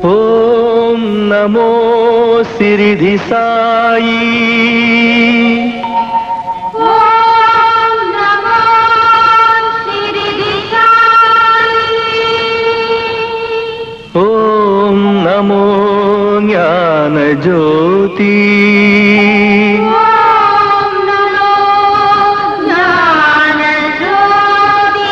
ఓం నమో సిరిధి సాయి ఓం నమో శిరిడి సాయి ఓం నమో జ్ఞాన జ్యోతి ఓం నమో జ్ఞాన జ్యోతి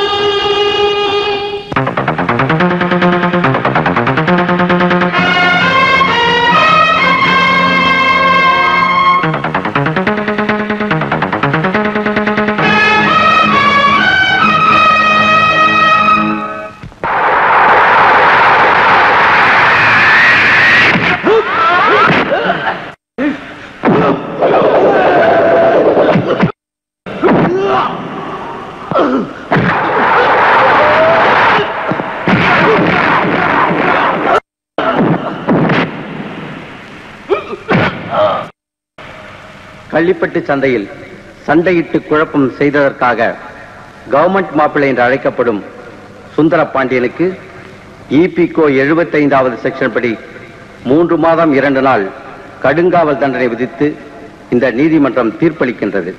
கள்ளிப்பட்டு சந்தையில் சண்டையிட்டு குழப்பம் செய்ததற்காக கவர்மெண்ட் மாப்பிள்ளை என்று அழைக்கப்படும் சுந்தர பாண்டியனுக்கு இபிகோ எழுபத்தைந்தாவது செக்ஷன் படி மூன்று மாதம் இரண்டு நாள் கடுங்காவல் தண்டனை விதித்து இந்த நீதிமன்றம் தீர்ப்பளிக்கின்றது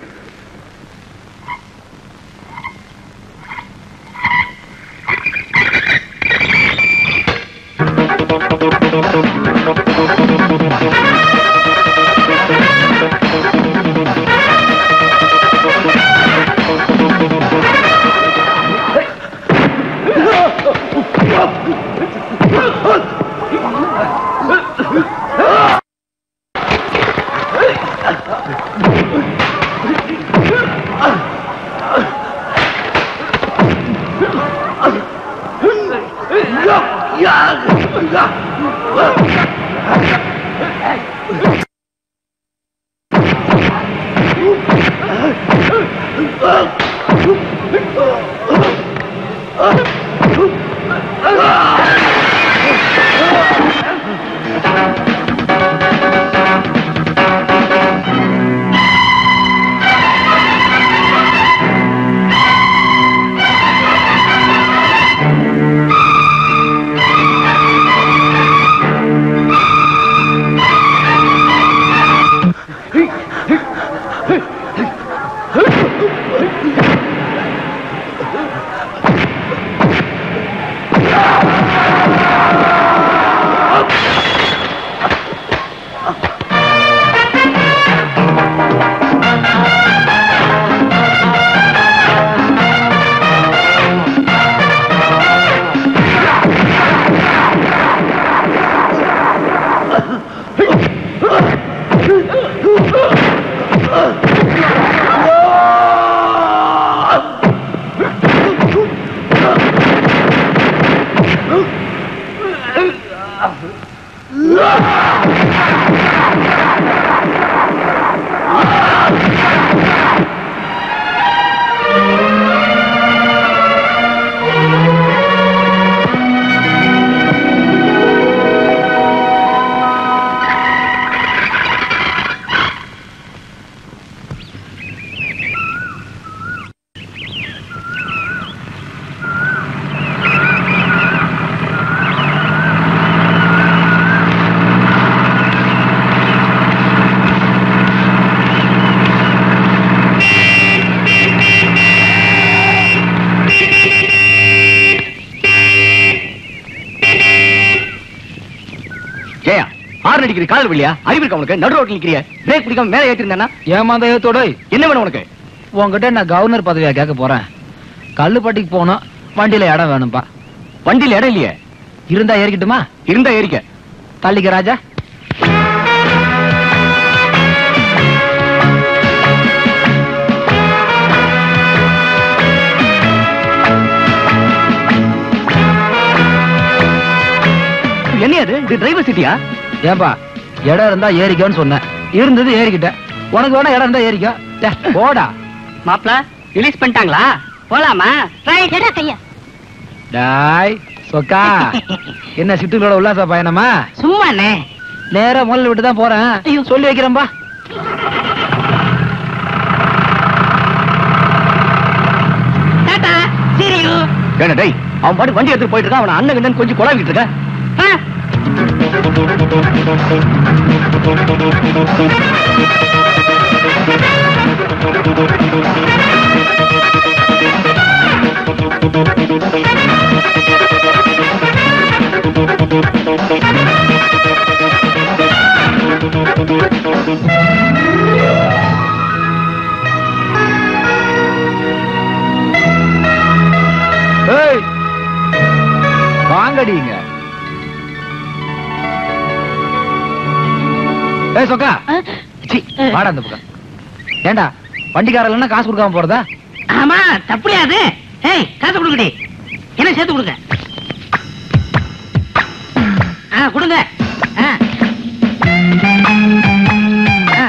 ஜெயா ஹார்ன் அடிக்கிற கால் வழியா அறிவு இருக்கா உனக்கு நடு ரோட்ல நிக்கிறிய பிரேக் பிடிக்காம மேல ஏத்திருந்தா ஏமாந்த ஏத்தோட என்ன வேணும் உனக்கு உன்கிட்ட நான் கவர்னர் பதவியா கேட்க போறேன் கல்லுப்பட்டிக்கு போகணும் வண்டியில இடம் வேணும்பா வண்டியில இடம் இல்லையே இருந்தா ஏறிக்கிட்டுமா இருந்தா ஏறிக்க தள்ளிக்க ராஜா என்ன அது இது டிரைவர் சிட்டியா ஏன்பா இடம் இருந்தா ஏறிக்கோன்னு சொன்னேன் இருந்தது ஏறிக்கிட்டேன் உனக்கு வேணா இடம் இருந்தா ஏறிக்கோ டே, போடா மாப்ள ரிலீஸ் பண்ணிட்டாங்களா போலாமா ரைட் எடா கையா டாய் சொக்கா என்ன சிட்டுகளோட உல்லாச பயணமா சும்மாண்ணே நேரா முதல்ல விட்டு தான் போறேன் சொல்லி வைக்கிறேன்பா டாடா சீரியோ ஏன்னா டேய் அவன் பாட்டு வண்டி எடுத்துட்டு போயிட்டு இருக்கான் அவன் அண்ணன் கண்ணன் கொஞ்சம் குழாவிட்டு இருக்க ஏய் வாங்கடிங்க ஏய் சொக்கா சி வாடா அந்த பக்கம் ஏண்டா வண்டிக்காரர் காசு கொடுக்காம போறதா ஆமா தப்புலையாது ஏய் காசு கொடுக்கடி என்ன சேர்த்து கொடுங்க ஆ கொடுங்க ஆ. ஆ.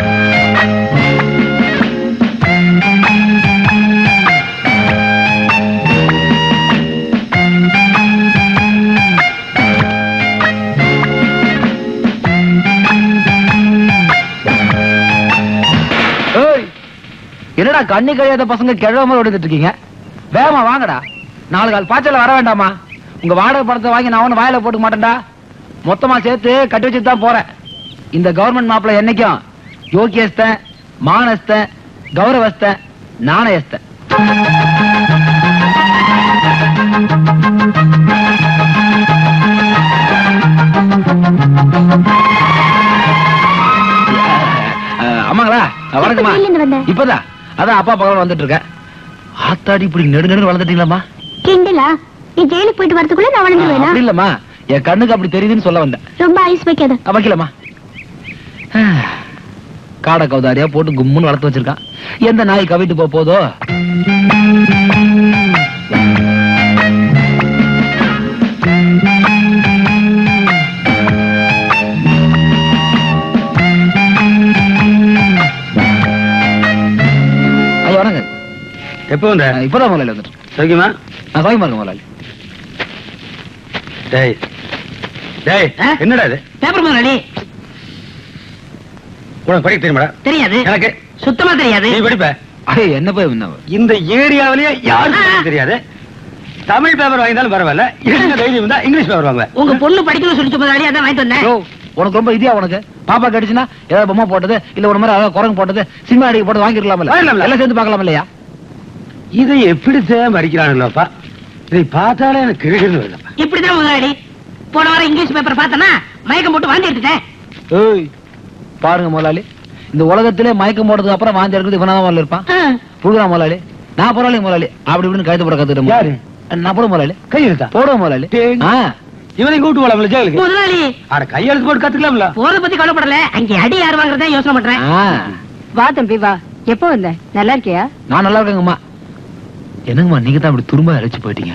ஏய் என்னடா கண்ணி கழியாத பசங்க கிழவ மாதிரி ஓடிட்டு இருக்கீங்க வேகமா வாங்கடா நாலு கால் பாய்ச்சல வர வேண்டாமா உங்க வாடகை பணத்தை வாங்கி நான் ஒண்ணு வாயில போட்டுக்க மாட்டேன்டா மொத்தமா சேர்த்து கட்டி வச்சுட்டு தான் போறேன் இந்த கவர்மெண்ட் மாப்பிள்ள என்னைக்கும் யோகியஸ்த மானஸ்த கௌரவஸ்த நாணயஸ்த அஹ், அம்மாங்களா அஹ், வணக்கம்மா எப்ப ஜெயிலிருந்து வந்த? இப்பதான் அதான் அப்பா பக்கம் வந்துட்டு இருக்கேன் ஆத்தாடி இப்படி நெடு நெடு வளர்ந்துட்டீங்களாம்மா கிண்டலா நீ ஜெயிலுக்கு போயிட்டு வரதுக்குள்ள நான் வளர்ந்துருவேனா அப்படி இல்லம்மா என் கண்ணுக்கு அப்படி தெரியுதுன்னு சொல்ல வந்தேன் ரொம்ப ஐஸ் வைக்காத அஹ், வைக்கலம்மா அஹ், காடை கௌதாரியா போட்டு கும்முன்னு வளர்த்து வச்சிருக்கான் எந்த நாய் கவிட்டு போக போதோ ஐயா வணங்க எப்போ வந்த அஹ், இப்பதான் முதலாளி வந்துட்டு சௌக்கியமா நான் சாய் மார்க்க முதலாளி டேய் டேய் ஆ? என்னடா இது பேப்பர் முதலாளி உனக்கு படிக்க தெரியுமாடா தெரியாது எனக்கு சுத்தமா தெரியாது நீ படிப்ப ஐயா என்ன போய் என்ன இந்த ஏரியாவிலேயே யாருக்கும் படிக்க தெரியாது தமிழ் பேப்பர் வாங்கினாலும் பரவாயில்ல என்ன தைரியம் இருந்தா இங்கிலீஷ் பேப்பர் வாங்க உங்க பொண்ணு படிக்கணும் சொல்லிச்சு முதலாளி அதான் வாங்கிட்டு வந்தேன் யோ, உனக்கு ரொம்ப இதியா உனக்கு பாப்பா கடிச்சுனா ஏதாவது பொம்மை போட்டது இல்ல ஒரு மாதிரி அதாவது குரங்கு போட்டது சினிமா அடிக்க போட்டு வாங்கிருக்கலாம்ல வாங்கிடலாம்ல. எல்லாம் சேர்ந்து பார்க்கலாம் இல்லையா இதை எப்படித்தான் படிக்கிறானுங்களப்பா இதை பார்த்தாலே எனக்கு கிருகிருன்னு வருதுப்பா இப்படிதான் முதலாளி போன வாரம் இங்கிலீஷ் பேப்பர் பார்த்தனா மயக்கம் போட்டு வாந்தி எடுத்துட்டேன் ஏய் பாருங்க முதலாளி இந்த உலகத்திலே மயக்கம் போட்டதுக்கு அப்புறம் வாந்தி எடுக்கிறது இவனாதான் முதல்ல இருப்பான் ஆ. புடுறா முதலாளி நான் பரவாயில்ல முதலாளி அப்படி இப்படின்னு கழுத்து போட கத்துக்கிட்டேன் யாரு? நான் போட முதலாளி கையெழுத்தா போடுவோம் முதலாளி டேய். ஆ இவனை கூட்டு போலாம்ல ஜெயிலுக்கு முதலாளி அட கையெழுத்து போட்டு கத்துக்கலாம்ல போத பத்தி கவலைப்படல அங்க அடி யார் வாங்குறதா யோசனை பண்றேன் ஆ வா தம்பி வா எப்போ வந்த நல்லா இருக்கியா நான் நல்லா இருக்கேங்கம்மா என்னங்கம்மா நீங்க தான் அப்படி துரும்ப அழைச்சு போயிட்டீங்க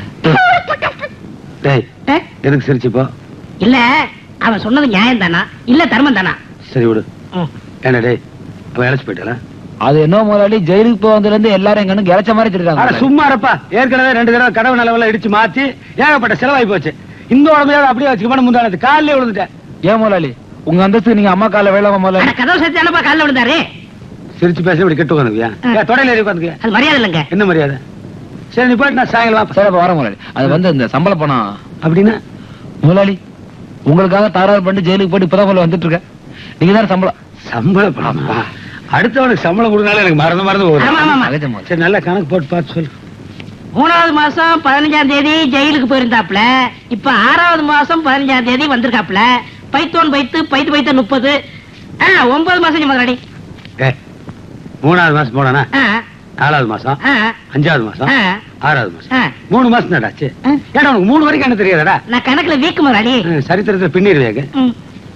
டேய் ஆ? எதுக்கு சிரிச்சுப்போ இல்ல அவன் சொன்னது நியாயம் தானா இல்ல தர்மம் தானா சரி விடு ம். என்ன டேய் அவன் இழைச்சு போயிட்டானா அது என்ன முதலாளி ஜெயிலுக்கு போய் வந்ததுல இருந்து எல்லாரும் எங்க கண்ணுக்கு இறைச்ச மாதிரி அட தெரியுறாங்க சும்மா இருப்பா ஏற்கனவே ரெண்டு தடவை கடவு நிலவெல்லாம் இடிச்சு மாத்தி ஏகப்பட்ட செலவாகி போச்சு இந்த உடம்பையோட அப்படியே வச்சுக்க முந்தானது காலிலே விழுந்துட்டேன் ஏன் முதலாளி உங்க அந்தஸ்து நீங்க அம்மா கால வேலை அட முதலாளி கதவு சேர்த்து தானப்பா காலில் விழுந்தாரு சிரிச்சு பேச இப்படி கெட்டு உட்காந்துக்கியா ஆ. தொடையில ஏறி உட்காந்துக்கியா அது மரியாதை இல்லைங்க என்ன மரியாதை சரி நீ போயிட்டு நான் சாயங்காலம் வாப்பா சரி அப்ப வரேன் முதலாளி அது வந்து இந்த சம்பள பணம் அப்படின்னா முதலாளி உங்களுக்காக தகராறு பண்ணிட்டு ஜெயிலுக்கு போயிட்டு இப்பதான் முதல்ல வந்துட்டு இருக்கேன் நீங்க தான் சம்பளம் சம்பளம் பணமா அடுத்தவனுக்கு சம்பளம் கொடுக்கனால எனக்கு மறந்து மறந்து ஆமா போகுது ஆமா ஆமா அகஜம் முதலாளி. சரி நல்லா கணக்கு போட்டு பார்த்து சொல்லு மூணாவது மாசம் பதினஞ்சாம் தேதி ஜெயிலுக்கு போயிருந்தாப்ல இப்ப ஆறாவது மாசம் பதினஞ்சாம் தேதி வந்திருக்காப்ல பைத்தோன் பைத்து பைத்து பைத்த முப்பது ஆ, ஒன்பது மாசம் முதலாளி ஏ மூணாவது மாசம் போனானா ஆ, நாலாவது மாசம் ஆ, அஞ்சாவது மாசம் ஆ, ஆறாவது மாசம் ஆ. மூணு மாசம் தாடாச்சு ஆ. ஏடா உனக்கு மூணு வரைக்கும் என்ன தெரியாதடா நான் கணக்குல வீக்கு முதலாளி ம், சரித்திரத்துல பின்னிடுவேங்க ம்.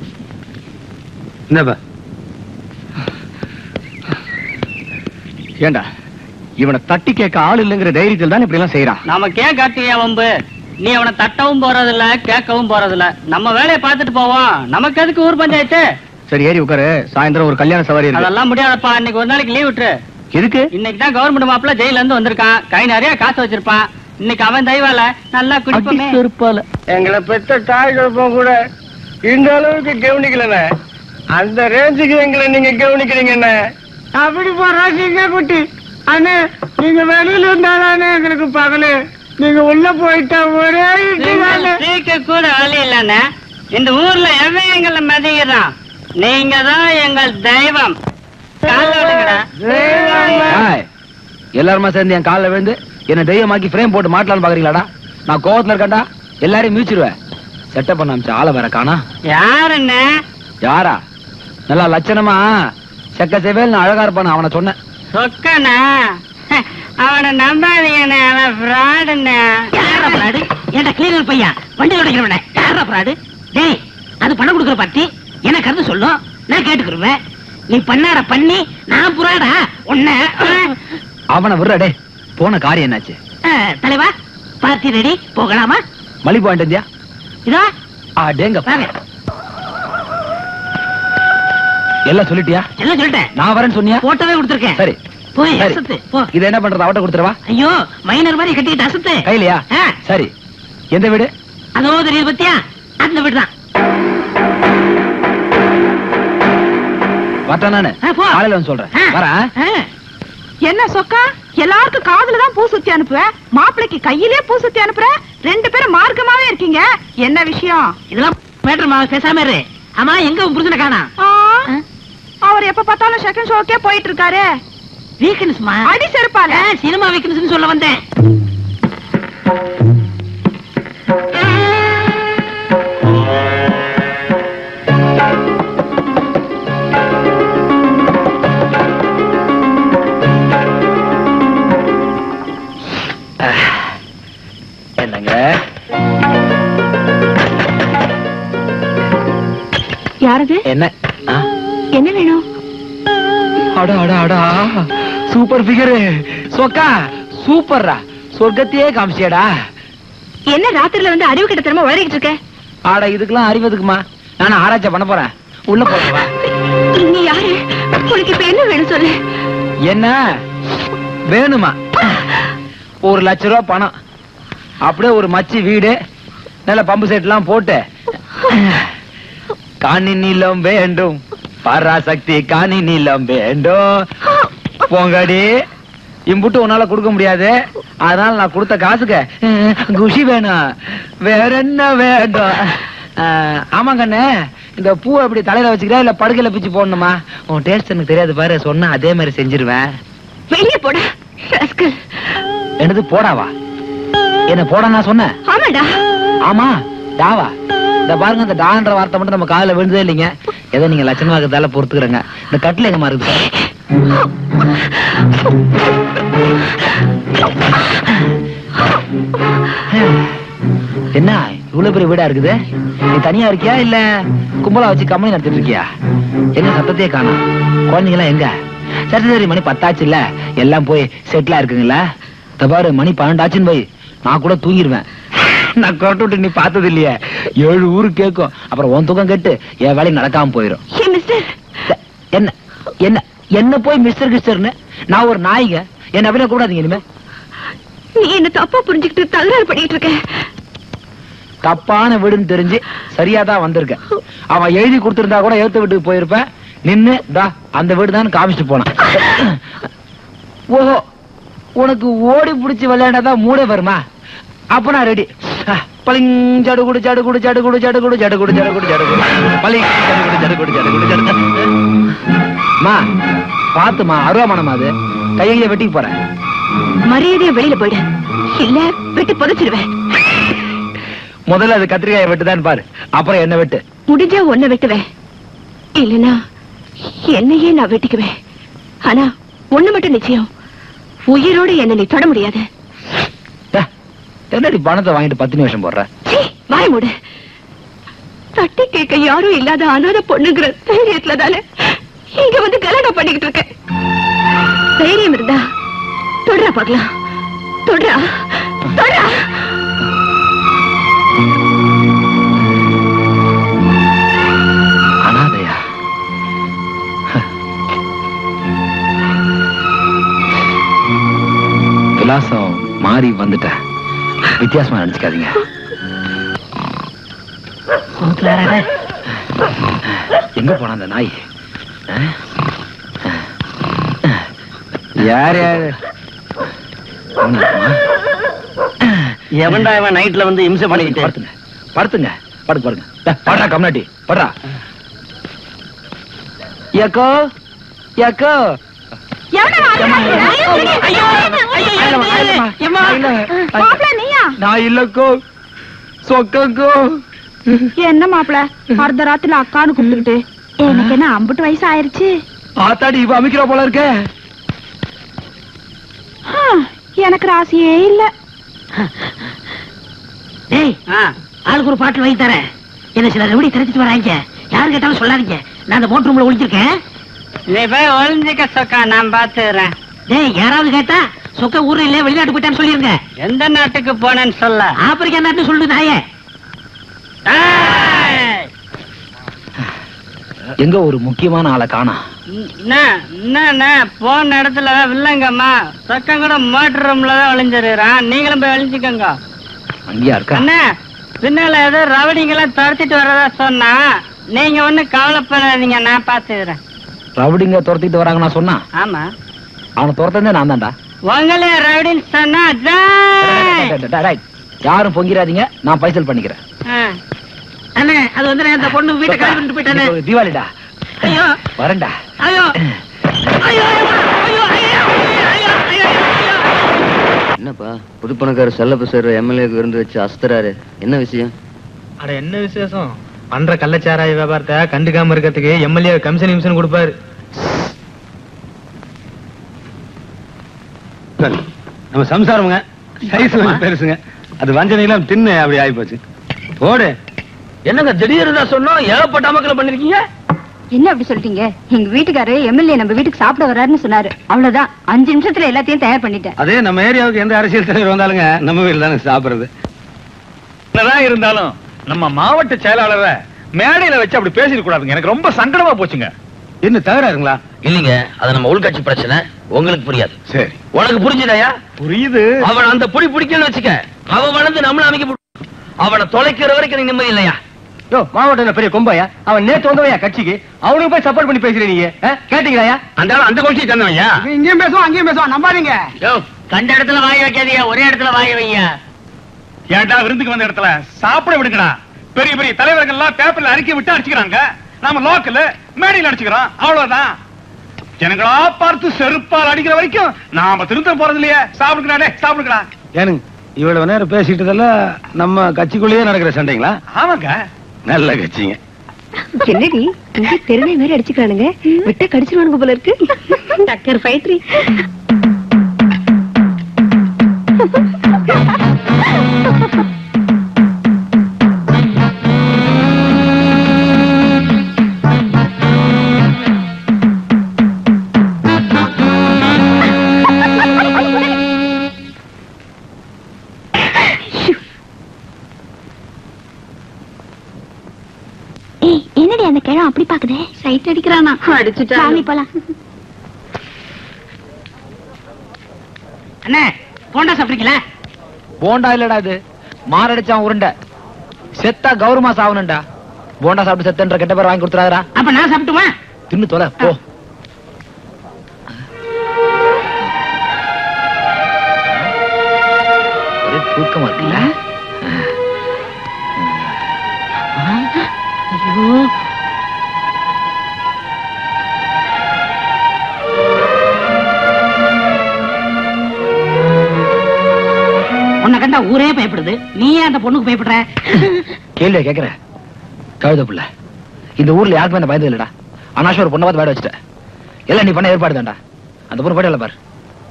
இந்தப்பா ஏண்டா இவனை தட்டி கேட்க ஆள் இல்லைங்கிற தைரியத்தில் தான் இப்படி எல்லாம் செய்யறான் நமக்கு ஏன் காட்டுறியா வம்பு நீ அவனை தட்டவும் போறதில்ல கேட்கவும் போறதில்ல நம்ம வேலையை பார்த்துட்டு போவோம் நமக்கு எதுக்கு ஊர் பஞ்சாயத்து சரி ஏறி உட்காரு சாயந்தரம் ஒரு கல்யாண சவாரி இருக்கு அதெல்லாம் முடியாதப்பா இன்னைக்கு ஒரு நாளைக்கு லீவ் விட்டுரு எதுக்கு இன்னைக்கு தான் கவர்மெண்ட் மாப்பிள்ள ஜெயில இருந்து வந்திருக்கான் கை நிறைய காசு வச்சிருப்பான் இன்னைக்கு அவன் தெய்வால நல்லா குடிப்போமே செருப்பால எங்களை பெத்த தாய் குழப்பம் கூட இந்த அளவுக்கு கவனிக்கலண்ணே அந்த ரேஞ்சுக்கு எங்களை நீங்க கவனிக்கிறீங்க என்ன அப்படி போறாங்க குட்டி அண்ணே நீங்க வெளியில இருந்தாதானே எங்களுக்கு பகலு நீங்க உள்ள போயிட்டா ஒரே இடி தானே சீக்க கூட வழி இல்லண்ணே இந்த ஊர்ல எவன் எங்களை மதிக்கிறான் நீங்க தான் எங்கள் தெய்வம் கால்ல விடுங்கடா. ஏய், எல்லாருமா சேர்ந்து என் காலில் விழுந்து என்ன தெய்வமாக்கி ஃப்ரேம் போட்டு மாட்டலாம்னு பாக்குறீங்களாடா நான் கோவத்துல இருக்கேன்டா எல்லாரையும் மிதிச்சிருவேன் செட்டப் பண்ண அமிச்ச ஆளை வேற காணா யாருன்னு யாரா நல்லா லட்சணமா செக்க செவேல் அழகா இருப்பானு அவனை சொன்னேன் சொக்கனா அவனை நம்பாதீங்கண்ணே அவன் ஃப்ராடுண்ணே யாரா ஃப்ராடு ஏன்டா கிளீனர் பையன் வண்டி உடைக்கிறவனே யாரா ஃப்ராடு டேய் அது பணம் கொடுக்குற பார்ட்டி எனக்கு கருத்து சொல்லும் நான் கேட்டுக்கிருவேன் நீ பண்ணாட பண்ணி நான் புறாடா உன்ன அவனை விடுற டே போன காரியம் என்னாச்சு தலைவா பார்ட்டி ரெடி போகலாமா மலிப்பு வாங்கிட்டு வந்தியா இதோ அடேங்க வாங்க எல்லாம் சொல்லிட்டியா எல்லாம் சொல்லிட்டேன் நான் வரேன்னு சொன்னியா போட்டோவே கொடுத்துருக்கேன் சரி போய் சரி. அசத்து போ இதை என்ன பண்றது அவட்ட கொடுத்துருவா ஐயோ மைனர் மாதிரி கட்டிக்கிட்டு அசத்து கையிலையா ஆ. சரி எந்த வீடு அதோ தெரியுது பத்தியா அந்த வீடு தான் வரட்டா நானு ஆ, போ. காலையில வந்து சொல்றேன் ஆ. வரேன் ஆ. என்ன சொக்கா எல்லாருக்கும் காதுல தான் பூ சுத்தி அனுப்புவ மாப்பிளைக்கு கையிலே பூ சுத்தி அனுப்புற ரெண்டு பேரும் மார்க்கமாவே இருக்கீங்க என்ன விஷயம் இதெல்லாம் மேட்டர் மா பேசாம இரு ஆமா எங்க உன் புருஷனை காணா ஆ, அவர் எப்ப பார்த்தாலும் செகண்ட் ஷோக்கே போயிட்டு இருக்காரு வீக்கன்ஸ்மா அடி செருப்பால சினிமா வீக்கன்ஸ் சொல்ல வந்தேன் என்னங்க யாரது என்ன ஆ? என்ன வேணும் அடா அடா அடா சூப்பர் ஃபிகர் சொக்கா சூப்பர்ரா சொர்க்கத்தையே காமிச்சியடா என்ன ராத்திரில வந்து அறிவு கிட்ட உளறிக்கிட்டு இருக்க ஆடா இதுக்கெல்லாம் அறிவதுக்குமா நான் ஆராய்ச்சி பண்ண போறேன் உள்ள போறேன் வா நீ யாரு உனக்கு இப்ப என்ன வேணும் சொல்லு என்ன வேணுமா ஒரு லட்ச ரூபா பணம் அப்படியே ஒரு மச்சி வீடு நல்ல பம்பு செட் எல்லாம் போட்டு காணி நீளம் வேண்டும் பராசக்தி காணி நீளம் வேண்டும் போங்கடி இம்புட்டு உன்னால கொடுக்க முடியாது அதனால நான் கொடுத்த காசுக்கு அஹ், குஷி வேணும் வேற என்ன வேண்டும் அஹ், ஆமாங்கண்ணே இந்த பூவை அப்படி தலையில வச்சுக்கிறா இல்ல படுக்கையில பிச்சு போடணுமா உன் டேஸ்ட் எனக்கு தெரியாது பாரு சொன்னா அதே மாதிரி செஞ்சிருவேன் வெளியே போடா rascal. என்னது போடாவா என்ன போட நான் சொன்னேன் ஆமாடா ஆமா டாவா இந்த பாருங்க இந்த டான்ற வார்த்தை மட்டும் நம்ம காதுல விழுந்ததே இல்லைங்க ஏதோ நீங்க லட்சணமா இருக்கிறதால பொறுத்துக்கிறேங்க இந்த கட்டில எங்கம்மா இருக்கு சார் என்ன இவ்வளவு பெரிய வீடா இருக்குது நீ தனியா இருக்கியா இல்ல கும்பலா வச்சு கம்பெனி நடத்திட்டு இருக்கியா எங்க சத்தத்தையே காணோம் குழந்தைங்க எல்லாம் எங்க சரி சரி மணி பத்தாச்சு இல்ல எல்லாம் போய் செட்டிலா இருக்குங்களா இந்த பாரு மணி பன்னெண்டாச்சுன்னு போய் நான் கூட தூங்கிடுவேன் நான் கொட்டு விட்டு நீ பார்த்தது இல்லையே ஏழு ஊரு கேட்கும் அப்புறம் உன் தூக்கம் கெட்டு என் வேலையும் நடக்காம போயிடும் ஏ மிஸ்டர் த- என்ன என்ன என்ன போய் மிஸ்டர் கிஸ்டர்னு நான் ஒரு நாய்ங்க என்ன அப்படியே கூடாதீங்க இனிமே நீ என்ன தப்பா புரிஞ்சுக்கிட்டு தகராறு பண்ணிட்டு இருக்க தப்பான வீடுன்னு தெரிஞ்சு சரியா தான் வந்திருக்கேன் அவன் எழுதி கொடுத்திருந்தா கூட எழுத்து வீட்டுக்கு போயிருப்பேன் நின்னு தா அந்த வீடு தான் காமிச்சிட்டு போனான் ஓஹோ உனக்கு ஓடி பிடிச்சி விளையாண்டாதான் மூடே வருமா அப்ப நான் ரெடி பளிங் ஜடுகுடு ஜடுகுடு ஜடுகுடு ஜடுகுடு ஜடுகுடு ஜடுகுடு ஜடுகுடு பளிங் ஜடுகுடு ஜடுகுடு ஜடுகுடு ஜடுகுடு மா பாத்துமா அருவாமணமா அது கையை வெட்டிக்கு போறேன் மரியாதையா வெளியில போயிடு இல்ல வெட்டி புதைச்சிருவேன் முதல்ல அது கத்திரிக்காயை வெட்டுதான் பாரு அப்புறம் என்ன வெட்டு முடிஞ்சா ஒன்ன வெட்டுவேன் இல்லனா என்னையே நான் வெட்டிக்குவேன் ஆனா ஒண்ணு மட்டும் நிச்சயம் உயிரோட என்ன நீ தொட முடியாது டே, என்னடி பணத்தை வாங்கிட்டு பத்து நிமிஷம் போடுற சீ, வாய் மூடு தட்டி கேட்க யாரும் இல்லாத அனாத பொண்ணுங்கிற தைரியத்துல தானே இங்க வந்து கலாட்டா பண்ணிக்கிட்டு இருக்க தைரியம் இருந்தா தொடரா பார்க்கலாம் தொடரா தொடரா அனாதையா விலாசம் மாறி வந்துட்டேன் வித்தியாசமா நினைச்சுக்காதீங்க எங்க போன அந்த நாய் அஹ்? யார் யாரு அவனா இருக்குமா? எவன்டா இவன் நைட்ல வந்து இம்சை பண்ணிக்கிட்டு படுத்துங்க படுத்துங்க படுங்க படுங்க டே, படுறா கம்னாட்டி படுறா ஏக்கோ ஏக்கோ மாப்பிள நீயா நான் இல்லக்கோ சொக்கக்கோ என்ன மாப்பிள அர்த்த ராத்திரில அக்கான்னு கூப்பிட்டுக்கிட்டு எனக்கு என்ன அம்புட்டு வயசு ஆயிருச்சு ஆத்தாடி இவ அமைக்கிறா போல இருக்க ஆ, எனக்கு ராசியே இல்ல டேய் ஆளுக்கு ஒரு பாட்டில் வாங்கி தரேன் என்ன சில ரெவடி திரைச்சிட்டு வராங்க யாரு கேட்டாலும் சொல்லாதீங்க நான் அந்த மோட்டர் ரூம்ல ஒளிஞ்சிருக்கேன் நீ போய் ஒளிஞ்சிக்க சொக்கா நான் பாத்துறேன் டேய் யாராவது கேட்டா சொக்க ஊர்ல இல்ல வெளிநாட்டு போயிட்டான்னு சொல்லிருங்க எந்த நாட்டுக்கு போனேன்னு சொல்ல ஆப்பிரிக்கா நாட்டுன்னு சொல்லுது நாயே ஏய்! எங்க ஒரு முக்கியமான ஆளை காணா என்ன என்ன போன இடத்துல வில்லங்கம்மா சொக்கம் கூட மோட்டர் ரூம்ல தான் ஒளிஞ்சிருக்கிறான் நீங்களும் போய் ஒளிஞ்சுக்கோங்க அங்கேயா இருக்கா அண்ணா பின்னால ஏதோ ரவடிங்கெல்லாம் துரத்திட்டு வர்றதா சொன்னா நீங்க ஒண்ணு கவலைப்படாதீங்க நான் பாத்துக்கிறேன் ரவுடிங்க துரத்திட்டு வராங்க நான் சொன்னா ஆமா அவனை துரத்தந்தே நான் தான்டா உங்களே ரவுடின்னு சொன்னா டேய், டேய், டேய், டேய். யாரும் பொங்கிராதீங்க நான் பைசல் பண்ணிக்கிறேன் ஆ. அண்ணே அது வந்து நான் அந்த பொண்ணு வீட்டை காலி பண்ணிட்டு போயிட்டானே இப்போ தீபாவளிடா ஐயோ வரேன்டா ஐயோ ஐயோ ஐயோ ஐயோ ஐயோ ஐயோ ஐயோ என்னப்பா புது பணக்கார செல்லப்ப சார் எம்எல்ஏக்கு விருந்து வச்சு அஸ்தராரு என்ன விஷயம் அட என்ன விசேஷம் பண்ற கள்ளச்சாராய வியாபாரத்தை கண்டுக்காம இருக்கிறதுக்கு எம்எல்ஏ கமிஷன் கமிஷன் கொடுப்பாரு நம்ம சம்சாரமுங்க சைஸ் கொஞ்சம் பெருசுங்க அது வஞ்சனையெல்லாம் தின்னு அப்படி ஆகி போச்சு போடு என்னங்க திடீர்னு சொன்னோம் ஏகப்பட்ட அமக்கல பண்ணிருக்கீங்க என்ன அப்படி சொல்லிட்டீங்க எங்க வீட்டுக்காரரு எம்எல்ஏ நம்ம வீட்டுக்கு சாப்பிட வர்றாருன்னு சொன்னாரு அவ்வளவுதான் அஞ்சு நிமிஷத்துல எல்லாத்தையும் தயார் பண்ணிட்டேன் அதே நம்ம ஏரியாவுக்கு எந்த அரசியல் தலைவர் வந்தாலுங்க நம்ம வீட்டில் தானே சாப்பிடுறது என்னதான் இருந்தாலும் நம்ம மாவட்ட செயலாளரை மேடையில வச்சு அப்படி பேசிட கூடாதுங்க எனக்கு ரொம்ப சங்கடமா போச்சுங்க என்ன தகராறுங்களா இல்லைங்க அது நம்ம உள்கட்சி பிரச்சனை உங்களுக்கு புரியாது சரி உனக்கு புரிஞ்சுதாயா புரியுது அவன் அந்த புடி பிடிக்கன்னு வச்சுக்க அவன் வளர்ந்து நம்மள அமைக்க போடு. அவனை தொலைக்கிற வரைக்கும் நீ நிம்மதி இல்லையா யோ மாவட்டம் பெரிய கொம்பையா அவன் நேத்து வந்தவையா கட்சிக்கு அவனுக்கு போய் சப்போர்ட் பண்ணி பேசுறீங்க நீங்க ஆ? கேட்டீங்களா அந்த ஆளு அந்த கோஷ்டி தந்தவன்யா இங்கேயும் பேசுவோம் அங்கேயும் பேசுவோம் நம்பாதீங்க யோ கண்ட இடத்துல வாய் வைக்காதீங்க ஒரே இடத்துல வாய் வைங்க ஏன்டா விருந்துக்கு வந்த இடத்துல சாப்பிட விடுங்கடா பெரிய பெரிய தலைவர்கள் எல்லாம் பேப்பர்ல அறிக்கை விட்டு அடிச்சுக்கிறாங்க நாம லோக்கல் மேடையில் அடிச்சுக்கிறோம் அவ்வளவுதான் ஜனங்களா பார்த்து செருப்பால் அடிக்கிற வரைக்கும் நாம திருத்த போறது இல்லையே சாப்பிடுங்கடா டேய், சாப்பிடுங்கடா ஏனுங்க இவ்வளவு நேரம் பேசிட்டதெல்லாம் நம்ம கட்சிக்குள்ளேயே நடக்கிற சண்டைங்களா ஆமாங்க நல்ல கட்சிங்க என்னடி இங்க தெருநாய் மாதிரி அடிச்சுக்கிறானுங்க விட்ட கடிச்சிருவானுங்க போல இருக்கு டக்கர் ஃபைட்ரி ஏய் என்னடி அந்த கிழம் அப்படி பாக்குதே சைட் அடிக்கிறானா அடிச்சுட்டா சாமி போலாம் அண்ணே போண்டா சாப்பிடுறீங்களா போண்டா இல்லடா இது மாரடிச்சான் உருண்டை செத்தா கௌரவமா சாவணும்டா போண்டா சாப்பிட்டு செத்தன்ற கெட்ட பேர் வாங்கி கொடுத்துறாதடா அப்ப நான் சாப்பிட்டுமா தின்னு தொலை போ ஒரே தூக்கமா இருக்குல்ல ஐயோ உன்னை கண்டா ஊரே பயப்படுது நீ ஏன் அந்த பொண்ணுக்கு பயப்படுற கேள்வியா கேக்குற கழுத புள்ள இந்த ஊர்ல யாருக்குமே அந்த பயந்து இல்லடா அனாஷா ஒரு பொண்ணை பார்த்து வேட வச்சுட்ட எல்லாம் நீ பண்ண ஏற்பாடு தான்டா அந்த பொண்ணு போயிடல பாரு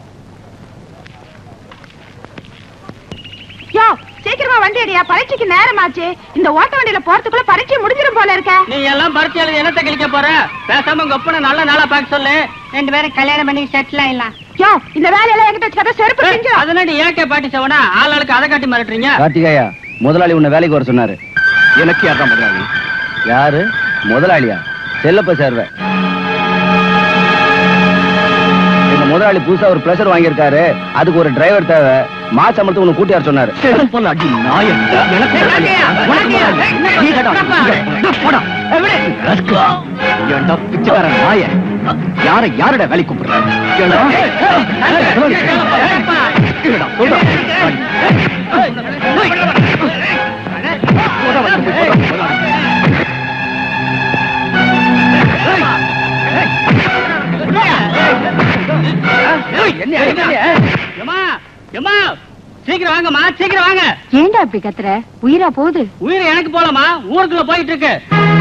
யோ சீக்கிரமா வண்டி அடியா பரீட்சைக்கு நேரமாச்சு இந்த ஓட்ட வண்டியில போறதுக்குள்ள பரீட்சை முடிஞ்சிரும் போல இருக்க நீ எல்லாம் பரிச்சு எழுதி என்னத்தை கிழிக்க போற பேசாம உங்க ஒப்பனை நல்ல நாளா பார்க்க சொல்லு ரெண்டு பேரும் கல்யாணம் பண்ணி செட்டில் ஆயிடலாம் யோ இந்த வேலையெல்லாம் என்கிட்ட வச்சுக்காத செருப்பு பிஞ்சிரும். அதனாடி ஏகே பாட்டி சவனா ஆள் ஆளுக்கு அதை காட்டி மிரட்டுறீங்க கார்த்திகேயா முதலாளி உன்னை வேலைக்கு வர சொன்னாரு எனக்கு யாரா முதலாளி யாரு முதலாளியா செல்லப்ப சேர்வ எங்க முதலாளி புதுசா ஒரு பிளஷர் வாங்கியிருக்காரு அதுக்கு ஒரு டிரைவர் தேவை மாச சம்பளத்துக்கு உன்னை கூட்டியார் சொன்னாரு அடி நாயம் நீ கேட்டா போடா ஏன்டா பிச்சைக்கார நாய யார யாரட வேலை கூப்பிடுற ஏன்டா? இருடா, சொல்றா. போடா, வந்து போய் சொல்றா. ஏமா ஏமா சீக்கிரம் வாங்கம்மா சீக்கிரம் வாங்க ஏன்டா இப்படி கத்துற உயிரா போகுது உயிர் எனக்கு போலமா ஊருக்குள்ள போயிட்டு இருக்கு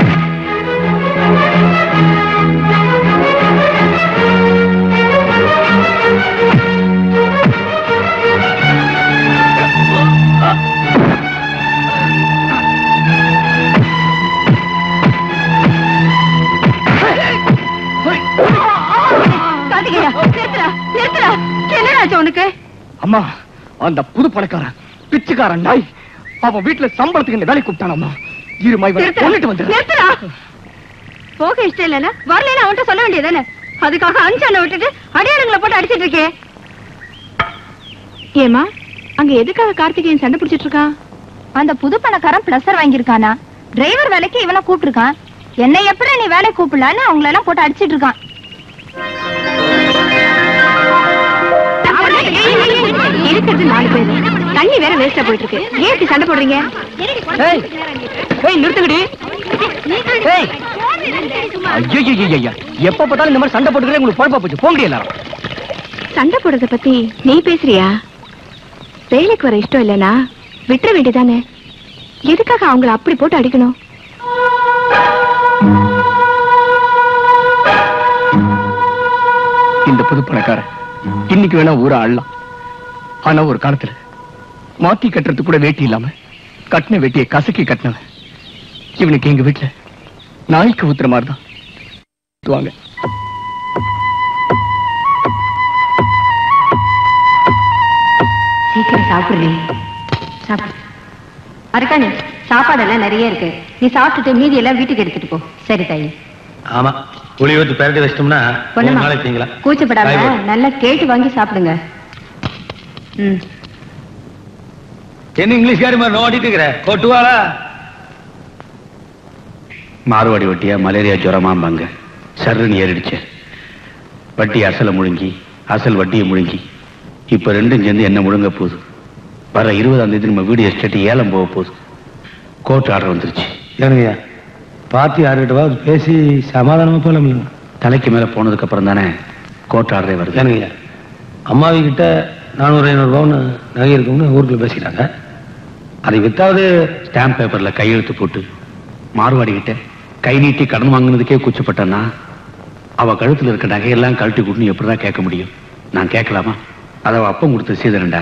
கார்த்திகேயா நிறுத்துறா நிறுத்துறா என்னடாச்சு உனக்கு அம்மா அந்த புது பணக்காரன் பிச்சைக்காரன் நாய் அவன் வீட்டுல சம்பளத்துக்கு இந்த வேலைக்கு கூப்பிட்டானம்மா இருமா இவனை நிறுத்துறா கொண்டுட்டு வந்துடுறேன் நிறுத்துறா போக இஷ்டம் இல்லைன்னா வரலன்னு அவன்கிட்ட சொல்ல வேண்டியதானே அதுக்காக அஞ்சு அண்ணன் விட்டுட்டு அடியாளுங்களை போட்டு அடிச்சிட்டு இருக்கே ஏமா அங்க எதுக்காக கார்த்திகேயன் சண்டை பிடிச்சிட்டு இருக்கான் அந்த புது பணக்காரன் பிளஸர் வாங்கியிருக்கானா டிரைவர் வேலைக்கு இவனை கூப்பிட்டுருக்கான் என்னை எப்படி நீ வேலை கூப்பிடலான்னு அவங்கள எல்லாம் போட்டு அடிச்சிட்டு இருக்கான் இருக்கிறது நாலு பேர் தண்ணி வேற வேஸ்டா போயிட்டு இருக்கு ஏன் இப்படி சண்டை போடுறீங்க ஏய் ஏய் நிறுத்துங்கடி ஏய் ஐயோ எப்ப பார்த்தாலும் இந்த மாதிரி சண்டை போட்டுக்கிறே உங்களுக்கு பொழப்பா போச்சு போங்கடி எல்லாரும் சண்டை போடுறத பத்தி நீ பேசுறியா வேலைக்கு வர இஷ்டம் இல்லனா விட்டுற வேண்டியதானே எதுக்காக அவங்கள அப்படி போட்டு அடிக்கணும் இந்த புது பணக்காரன் இன்னைக்கு வேணா ஊரை ஆளலாம் ஆனா ஒரு காலத்துல மாத்தி கட்டுறதுக்கு கூட வேட்டி இல்லாம கட்டின வேட்டியை கசக்கி கட்டினவன் இவனுக்கு எங்க வீட்டுல நாய்க்கு ஊத்துற மாதிரி தான் ஊத்துவாங்க சீக்கிரம் சாப்பிடுறேன் சாப்பிடு அருக்காணி சாப்பாடெல்லாம் நிறைய இருக்கு நீ சாப்பிட்டுட்டு மீதி எல்லாம் வீட்டுக்கு எடுத்துட்டு போ சரி தாயி ஆமா புளி ஊத்தி பரட்டி வச்சிட்டோம்னா மூணு பொண்ணுமா நாளைக்கு திங்கலாம் கூச்சப்படாம காய் போடு. நல்லா கேட்டு வாங்கி சாப்பிடுங்க ம் என்ன இங்கிலீஷ்காரி மாதிரி நோண்டிட்டு இருக்கிற கொட்டுவாளா மாறுவாடி வட்டியா மலேரியா ஜுரமாம்பாங்க சர்ருன்னு ஏறிடுச்சு வட்டி அசலை முழுங்கி அசல் வட்டியை முழுங்கி இப்ப ரெண்டும் சேர்ந்து என்ன முழுங்க போகுது வர இருபதாம் தேதி நம்ம வீடு எஸ்டேட் ஏலம் போக போகுது கோர்ட் ஆர்டர் வந்துருச்சு ஏனுங்கய்யா பார்த்து யாருக்கிட்டவா பேசி சமாதானமா போல தலைக்கு மேல போனதுக்கு அப்புறம் தானே கோர்ட் ஆர்டரே வருது ஏனுங்கய்யா அம்மாவி கிட்ட நானூறு ஐநூறு பவுன் நகை இருக்கும்னு ஊருக்குள்ள பேசிக்கிறாங்க அதை வித்தாவது ஸ்டாம்ப் பேப்பர்ல கையெழுத்து போட்டு மார்வாடி கிட்ட கை நீட்டி கடன் வாங்கினதுக்கே கூச்சப்பட்டேன்னா அவ கழுத்துல இருக்க நகையெல்லாம் கழட்டி கொடுன்னு எப்படிதான் கேட்க முடியும் நான் கேட்கலாமா அதை அவ அப்பம் கொடுத்து செய்தரண்டா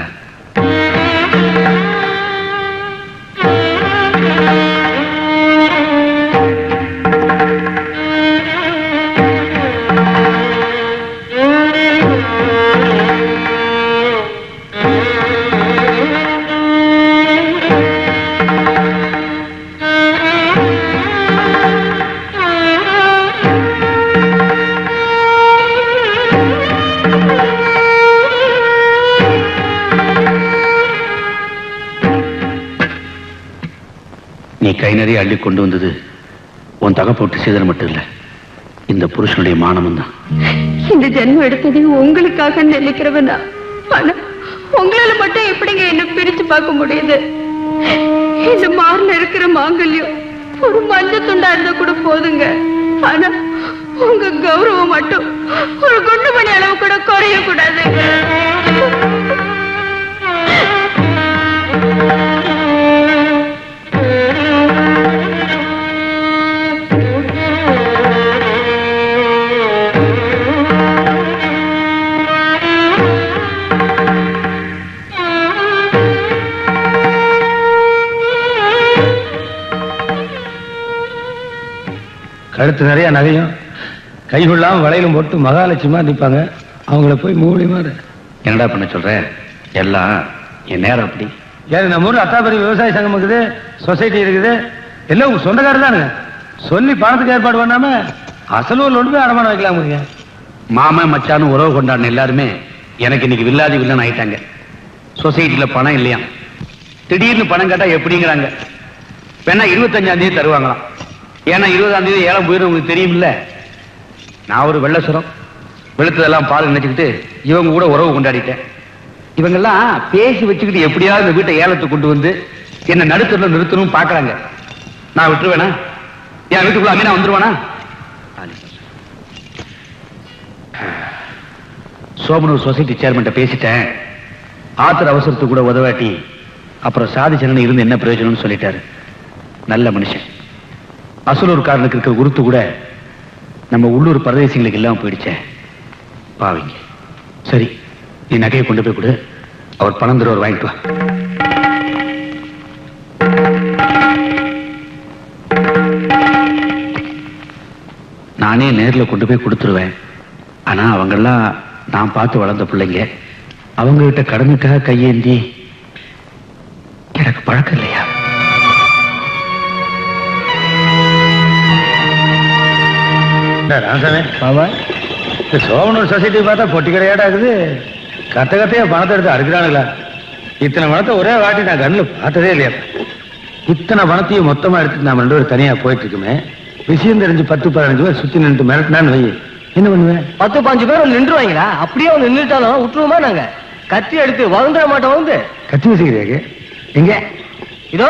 நீ கை நிறைய அள்ளி கொண்டு வந்தது உன் தக போட்டு செய்தல் மட்டும் இல்ல இந்த புருஷனுடைய மானமும் தான் இந்த ஜென்மம் எடுத்தது உங்களுக்காக நினைக்கிறவனா ஆனா உங்களால மட்டும் எப்படிங்க என்ன பிரிச்சு பார்க்க முடியுது இந்த மார்ல இருக்கிற மாங்கல்யம் ஒரு மஞ்சள் துண்டா இருந்தா கூட போதுங்க ஆனா உங்க கௌரவம் மட்டும் ஒரு குண்டு மணி அளவு கூட குறைய கூடாதுங்க கழுத்து நிறைய நகையும் கைகுள்ளாம வளையலும் போட்டு மகாலட்சுமா நிற்பாங்க அவங்கள போய் மூலி மாறு என்னடா பண்ண சொல்ற எல்லாம் என் நேரம் அப்படி ஏன் நம்ம ஊர்ல அத்தாபரி விவசாய சங்கம் இருக்குது சொசைட்டி இருக்குது எல்லாம் உங்க சொந்தக்காரர் தானுங்க சொல்லி பணத்துக்கு ஏற்பாடு பண்ணாம அசலூர்ல ஒன்று போய் அடமானம் வைக்கலாமுங்க மாமன் மச்சான்னு உறவு கொண்டாடின எல்லாருமே எனக்கு இன்னைக்கு வில்லாதி வில்லன் ஆயிட்டாங்க சொசைட்டில பணம் இல்லையா திடீர்னு பணம் கேட்டா எப்படிங்கிறாங்க வேணா இருபத்தஞ்சாம் தேதி தருவாங்களாம் ஏன்னா இருபதாம் தேதி ஏழம் போயிடும் உங்களுக்கு தெரியுமில்ல நான் ஒரு வெள்ளசுரம் வெளுத்ததெல்லாம் பால் நினைச்சுக்கிட்டு இவங்க கூட உறவு கொண்டாடிட்டேன் இவங்கெல்லாம் பேசி வச்சுக்கிட்டு எப்படியாவது இந்த வீட்டை ஏலத்துக்கு கொண்டு வந்து என்ன நடுத்தரில் நிறுத்தணும் பார்க்கறாங்க நான் விட்டுருவேனா என் வீட்டுக்குள்ள அமீனா வந்துருவானா சோமனூர் சொசைட்டி சேர்மன்ட்ட பேசிட்டேன் ஆத்திர அவசரத்துக்கு கூட உதவாட்டி அப்புறம் சாதிச்சனன் இருந்து என்ன பிரயோஜனம்னு சொல்லிட்டாரு நல்ல மனுஷன் அசலூர்காரனுக்கு இருக்கிற குருத்து கூட நம்ம உள்ளூர் பரதேசிங்களுக்கு இல்லாம போயிடுச்சே பாவிங்க சரி நீ நகையை கொண்டு போய் கொடு அவர் பணம் தருவார் வாங்கிட்டு வா நானே நேர்ல கொண்டு போய் கொடுத்துருவேன் ஆனா அவங்கெல்லாம் நான் பார்த்து வளர்ந்த பிள்ளைங்க அவங்க கிட்ட கடனுக்காக கையேந்தி எனக்கு பழக்கம் இல்லையா என்ன ராமசாமி ஆமா இந்த சோமனூர் சொசைட்டி பார்த்தா பொட்டி கடையாடா இருக்குது கத்த கத்தையா பணத்தை எடுத்து அறுக்கிறானுங்களா இத்தனை பணத்தை ஒரே வாட்டி நான் கண்ணில் பார்த்ததே இல்லையா இத்தனை பணத்தையும் மொத்தமா எடுத்துட்டு நாம ரெண்டு பேரும் தனியா போயிட்டு இருக்குமே விஷயம் தெரிஞ்சு பத்து பதினஞ்சு பேர் சுத்தி நின்று மிரட்டினான்னு வை என்ன பண்ணுவேன் பத்து பாஞ்சு பேர் வந்து நின்றுவாங்களா அப்படியே வந்து நின்றுட்டாலும் விட்டுருவோமா நாங்க கத்தி எடுத்து வளர்ந்துட மாட்டோம் வந்து கத்தி வச்சுக்கிறியாக்கு எங்க இதோ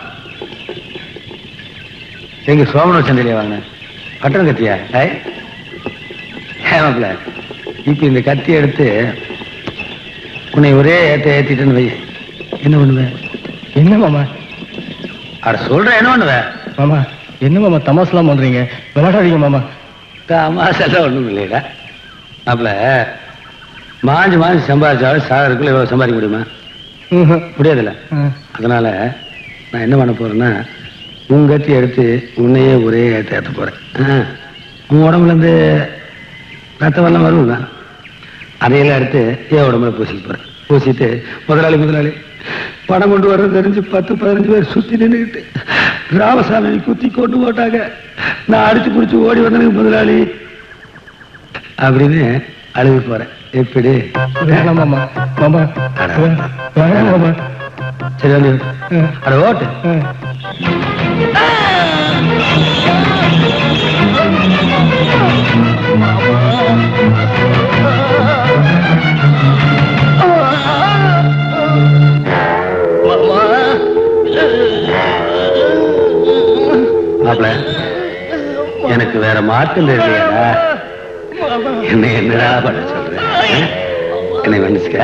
எங்க சோமனூர் சந்தையில வாங்கின பட்டன் கத்தியா ஐ ஏமாப்ல இப்ப இந்த கத்தி எடுத்து உன்னை ஒரே ஏத்த ஏத்திட்டேன்னு வை என்ன பண்ணுவேன் என்ன மாமா அட சொல்றேன் என்ன பண்ணுவேன் மாமா என்ன மாமா தமாசெல்லாம் பண்றீங்க விளையாடாதீங்க மாமா தமாசெல்லாம் ஒண்ணும் இல்லைடா அப்பல மாஞ்சு மாஞ்சு சம்பாதிச்சாலும் சாகருக்குள்ள இவ்வளவு சம்பாதிக்க முடியுமா முடியாதுல்ல அதனால நான் என்ன பண்ண போறேன்னா உன் கத்தி எடுத்து உன்னையே ஒரே ஏத்த ஏத்த போறேன் ஆ. உன் உடம்புல இருந்து ரத்த வெள்ளம் வரும்ல அதையெல்லாம் எடுத்து என் உடம்புல பூசிக்க போறேன் பூசிட்டு முதலாளி முதலாளி பணம் கொண்டு வர்றது தெரிஞ்சு பத்து பதினஞ்சு பேர் சுத்தி நின்றுக்கிட்டு ராமசாமி குத்தி கொண்டு போட்டாங்க நான் அடிச்சு பிடிச்சி ஓடி வந்தனுக்கு முதலாளி அப்படின்னு அழுது போறேன் எப்படி வேணாம் மாமா மாமா வேணாம் மாமா சரி வந்து அட ஓட்டு மாப்பிள எனக்கு வேற மாற்றம் தெரியலையா என்ன என்னடா பண்ண சொல்ற ஆ? என்னை மன்னிச்சுக்க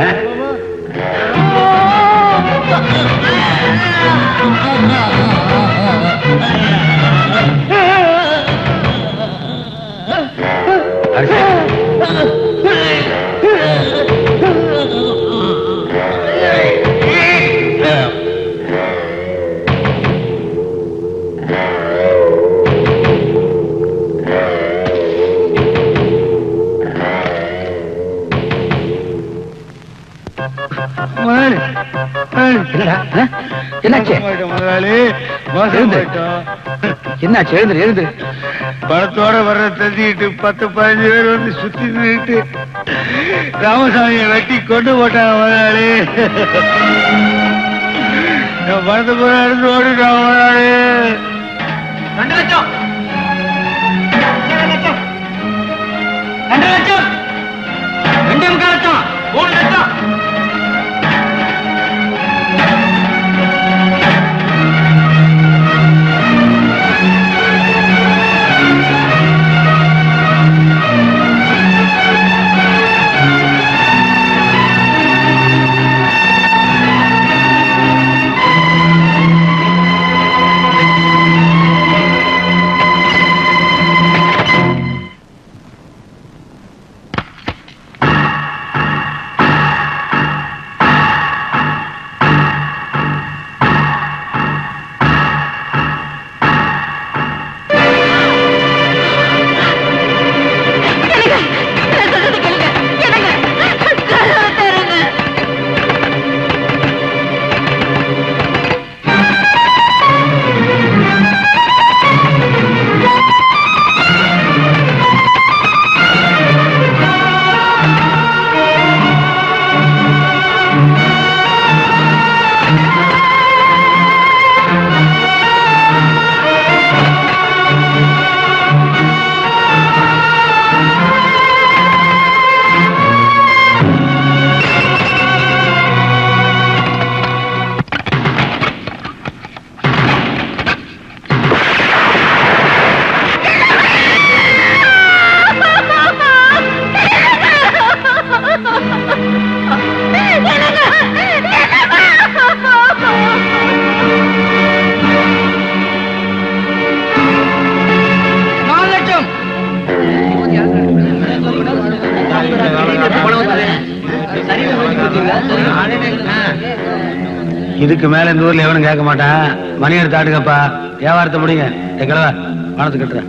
என்னடா ஆ? என்னாச்சு முதலாளி எழுந்து. என்னாச்சு எழுந்து எழுந்து பணத்தோட வர்ற தெரிஞ்சுக்கிட்டு பத்து பதினஞ்சு பேர் வந்து சுத்தி நின்றுட்டு ராமசாமியை வெட்டி கொண்டு போட்டாங்க முதலாளி என் பணத்தை போய் எடுத்து ஓடிட்டாங்க முதலாளி ரெண்டு லட்சம் ரெண்டு லட்சம் ரெண்டே முக்கால் லட்சம் மூணு லட்சம் இதுக்கு மேல இந்த ஊர்ல எவனும் கேட்க மாட்டான் மணி எடுத்து ஆட்டுக்கப்பா வியாபாரத்தை முடிங்க என் கிழவா பணத்தை கட்டுறேன்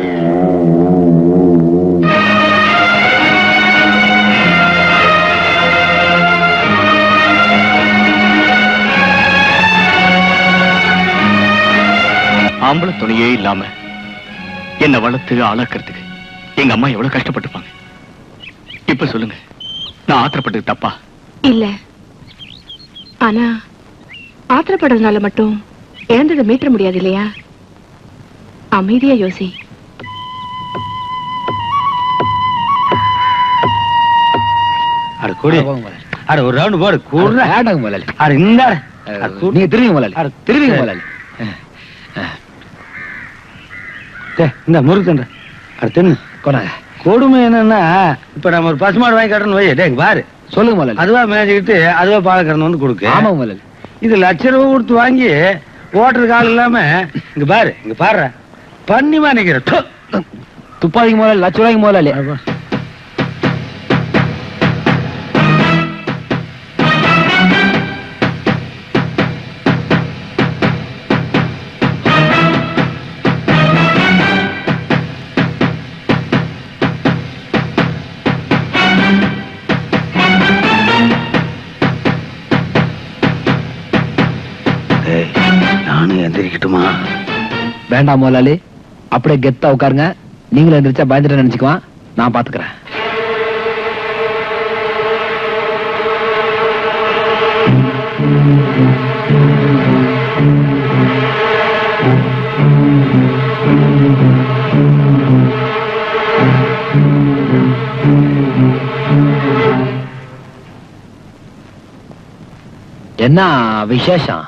ஆம்பளை துணையே இல்லாம என்ன வளர்த்து ஆளாக்குறதுக்கு எங்க அம்மா எவ்வளவு கஷ்டப்பட்டிருப்பாங்க இப்ப சொல்லுங்க நான் ஆத்திரப்பட்டது தப்பா இல்ல ஆனா ஆத்திரப்படுறதுனால மட்டும் இழந்ததை மீட்ட முடியாது இல்லையா அமைதியா யோசி அட கூடி அட ஒரு ரவுண்ட் போடு கூட வேண்டாங்க முதலாளி அட இந்த நீங்க திரும்பிங்க முதலாளி திரும்பிங்க முதலாளி இந்த முறுக்கு தண்ட அட தின்னு கொண்டாங்க கொடுமை என்னன்னா இப்ப நம்ம ஒரு பசுமாடு வாங்கி கட்டணும் வை டேய் பாரு சொல்லுங்க முதலாளி அதுவா மேய்ச்சிக்கிட்டு அதுவா பால் கறந்து வந்து கொடுக்கு ஆமா முதலாளி இது லட்ச ரூபா கொடுத்து வாங்கி ஓட்டுறதுக்கு ஆள் இல்லாம இங்க பாரு இங்க பாரு பண்ணிமா நிக்கிற டு. துப்பாக்கி முதலாளி லட்ச ரூபாய்க்கு முதலாளி டேய், நானும் எந்திரிக்கட்டுமா வேண்டாம் முதலாளி அப்படியே கெத்தா உட்காருங்க நீங்களும் எந்திரிச்சா பயந்துட்டு நினைச்சுக்குவான் நான் பாத்துக்கிறேன் என்ன விசேஷம்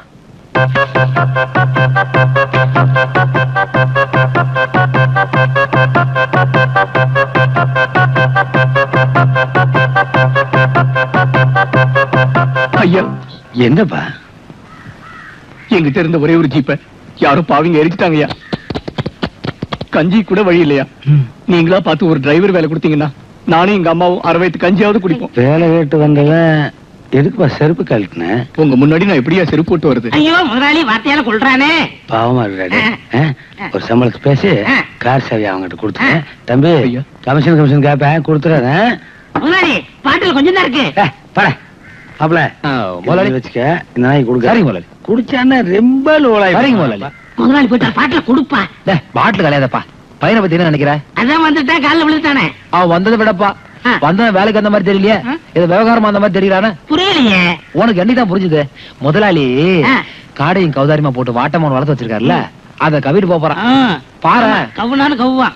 ஐயா என்னப்பா எங்கிட்ட இருந்த ஒரே ஒரு ஜீப்ப யாரோ பாவிங்க எரிச்சிட்டாங்கய்யா கஞ்சி கூட வழி இல்லையா நீங்களா பார்த்து ஒரு டிரைவர் வேலை கொடுத்தீங்கன்னா நானும் எங்க அம்மாவும் அரை வயத்து கஞ்சியாவது குடிப்போம் வேலை கேட்டு வந்தவன் எதுக்குப்பா செருப்பு கழட்டினேன் உங்க முன்னாடி நான் எப்படியா செருப்பு போட்டு வருது ஐயோ முதலாளி வார்த்தையால கொள்றானே பாவமா இருக்காடி ஆ? ஒரு சம்பளத்துக்கு பேசி கார் சாவி அவங்ககிட்ட கொடுத்துட்டேன் தம்பி கமிஷன் கமிஷன் கேப்பேன் கொடுத்துறேன் முதலாளி பாட்டில் கொஞ்சம் தான் இருக்கு பட அப்பல முதலாளி. வச்சுக்க இந்த நாய் கொடுக்க சரிங்க முதலாளி குடிச்சான்னா ரொம்ப லோலாய் சரிங்க முதலாளி முதலாளி போயிட்டு பாட்டில் கொடுப்பா டேய், பாட்டில் கலையாதப்பா பையனை பத்தி என்ன நினைக்கிற அதான் வந்துட்டா காலில் விழுந்துட்டானே அவன் வந்ததை விடப்பா வந்தவன் வேலைக்கு அந்த மாதிரி தெரியலையே இது விவகாரமா அந்த மாதிரி தெரியறானே புரியலையே உனக்கு என்னைக்கு தான் புரிஞ்சுது முதலாளி காடையும் கௌதாரியமா போட்டு வாட்டமான வளர்த்து வச்சிருக்காருல்ல அத கவிட்டு போப் போறான் பாரு கவுனாலும் கவுவான்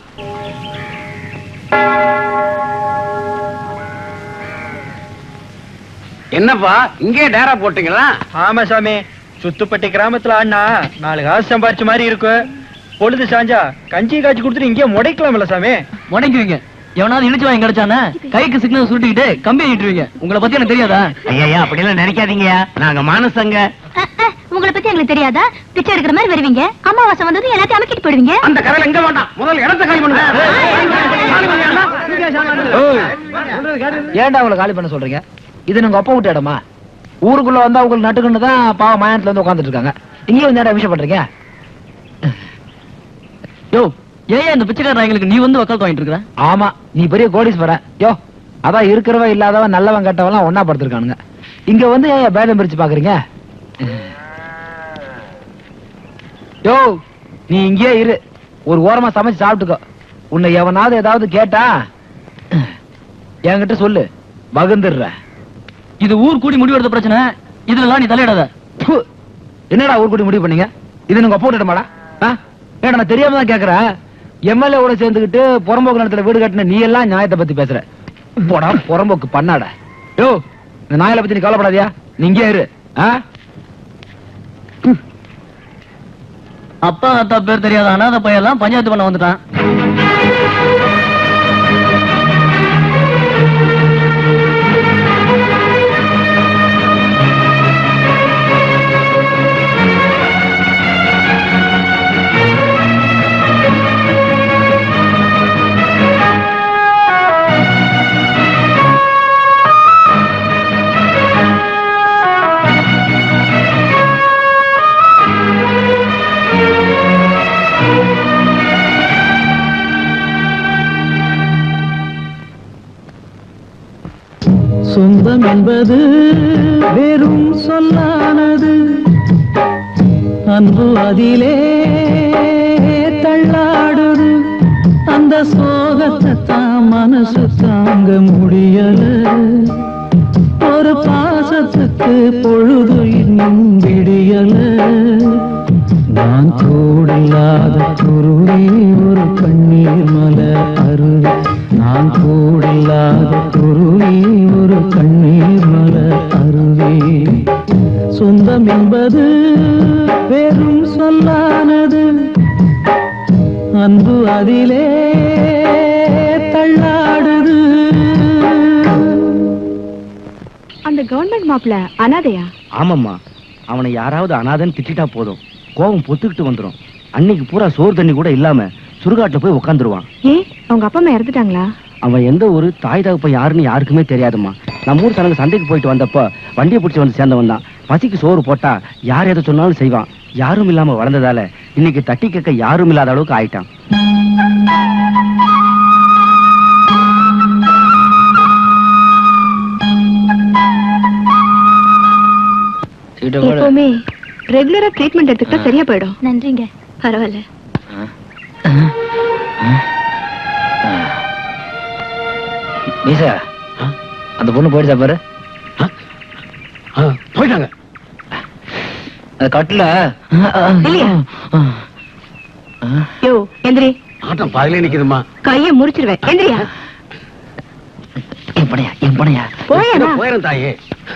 என்னப்பா இங்கே டேரா போட்டீங்களா ஆமா சாமி சுத்துப்பட்டி கிராமத்துல ஆடினா நாலு காசு சம்பாரிச்ச மாதிரி இருக்கு பொழுது சாஞ்சா கஞ்சி காய்ச்சி கொடுத்துட்டு இங்கே முடைக்கலாம்ல சாமி முடங்குவீங்க எவனாவது இழுச்சு வாங்கி கிடைச்சானே கைக்கு சிக்னல் சுட்டிக்கிட்டு கம்பி ஆயிட்டுருவீங்க உங்களை பத்தி எனக்கு தெரியாதா ஐயா அப்படியெல்லாம் நினைக்காதீங்கயா நாங்க மானசங்க உங்களை பத்தி எங்களுக்கு தெரியாதா பிச்சை எடுக்கிற மாதிரி வருவீங்க அமாவாசை வந்ததும் எல்லாத்தையும் அமைக்கிட்டு போயிடுவீங்க அந்த கரையில எங்க வேண்டாம் முதல்ல இடத்த காலி பண்ணுங்க ஏன்டா அவங்களை காலி பண்ண சொல்றீங்க இது உங்க அப்பா விட்ட இடமா ஊருக்குள்ள வந்தா உங்களுக்கு நட்டுக்குன்னு தான் பாவம் மாயத்துல வந்து உட்காந்துட்டு இருக்காங்க இங்கேயும் வந்து நேரம் விஷயம் பண்றீங்க யோ ஏன் இந்த பிச்சைக்கார நாய்களுக்கு நீ வந்து வக்காலத்து வாங்கிட்டு இருக்கிற ஆமா நீ பெரிய கோடீஸ்வரன் யோ அதான் இருக்கிறவன் இல்லாதவன் நல்லவன் கெட்டவன் ஒன்னா படுத்திருக்கானுங்க இங்க வந்து ஏன் பேதம் பிரிச்சு பாக்குறீங்க யோ நீ இங்கேயே இரு ஒரு ஓரமா சமைச்சு சாப்பிட்டுக்கோ உன்னை எவனாவது ஏதாவது கேட்டா என்கிட்ட சொல்லு பகுந்துடுற இது ஊர் கூடி முடிவெடுத்த பிரச்சனை இதுல நீ தலையிடாத ப்பு. என்னடா ஊர் கூட்டி முடிவு பண்ணீங்க இது நீங்க அப்பா விடமாடா ஏடா நான் தெரியாம தான் கேக்குறேன் எம்எல்ஏ கூட சேர்ந்துக்கிட்டு புறம்போக்கு நிலத்துல வீடு கட்டின நீ எல்லாம் நியாயத்தை பத்தி பேசுற போடா புறம்போக்கு பண்ணாட யோ இந்த நாயில பத்தி நீ கவலைப்படாதியா நீ இங்கே இரு ஆ? அப்பா அத்தா பேர் தெரியாத அனாதை பையெல்லாம் பஞ்சாயத்து பண்ண வந்துட்டான் சொந்தம் என்பது வெறும் சொல்லானது அன்பு அதிலே தள்ளாடுது அந்த சோகத்தை தான் மனசு தாங்க முடியல ஒரு பாசத்துக்கு பொழுது இன்னும் விடியல நான் கூடில்லாத குருவி ஒரு கண்ணீர் மலர் அருவி நான் கூடில்லாத குருவி ஒரு கண்ணீர் மலர் அருவி சொந்தம் என்பது வெறும் சொல்லானது அன்பு அதிலே தள்ளாடுது அந்த கவர்மெண்ட் மாப்பிள்ள அனாதையா ஆமாம்மா அவனை யாராவது அனாதன்னு திட்டிட்டா போதும் கோபம் பொத்துக்கிட்டு வந்துரும் அன்னைக்கு பூரா சோறு தண்ணி கூட இல்லாம சுடுகாட்டுல போய் உட்காந்துருவான் ஏன் அவங்க அப்பா அம்மா இறந்துட்டாங்களா அவன் எந்த ஊரு தாய் தகப்ப யாருன்னு யாருக்குமே தெரியாதும்மா நம்ம ஊர் தனக்கு சண்டைக்கு போயிட்டு வந்தப்ப வண்டியை பிடிச்சி வந்து சேர்ந்தவன் தான் பசிக்கு சோறு போட்டா யார் எதை சொன்னாலும் செய்வான் யாரும் இல்லாம வளர்ந்ததால இன்னைக்கு தட்டி கேட்க யாரும் இல்லாத அளவுக்கு ஆயிட்டான் எப்பவுமே ரெகுலரா ட்ரீட்மெண்ட் எடுத்துக்கிட்டா சரியா போயிடும் நன்றிங்க பரவாயில்ல மீசா அந்த பொண்ணு போயிடுச்சா பாரு போயிட்டாங்க அது கட்டுல இல்லையா யோ எந்திரி ஆட்டம் பாதிலே நிக்குதுமா கைய முறிச்சிருவேன் எந்திரியா என் பணையா என் பணையா போயேடா. போயிரும் தாயே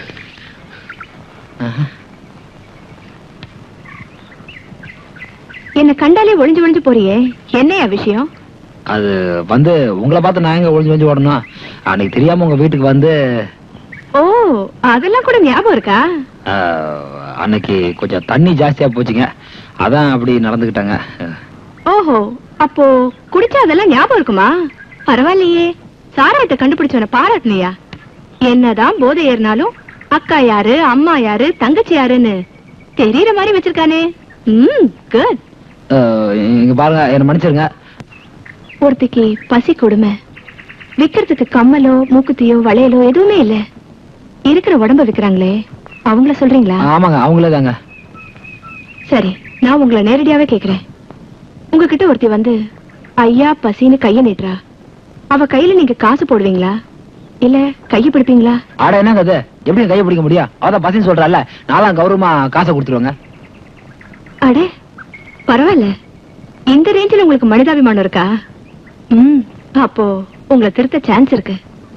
என்ன கண்டாலே ஒளிஞ்சு ஒளிஞ்சு போறியே என்னையா விஷயம் அது வந்து உங்களை பார்த்து நான் எங்க ஒளிஞ்சு ஒளிஞ்சு ஓடணும் அன்னைக்கு தெரியாம உங்க வீட்டுக்கு வந்து ஓ அதெல்லாம் கூட ஞாபகம் இருக்கா ஆஹ், அன்னைக்கு கொஞ்சம் தண்ணி ஜாஸ்தியா போச்சுங்க அதான் அப்படி நடந்துக்கிட்டாங்க ஓஹோ அப்போ குடிச்சா அதெல்லாம் ஞாபகம் இருக்குமா பரவாயில்லையே சாராயத்தை கண்டுபிடிச்சவன பாராட்டுனியா என்னதான் போதை ஏறினாலும் அக்கா யாரு அம்மா யாரு தங்கச்சி யாருன்னு தெரியற மாதிரி வச்சிருக்கானே ம் குட் ஆஹ், இங்க பாருங்க என்ன மன்னிச்சிருங்க ஒருத்திக்கு பசி கொடுமை விக்கிறதுக்கு கம்மலோ மூக்குத்தியோ வளையலோ எதுவுமே இல்ல இருக்கிற உடம்ப விக்கிறாங்களே அவங்கள சொல்றீங்களா ஆமாங்க அவங்களே தாங்க சரி நான் உங்களை நேரடியாவே கேக்குறேன் உங்ககிட்ட ஒருத்தி வந்து ஐயா பசின்னு கைய நீட்டுறா அவ கையில நீங்க காசு போடுவீங்களா இல்ல கைய பிடிப்பீங்களா ஆட என்னங்க அது எப்படி கையை பிடிக்க முடியும் அதான் பசின்னு சொல்றல நாலாம் கௌரவமா காசை கொடுத்துருவாங்க அடே பரவாயில்ல இந்த ரேஞ்சில் உங்களுக்கு மனிதாபிமானம் இருக்கா ம் அப்போ உங்களை திருத்த சான்ஸ் இருக்கு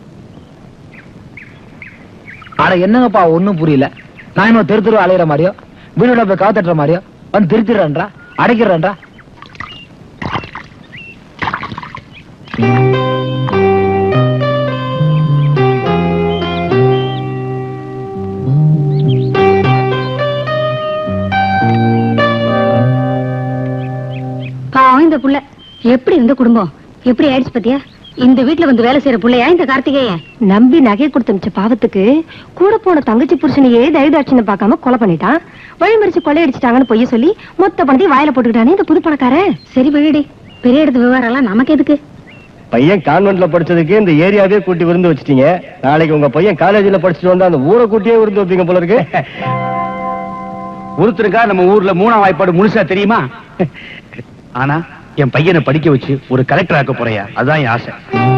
ஆட என்னங்கப்பா ஒண்ணும் புரியல நான் இன்னும் தெரு தெரு அலையிற மாதிரியோ வீடோட போய் காவு தட்டுற மாதிரியோ வந்து திருத்திடுறேன்றா அடைக்கிறேன்றா பாவம் இந்த புள்ள எப்படி இருந்த குடும்பம் எப்படி ஆயிடுச்சு பாத்தியா இந்த வீட்டுல வந்து வேலை செய்யற புள்ளையா இந்த கார்த்திகேயன் நம்பி நகை கொடுத்து மிச்ச பாவத்துக்கு கூட போன தங்கச்சி புருஷனையே தயதாட்சின்னு பார்க்காம கொலை பண்ணிட்டான் வழிமறிச்சு கொள்ளையடிச்சிட்டாங்கன்னு பொய்ய சொல்லி மொத்த பணத்தையும் வாயில போட்டுக்கிட்டானே இந்த புது பணக்காரன் சரி விடுடி பெரிய இடத்து விவகாரம் எல்லாம் நமக்கு எதுக்கு பையன் கான்வென்ட்ல படிச்சதுக்கு இந்த ஏரியாவே கூட்டி விருந்து வச்சிட்டீங்க நாளைக்கு உங்க பையன் காலேஜ்ல படிச்சுட்டு வந்தா அந்த ஊரை கூட்டியே விருந்து வைப்பீங்க போல இருக்கு ஒருத்தருக்கா நம்ம ஊர்ல மூணாம் வாய்ப்பாடு முழுசா தெரியுமா ஆனா என் பையனை படிக்க வச்சு ஒரு கலெக்டர் ஆக்க போறியா அதான் என் ஆசை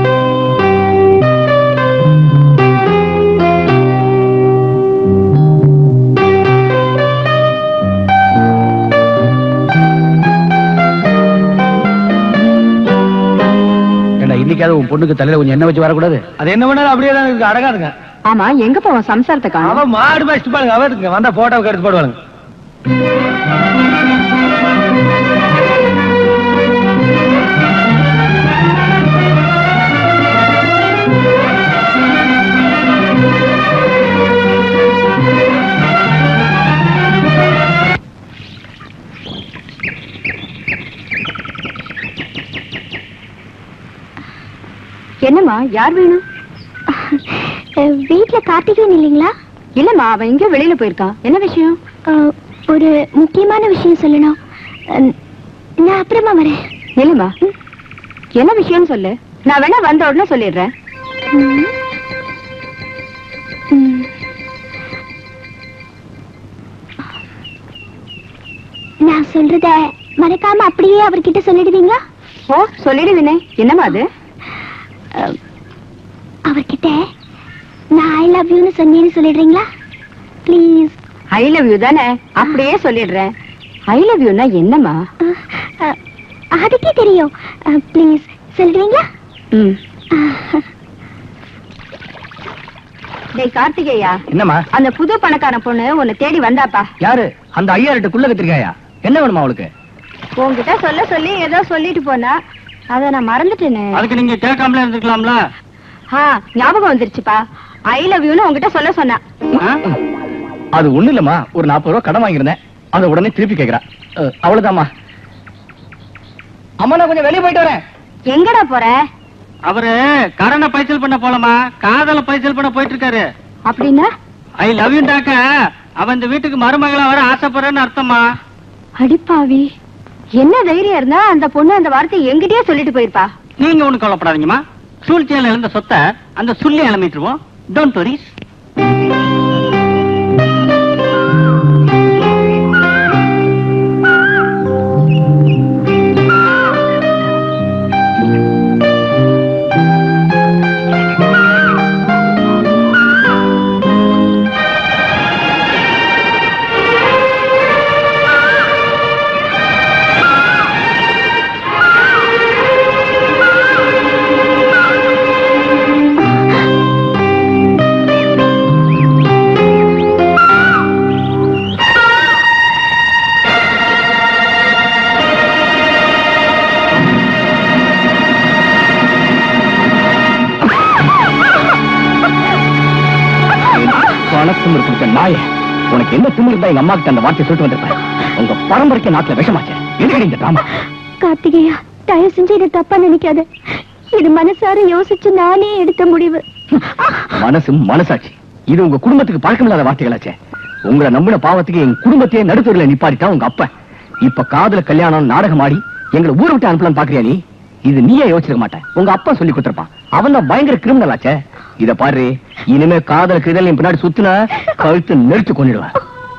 ஏண்டா இன்னைக்காவது உன் பொண்ணுக்கு தலையில கொஞ்சம் எண்ணெய் வச்சு வரக்கூடாது அது என்ன பண்ணாலும் அப்படியே தான் இருக்கு அடங்காதுங்க ஆமா எங்க போவான் சம்சாரத்தை காணோம் அவன் மாடு மேய்ச்சிட்டு பாருங்க அவருக்கு வந்தா போட்டோவுக்கு எடுத்து போடுவாங்க என்னம்மா யார் வேணும் வீட்டுல கார்த்திகேயன் இல்லைங்களா இல்லம்மா அவன் எங்கேயோ வெளியில போயிருக்கான் என்ன விஷயம் அஹ், ஒரு முக்கியமான விஷயம் சொல்லணும் அஹ், நான் அப்புறமா வரேன் இல்லம்மா என்ன விஷயம்னு சொல்லு நான் வேணா வந்த உடனே சொல்லிடுறேன் ம். சொல்றத மறக்காம அப்படியே அவர்கிட்ட சொல்லிடுவீங்களா ஓ சொல்லிடுவேனே என்னம்மா அது அவர்கிட்ட நான் ஐ லவ் யூன்னு சொன்னேன்னு சொல்லிடுறீங்களா ப்ளீஸ் ஐ லவ் யூ தானே அப்படியே சொல்லிடுறேன் ஐ லவ் யூனா என்னம்மா அதுக்கே தெரியும் ப்ளீஸ் சொல்லிடுவீங்களா ம் டேய் கார்த்திகேயா என்னம்மா அந்த புது பணக்கார பொண்ணு உன்னை தேடி வந்தாப்பா யாரு அந்த ஐயாயிரட்டு குள்ள கத்திரிக்காயா என்ன வேணுமா அவளுக்கு உன்கிட்ட சொல்ல சொல்லி ஏதோ சொல்லிட்டு போனா அத நான் மறந்துட்டேனே அதுக்கு நீங்க கேட்காமலே இருந்துக்கலாம்ல ஆ ஞாபகம் வந்துருச்சுப்பா ஐ லவ் யூன்னு உன்கிட்ட சொல்ல சொன்னா அது ஒண்ணு இல்லம்மா ஒரு நாற்பது ரூபா கடன் வாங்கியிருந்தேன் அதை உடனே திருப்பி கேக்குறா அஹ், அவ்வளவுதாம்மா அம்மா நான் கொஞ்சம் வெளியே போயிட்டு வரேன் எங்கடா போற அவரு கடனை பைசல் பண்ண போலமா காதல பைசல் பண்ண போயிட்டு இருக்காரு அப்படின்னா ஐ லவ் யூ டாக்க அவன் இந்த வீட்டுக்கு மருமகளா வர ஆசைப்படுறேன்னு அர்த்தமா அடிப்பாவி என்ன தைரியம் இருந்தா அந்த பொண்ணு அந்த வார்த்தையை எங்கிட்டயே சொல்லிட்டு போயிருப்பா நீங்க ஒண்ணு கவலைப்படாதீங்கம்மா சூழ்ச்சியால இழந்த சொத்தை அந்த சுள்ளி இளமிட்டுருவோம் டோன்ட் வரிஸ் பணத்தும் இருக்க நாய உனக்கு என்ன திமிரு இருந்தா எங்க அம்மா கிட்ட அந்த வார்த்தையை சொல்லிட்டு வந்திருப்பேன் உங்க பரம்பரைக்கு நாட்டுல விஷமாச்சு எதுக்கடி இந்த டிராமா கார்த்திகேயா தயவு செஞ்சு இதை தப்பா நினைக்காத இது மனசார யோசிச்சு நானே எடுத்த முடிவு மனசும் மனசாட்சி இது உங்க குடும்பத்துக்கு பழக்கமில்லாத வார்த்தைகளாச்சே உங்களை நம்பின பாவத்துக்கு என் குடும்பத்தையே நடுத்தூர்ல நிப்பாட்டிட்டா உங்க அப்பா இப்ப காதல கல்யாணம் நாடகம் ஆடி எங்களை ஊரை விட்டு அனுப்பலாம் பாக்குறியா நீ இது நீயே யோசிச்சிருக்க மாட்டேன் உங்க அப்பா சொல்லி கொடுத்திருப்பான் அவன் தான் பயங்கர கிரிமினல் ஆச்சே இத பாரு இனிமே காதல கிதல் என் பின்னாடி சுத்துன கழுத்து நெரிச்சு கொண்டுடுவேன்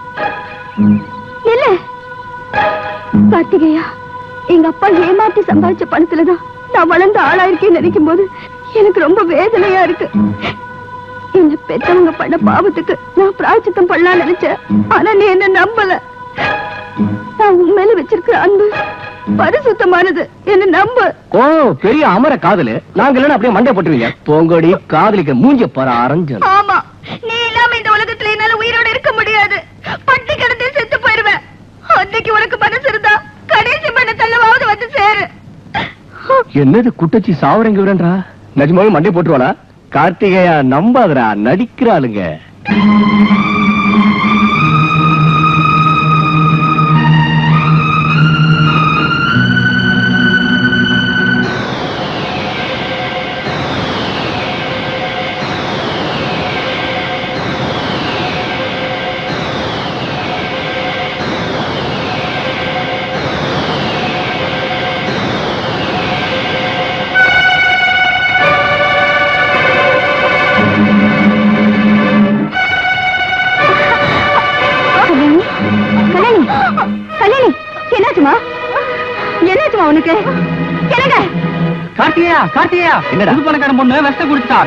இல்ல கார்த்திகேயா எங்க அப்பா ஏமாத்தி சம்பாதிச்ச பணத்துலதான் நான் வளர்ந்த ஆளாயிருக்கேன்னு நினைக்கும் போது எனக்கு ரொம்ப வேதனையா இருக்கு என்ன பெத்தவங்க பண்ண பாவத்துக்கு நான் பிராய்ச்சித்தம் பண்ணலாம் நினைச்சேன் ஆனா நீ என்ன நம்பல நான் உண்மையில வச்சிருக்கிற அன்பு பரிசுத்தமானது என்ன நம்பு ஓ பெரிய அமர காதலு நாங்க இல்லைன்னா அப்படியே மண்டை போட்டுருவீங்க பொங்கடி காதலிக்க மூஞ்ச பாரு அரைஞ்சல் ஆமா நீ இல்லாம இந்த உலகத்துல என்னால உயிரோட இருக்க முடியாது பட்டி கிடந்தே செத்து போயிருவேன் அன்னைக்கு உனக்கு மனசு இருந்தா கடைசி பண்ண தள்ளவாவது வந்து சேரு என்னது குட்டச்சி சாவரங்க விடுறா நிஜமாவே மண்டை போட்டுருவாளா கார்த்திகேயா நம்பாதடா நடிக்கிறாளுங்க கல்யாணி கல்யாணி கல்யாணி என்னாச்சுமா என்னாச்சுமா உனக்கு என்னங்க கார்த்திகேயா கார்த்திகேயா என்னடா? புது பணக்காரன் பொண்ணு விஷத்தை குடிச்சிட்டா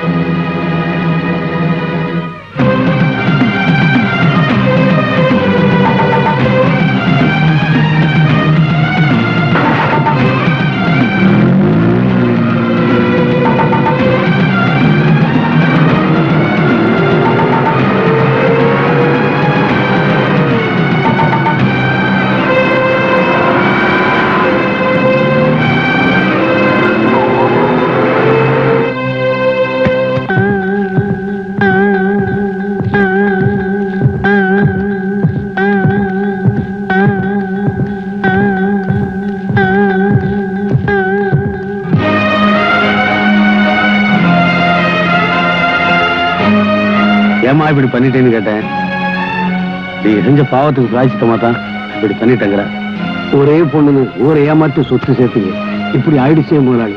ஏமா இப்படி பண்ணிட்டேன்னு கேட்டேன் நீ செஞ்ச பாவத்துக்கு பிராய்ச்சித்தமா தான் இப்படி பண்ணிட்டேங்கிற ஒரே பொண்ணுன்னு ஊரை ஏமாற்றி சொத்து சேர்த்துங்க இப்படி ஆயிடுச்சே முதலாளி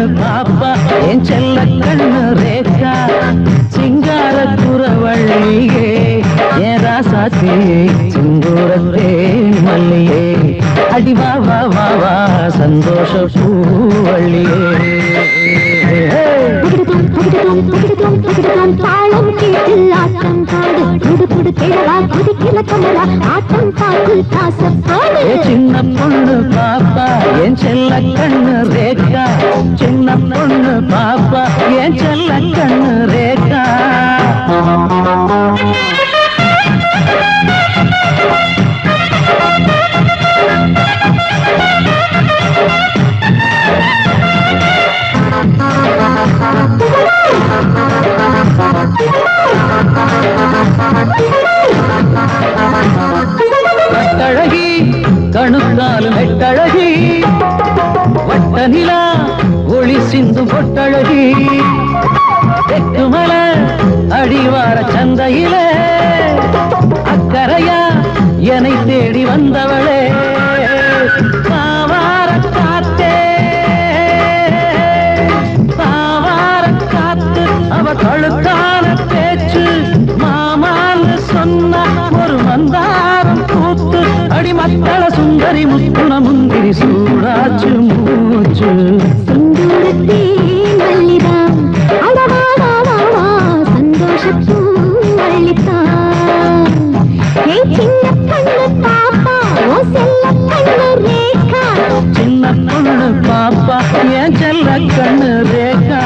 பாப்பா என் செல்ல கண்ணு ரேக்கா சிங்கார குறவள்ளியே என் ராசாத்தி சிங்கூரத்தே மல்லியே அடி வா வா வா வா சந்தோஷ பூவள்ளியே தாளம் கேட்டு ஆட்டம் பாடு குடு குடு கிழவா குதிக்கிற கமலா ஆட்டம் பார்த்து தாசப்பாடு ஏ சின்ன பொண்ணு பாப்பா என் செல்ல கண்ணு ரேக்கா சின்ன பொண்ணு பாப்பா என் செல்ல கண்ணு ரேக்கா கட்டழகி கணுக்கால் மெட்டழகி வட்ட நிலா ஒளி சிந்து பொட்டழகி தெக்குமல அடிவார சந்தையில அக்கறையா என்னை தேடி வந்தவளே பாவார காத்தே பாவார காத்து அவ கழுத்தான பேச்சு மாமான்னு சொன்ன ஒரு மந்தாரம் கூத்து அடிமத்தள சுந்தரி முத்துன முந்திரி சூடாச்சு மூச்சு சிந்தூரத்தே மல்லிதா அடவா வா வா வா சந்தோஷப்பூ அள்ளித்தா ஏ சின்ன கண்ணு பாப்பா ஓ செல்ல கண்ணு ரேகா சின்ன பொண்ணு பாப்பா என் செல்ல கண்ணு ரேகா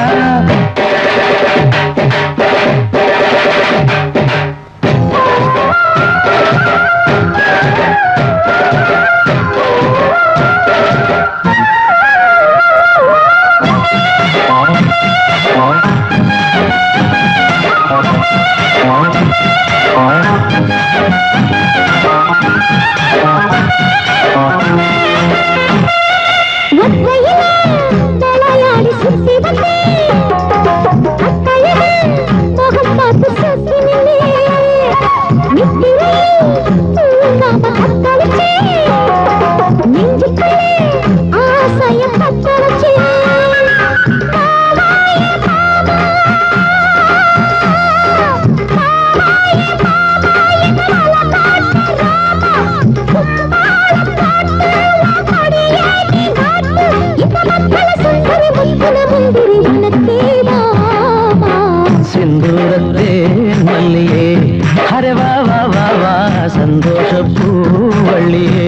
ஒத்தையிலே தலையாடி சுத்தி வந்தே அத்தையிலே முகம் பார்த்து சுத்தி நின்னே நித்திலே தூங்காம கத்தளிச்சே நெஞ்சுக்குள்ளே ஆசைய பத்த வச்சே சிந்தூரத்தே மல்லியே ஹரே வா வா வா வா சந்தோஷ பூவள்ளியே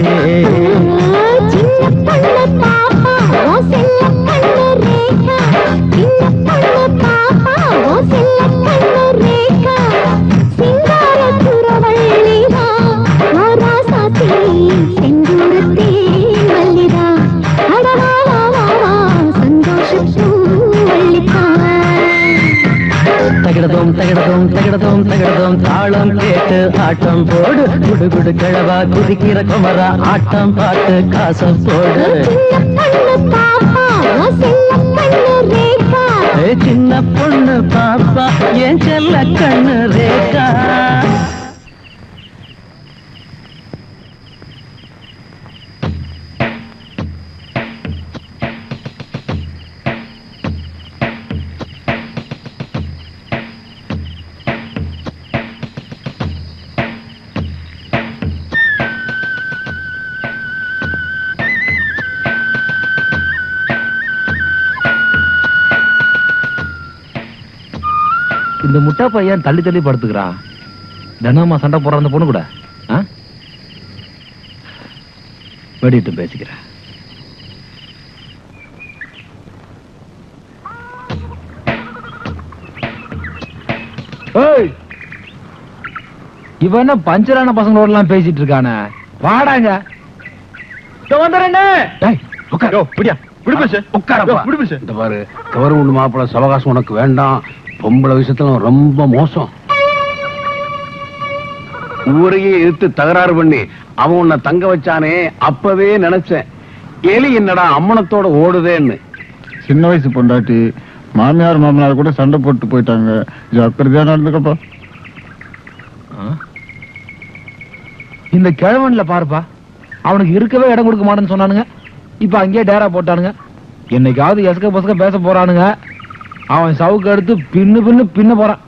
செந்தூரத்தே மல்லிதா அடவா வா வா வா சந்தோஷப்பூ வள்ளித்தான் தகிடதோம் தகிடதோம் தகிடதோம் தகிடதோம் தாளம் கேட்டு ஆட்டம் போடு குடு குடு கிழவா குதிக்கிற குமரா ஆட்டம் பாட்டு காசம் போடு ஏ சின்ன பொண்ணு பாப்பா என் செல்ல கண்ணு ரேகா இந்த முட்டா பையன் தள்ளி தள்ளி படுத்துக்கிறான் தினமா சண்டை போடுற அந்த பொண்ணு கூட ஆ? வெடிட்டு பேசிக்கிறேன் ஏய் இவன் என்ன பஞ்சரான பசங்களோட எல்லாம் பேசிட்டு இருக்கானே வாடாங்க டேய் உட்கார் பிடியா விடுபேசு உட்காரப்பா விடுபேசு இந்த பாரு கவர்மெண்ட் மாப்பிள்ள சவகாசம் உனக்கு வேண்டாம் பொம்பளை விஷயத்துல அவன் ரொம்ப மோசம் ஊரையே எதிர்த்து தகராறு பண்ணி அவன் உன்னை தங்க வச்சானே அப்பவே நினைச்சேன் எலி என்னடா அம்மனத்தோட ஓடுதேன்னு சின்ன வயசு பொண்டாட்டி மாமியார் மாமனார் கூட சண்டை போட்டு போயிட்டாங்க ஜாக்கிரதையா நடந்துக்கப்பா இந்த கிழவன்ல பாருப்பா அவனுக்கு இருக்கவே இடம் கொடுக்க மாட்டேன்னு சொன்னானுங்க இப்ப அங்கேயே டேரா போட்டானுங்க என்னைக்காவது எசக்க பசக்க பேச போறானுங்க அவன் சவுக்கு எடுத்து பின்னு பின்னு பின்ன போறான்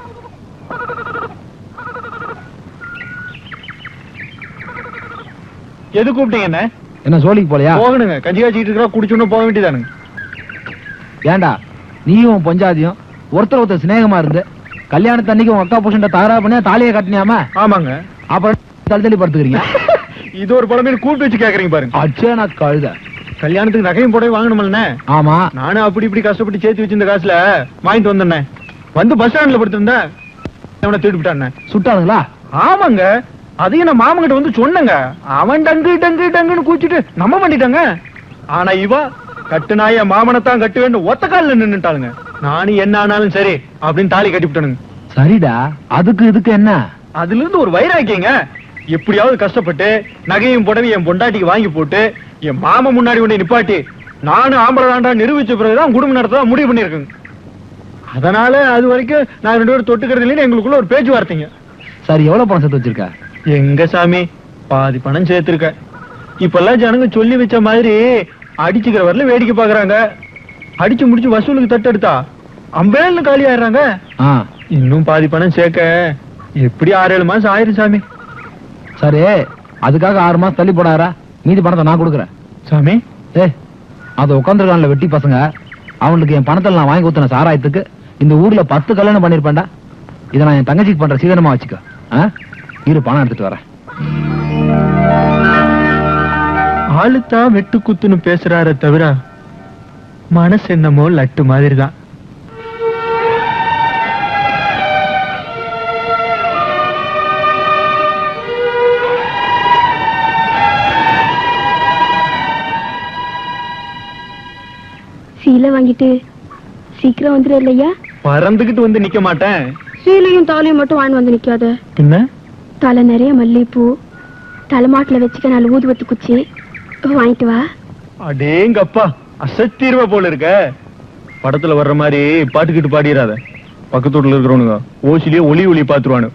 எது கூப்பிட்டீங்க என்ன என்ன சோழிக்கு போலையா போகணுங்க கஞ்சி காய்ச்சிட்டு இருக்கிறா குடிச்சுன்னு போக வேண்டியதானுங்க ஏண்டா நீயும் உன் பொஞ்சாதியும் ஒருத்தர் ஒருத்தர் சிநேகமா இருந்து கல்யாணத்தன்னைக்கு உங்க அக்கா புருஷன் தகராறு பண்ணி தாலியை கட்டினியாம ஆமாங்க அப்புறம் தள்ளி தள்ளி படுத்துக்கிறீங்க இது ஒரு படமே கூப்பிட்டு வச்சு கேக்குறீங்க பாருங்க அச்சே நான் கழுத கல்யாணத்துக்கு நகையும் புடவை வாங்கணுமல்ல ஆமா நானும் அப்படி இப்படி கஷ்டப்பட்டு சேர்த்து வச்சிருந்த காசுல வாங்கிட்டு வந்தேன் வந்து பஸ் ஸ்டாண்ட்ல படுத்திருந்தேன் அவனை தேடி விட்டானே சுட்டானுங்களா ஆமாங்க அதையும் நான் மாமன் கிட்ட வந்து சொன்னேங்க அவன் டங்கு டங்கு டங்குன்னு கூச்சிட்டு நம்ம பண்ணிட்டாங்க ஆனா இவ கட்டு நாய மாமனைத்தான் கட்டு வேண்டும் ஒத்த காலில் நின்னுட்டாளுங்க நானும் என்ன ஆனாலும் சரி அப்படின்னு தாலி கட்டி விட்டானுங்க சரிடா அதுக்கு இதுக்கு என்ன அதுல இருந்து ஒரு வைராக்கியங்க எப்படியாவது கஷ்டப்பட்டு நகையும் புடவையும் என் பொண்டாட்டிக்கு வாங்கி போட்டு என் மாமா முன்னாடி கொண்டு நிப்பாட்டி நானும் ஆம்பளை தாண்டா நிரூபிச்ச பிறகுதான் குடும்பம் நடத்த முடிவு பண்ணிருக்கேங்க அதனால அது வரைக்கும் நான் ரெண்டு பேரும் தொட்டுக்கிறது இல்லைன்னு எங்களுக்குள்ள ஒரு பேச்சுவார்த்தைங்க சரி எவ்வளவு பணம் சேர்த்து வச்சிருக்க எங்க சாமி பாதி பணம் சேர்த்திருக்க இப்பெல்லாம் ஜனங்க சொல்லி வச்ச மாதிரி அடிச்சுக்கிற வரல வேடிக்கை பாக்குறாங்க அடிச்சு முடிச்சு வசூலுக்கு தட்டெடுத்தா அம்பேல்னு காலி ஆயிடுறாங்க ஆ இன்னும் பாதி பணம் சேர்க்க எப்படி ஆறு ஏழு மாசம் ஆயிரும் சாமி சரி அதுக்காக ஆறு மாசம் தள்ளி போடாரா மீதி பணத்தை நான் கொடுக்குறேன் சாமி ஏ அது உட்காந்துருக்கான்ல வெட்டி பசங்க அவனுக்கு என் பணத்தை நான் வாங்கி ஊத்துன சாராயத்துக்கு இந்த ஊர்ல பத்து கல்யாணம் பண்ணிருப்பேன்டா இதை நான் என் தங்கச்சிக்கு பண்ற சீதனமா வச்சுக்கோ ஆ? இரு பணம் எடுத்துட்டு வரேன் ஆளுத்தான் வெட்டு குத்துன்னு பேசுறாரே தவிர மனசு என்னமோ லட்டு மாதிரி தான் சீலை வாங்கிட்டு சீக்கிரம் வந்துடும் இல்லையா பறந்துகிட்டு வந்து நிக்க மாட்டேன் சீலையும் தாலியும் மட்டும் வாங்கி வந்து நிக்காத என்ன தலை நிறைய மல்லிகைப்பூ தலைமாட்டுல வச்சுக்க நாலு ஊதுவத்து குச்சி வாங்கிட்டு வா அடேங்கப்பா அசத்தீர்வ போல இருக்க படத்துல வர்ற மாதிரி பாட்டுக்கிட்டு பாடிடாத பக்கத்து வீட்டுல இருக்கிறவனுங்க ஓசிலேயே ஒளி ஒளி பாத்துருவானு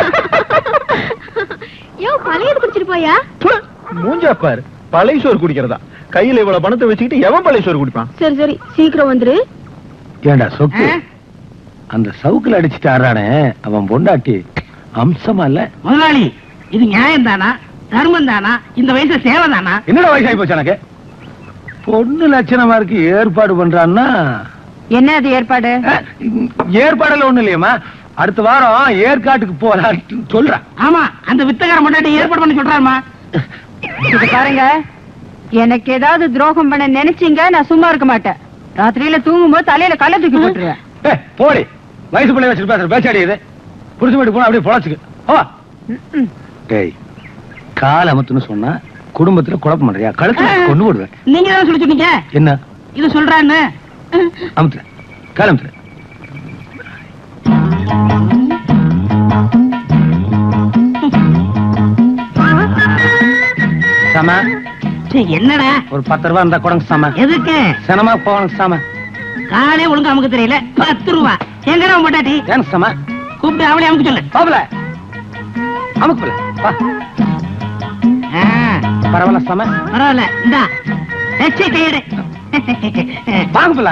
யோ பழையது குடிச்சிட்டு போயா மூஞ்சா பாரு பழைய சோறு குடிக்கிறதா கையில இவ்வளவு பணத்தை வச்சுக்கிட்டு எவன் பழைய சோறு குடிப்பான் சரி சரி சீக்கிரம் வந்துரு ஏண்டா சொக்கு அந்த சவுக்குல அடிச்சுட்டு ஆடுறானே அவன் பொண்டாட்டி அம்சமா இல்ல முதலாளி இது நியாயம் தானா தர்மம் தானா இந்த வயசுல சேவை தானா என்னடா வயசாகி போச்சு எனக்கு பொண்ணு லட்சணமா இருக்கு ஏற்பாடு பண்றான்னா என்ன அது ஏற்பாடு ஏற்பாடுல ஒண்ணு இல்லையம்மா அடுத்த வாரம் ஏற்காட்டுக்கு போறான்னு சொல்றேன் ஆமா அந்த வித்தகார முன்னாடி ஏற்பாடு பண்ணி சொல்றாருமா இது பாருங்க எனக்கு ஏதாவது துரோகம் பண்ண நினைச்சீங்க நான் சும்மா இருக்க மாட்டேன் ராத்திரியில தூங்கும்போது தலையில கல்ல தூக்கி போட்டுருவேன் ஏய், போடி வயசு பிள்ளை வச்சுட்டு பேசுற பேச்சாடி இது புடிச்சு போயிட்டு போனா அப்படியே பொழச்சுக்கு ஓ டேய் கால் அமுத்துன்னு சொன்னா குடும்பத்துல குழப்பம் பண்றியா கழுத்துல கொண்டு விடுவேன் நீங்க தான் சொல்லி சொன்னீங்க என்ன இது சொல்றான்னு அமுத்துற கால் அமுத்துற சம சீ, என்னடா ஒரு பத்து ரூபா இருந்தா கொடுங்க சம எதுக்கு சனமா போகணும் சம காலே ஒழுங்கா அமுக்க தெரியல பத்து ரூபா எங்கடா உன் பொண்டாட்டி ஏன் சம கூப்பிட்டு அவளே அமுக்க சொல்லு பாபல அமுக்குல வா ஆ, பரவாயில்ல சம பரவாயில்ல இந்தா எச்சே கையெடு வாங்குல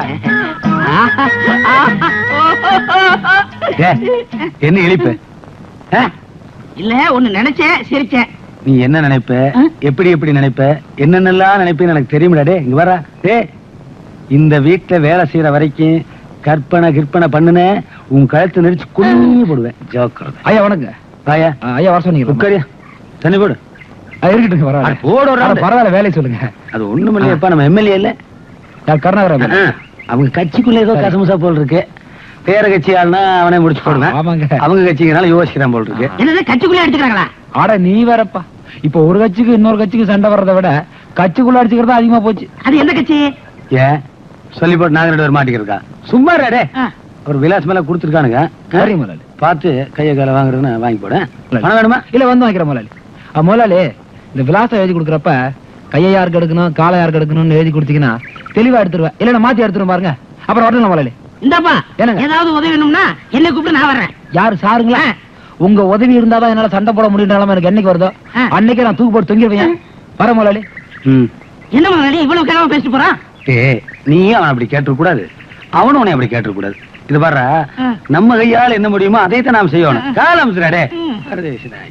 என்ன இழிப்பு ஆ? இல்ல ஒண்ணு நினைச்சேன் சிரிச்சேன் நீ என்ன நினைப்ப எப்படி எப்படி நினைப்ப என்னென்னலாம் நினைப்பேன்னு எனக்கு தெரியுமிடா டே இங்க வர டே இந்த வீட்டுல வேலை செய்யற வரைக்கும் கற்பனை கிற்பனை பண்ணுன உன் கழுத்து நெரிச்சு குள்ளி போடுவேன் ஜோக்கிறது ஐயா வணக்கம் ஐயா ஐயா வர சொன்னீங்க உட்காரியா தண்ணி போடு இருக்கட்டும் அட, பரவாயில்ல போடு ஒரு அட, round. பரவாயில்ல வேலையை சொல்லுங்க அது ஒண்ணும் இல்லையப்பா நம்ம எம்எல்ஏ இல்ல யார் கருணாகரன் ஆ, அவங்க கட்சிக்குள்ள ஏதோ கசமுசா போல் இருக்கு பேர கட்சி ஆள்னா அவனே முடிச்சு போடுவேன் ஆமாங்க. அவங்க கட்சிங்கனால யோசிக்கிறான் போல் இருக்கு என்னது கட்சிக்குள்ளே அடிச்சுக்கிறாங்களா ஆட நீ வேறப்பா இப்ப ஒரு கட்சிக்கு இன்னொரு கட்சிக்கு சண்டை வர்றதை விட கட்சிக்குள்ள அடிச்சுக்கிறது அதிகமா போச்சு அது எந்த கட்சி ஏன் சொல்லி போட்டு நாங்க ரெண்டு பேர் மாட்டிக்கிறக்கா சும்மா டே ஒரு விலாஸ் மேல கொடுத்துருக்கானுங்க சரி முதலாளி பார்த்து கையை காலை வாங்குறதுன்னு வாங்கி போட பணம் வேணுமா இல்ல வந்து வாங்கிக்கிறேன் முதலாளி ஆ, முதலாளி இந்த விலாசம் எழுதி கொடுக்குறப்ப கையை யாருக்கு எடுக்கணும் காலை யாருக்கு எடுக்கணும்னு எழுதி கொடுத்தீங்கன்னா தெளிவா எடுத்துருவேன் இல்ல நான் மாத்தி எடுத்துருவேன் பாருங்க அப்புறம் வரலாம் முதலாளி இந்தாப்பா என்னங்க? ஏதாவது உதவி வேணும்னா என்னை கூப்பிட்டு நான் வர்றேன் யாரு சாருங்களா உங்க உதவி இருந்தாதான் என்னால சண்டை போட முடியுன்ற நிலைமை எனக்கு என்னைக்கு வருதோ அன்னைக்கே நான் தூக்கு போட்டு தொங்கிருவேன் வர முதலாளி ம் என்ன முதலாளி இவ்வளவு கேவலமா பேசிட்டு போறான் ஏய், நீயும் அவன் அப்படி கேட்டுற கூடாது அவனும் உன்னை அப்படி கேட்டுற கூடாது இது பாரு நம்ம கையால என்ன முடியுமோ அதை தான் நாம் செய்யணும் காலம் சிறாடே பரதேசிதாய்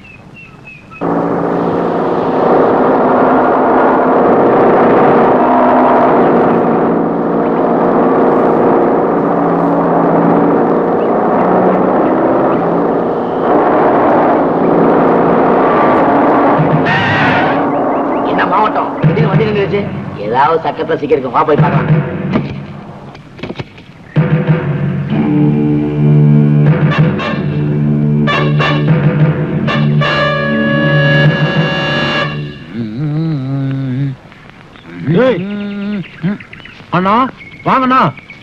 என்ன மாவட்டம் திடீர்னு வண்டி நின்றுச்சு ஏதாவது சக்கத்தை சீக்கிரம் வா போய் பார்க்கலாம் அண்ணா வாங்கண்ணா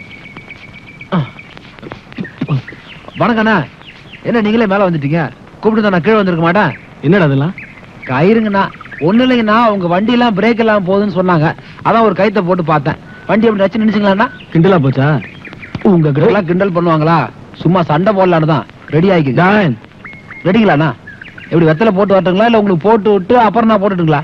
வணக்கண்ணா என்ன நீங்களே மேல வந்துட்டீங்க கூப்பிட்டு நான் கீழே வந்திருக்க மாட்டேன் என்னடா அதெல்லாம் கயிறுங்கண்ணா ஒண்ணு இல்லைங்கண்ணா உங்க வண்டி எல்லாம் பிரேக் எல்லாம் போகுதுன்னு சொன்னாங்க அதான் ஒரு கயித்தை போட்டு பார்த்தேன் வண்டி எப்படி வச்சு நினைச்சுங்களாண்ணா கிண்டலா போச்சா உங்க கிட்ட எல்லாம் கிண்டல் பண்ணுவாங்களா சும்மா சண்டை போடலான்னு தான் ரெடி ஆயிக்குங்க ரெடிங்களாண்ணா எப்படி வெத்தலை போட்டு வரட்டுங்களா இல்ல உங்களுக்கு போட்டு விட்டு அப்புறம் நான் போட்டுட்டுங்களா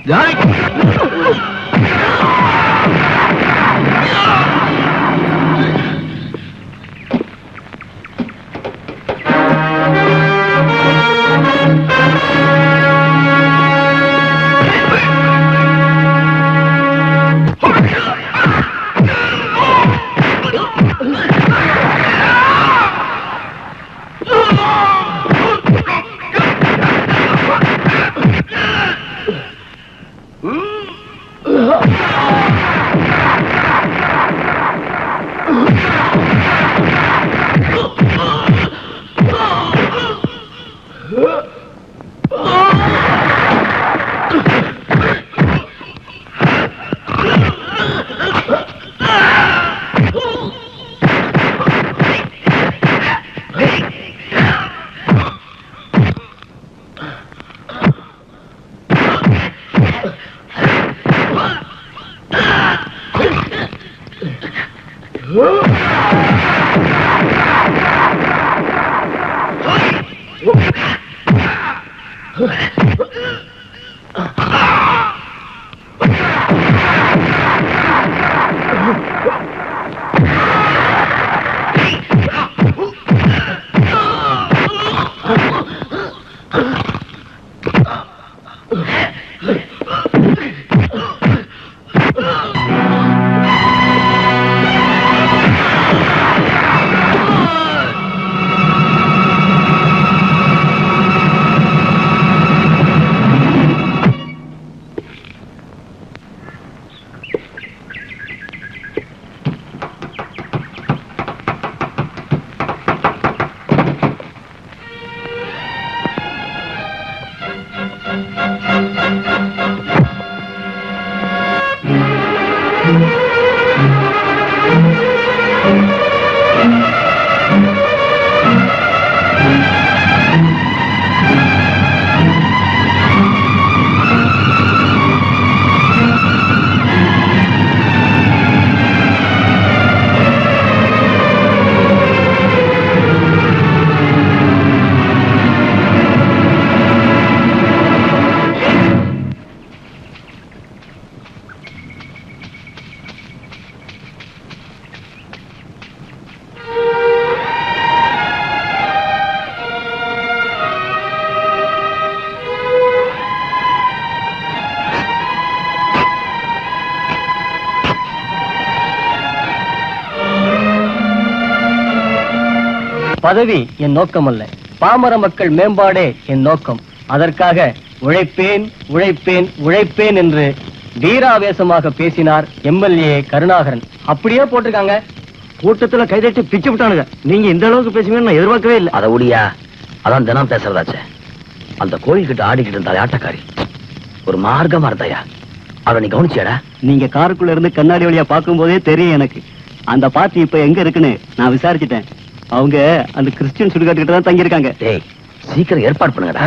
பதவி என் நோக்கம் அல்ல பாமர மக்கள் மேம்பாடே என் நோக்கம் அதற்காக உழைப்பேன் உழைப்பேன் உழைப்பேன் என்று வீராவேசமாக பேசினார் எம்எல்ஏ கருணாகரன் அப்படியே போட்டிருக்காங்க கூட்டத்துல கைதட்டி பிச்சு விட்டானுங்க நீங்க இந்த அளவுக்கு பேசுவீங்கன்னு நான் எதிர்பார்க்கவே இல்லை அதை உடியா அதான் தினம் பேசுறதாச்சே அந்த கோயில்கிட்ட ஆடிக்கிட்டு இருந்தா ஆட்டக்காரி ஒரு மார்க்கமா இருந்தாயா அவளை நீ கவனிச்சியாடா நீங்க காருக்குள்ள இருந்து கண்ணாடி வழியா பார்க்கும் போதே தெரியும் எனக்கு அந்த பாத்தி இப்ப எங்க இருக்குன்னு நான் விசாரிச்சிட்டேன் அவங்க அந்த கிறிஸ்டியன் சுடுகாட்டு கிட்ட தான் தங்கியிருக்காங்க டேய் சீக்கிரம் ஏற்பாடு பண்ணுங்கடா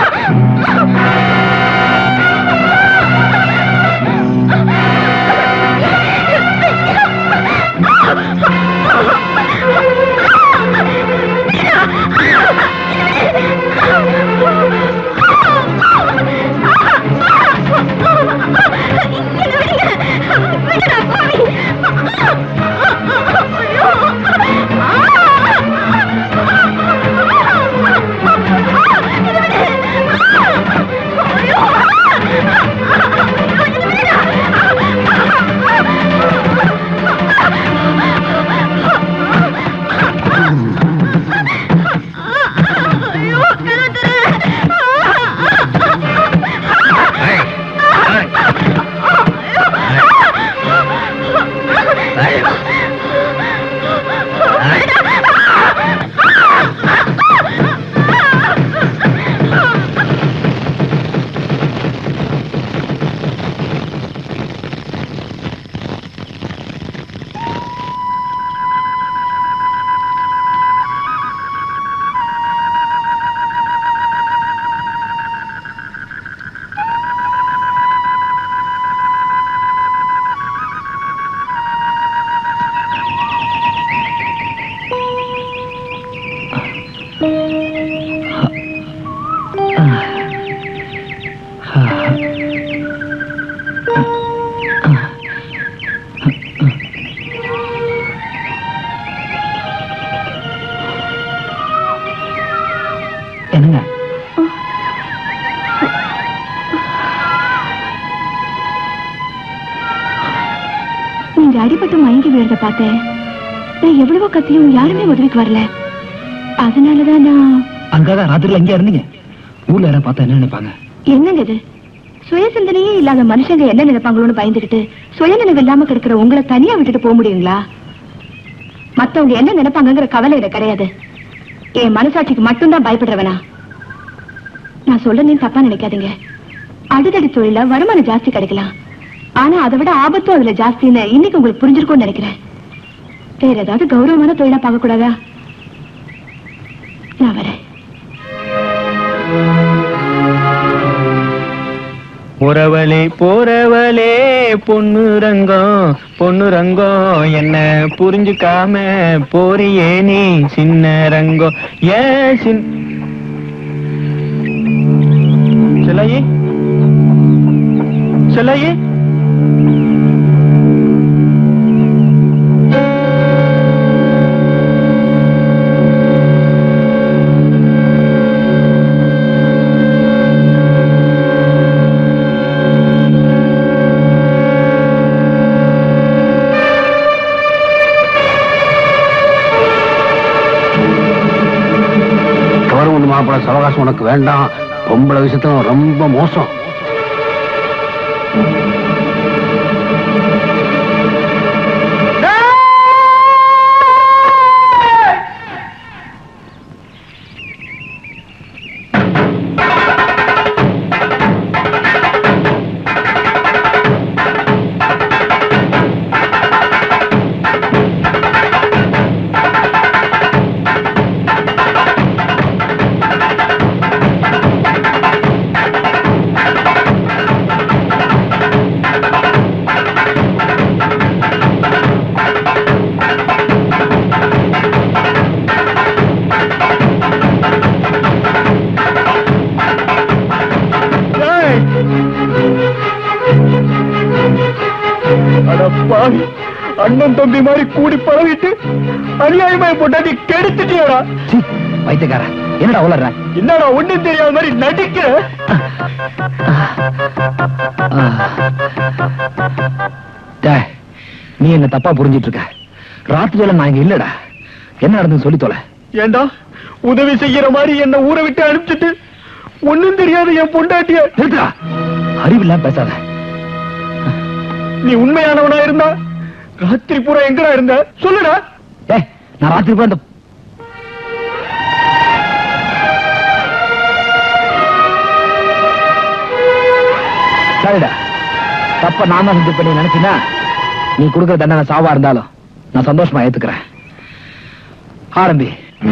Ah! என்னங்க நீங்க அடிபட்டு மயங்கி விழுறத பார்த்தேன் நான் எவ்வளவோ கத்தியும் யாருமே உதவிக்கு வரல அதனாலதான் நான் அங்கதான் ராத்திரில எங்க இருந்தீங்க ஊர்ல யாரும் பார்த்தா என்ன நினைப்பாங்க என்னங்க இது சுயசிந்தனையே இல்லாத மனுஷங்க என்ன நினைப்பாங்களோன்னு பயந்துகிட்டு சுயநினைவு இல்லாம கிடக்கிற உங்களை தனியா விட்டுட்டு போக முடியுங்களா மத்தவங்க என்ன நினைப்பாங்கங்கிற கவலை எனக்கு கிடையாது என் மனசாட்சிக்கு மட்டும்தான் பயப்படுறவனா நான் சொல்றேன்னு தப்பா நினைக்காதீங்க அடுத்தடி தொழில வருமானம் ஜாஸ்தி கிடைக்கலாம் ஆனா அதை விட ஆபத்தும் அதுல ஜாஸ்தின்னு இன்னைக்கு உங்களுக்கு புரிஞ்சிருக்கும்னு நினைக்கிறேன் வேற ஏதாவது கௌரவமான தொழிலா பார்க்க கூடாதா நான் வரேன் உறவலே போறவளே பொண்ணு ரங்கம் பொண்ணு ரங்கம் என்ன புரிஞ்சுக்காம போறியே நீ சின்ன ரங்கம் ஏன் சின் செல்லாயி செல்லாயி கவர்மெண்ட் மாப்பிள்ள சவகாசம் உனக்கு வேண்டாம் பொம்பளை விஷயத்துல அவன் ரொம்ப மோசம் ஏய்! அட பாவி அண்ணன் தம்பி மாதிரி கூடி பழகிட்டு அநியாயமா என் பொண்டாட்டி கெடுத்துட்டியடா வைத்தியக்கார என்னடா உளற என்னடா ஒண்ணும் தெரியாத மாதிரி நடிக்கிற டேய், நீ என்ன தப்பா புரிஞ்சிட்டு இருக்க ராத்திரியில நான் இங்க இல்லடா என்ன நடந்ததுன்னு சொல்லி தொலை ஏண்டா உதவி செய்யற மாதிரி என்ன ஊரை விட்டு அனுப்பிச்சிட்டு ஒண்ணும் தெரியாத என் பொண்டாட்டிய நிறுத்துடா அறிவில்லாம் பேசாத நீ உண்மையானவனா இருந்தா ராத்திரி பூரா எங்கடா இருந்த சொல்லுடா ஏய் நான் ராத்திரி போய் அந்த சரிடா தப்ப நான் தான் செஞ்சு பண்ணி நினைச்சினா நீ கொடுக்குற தண்டனை சாவா இருந்தாலும் நான் சந்தோஷமா ஏத்துக்கிறேன் ஆரம்பி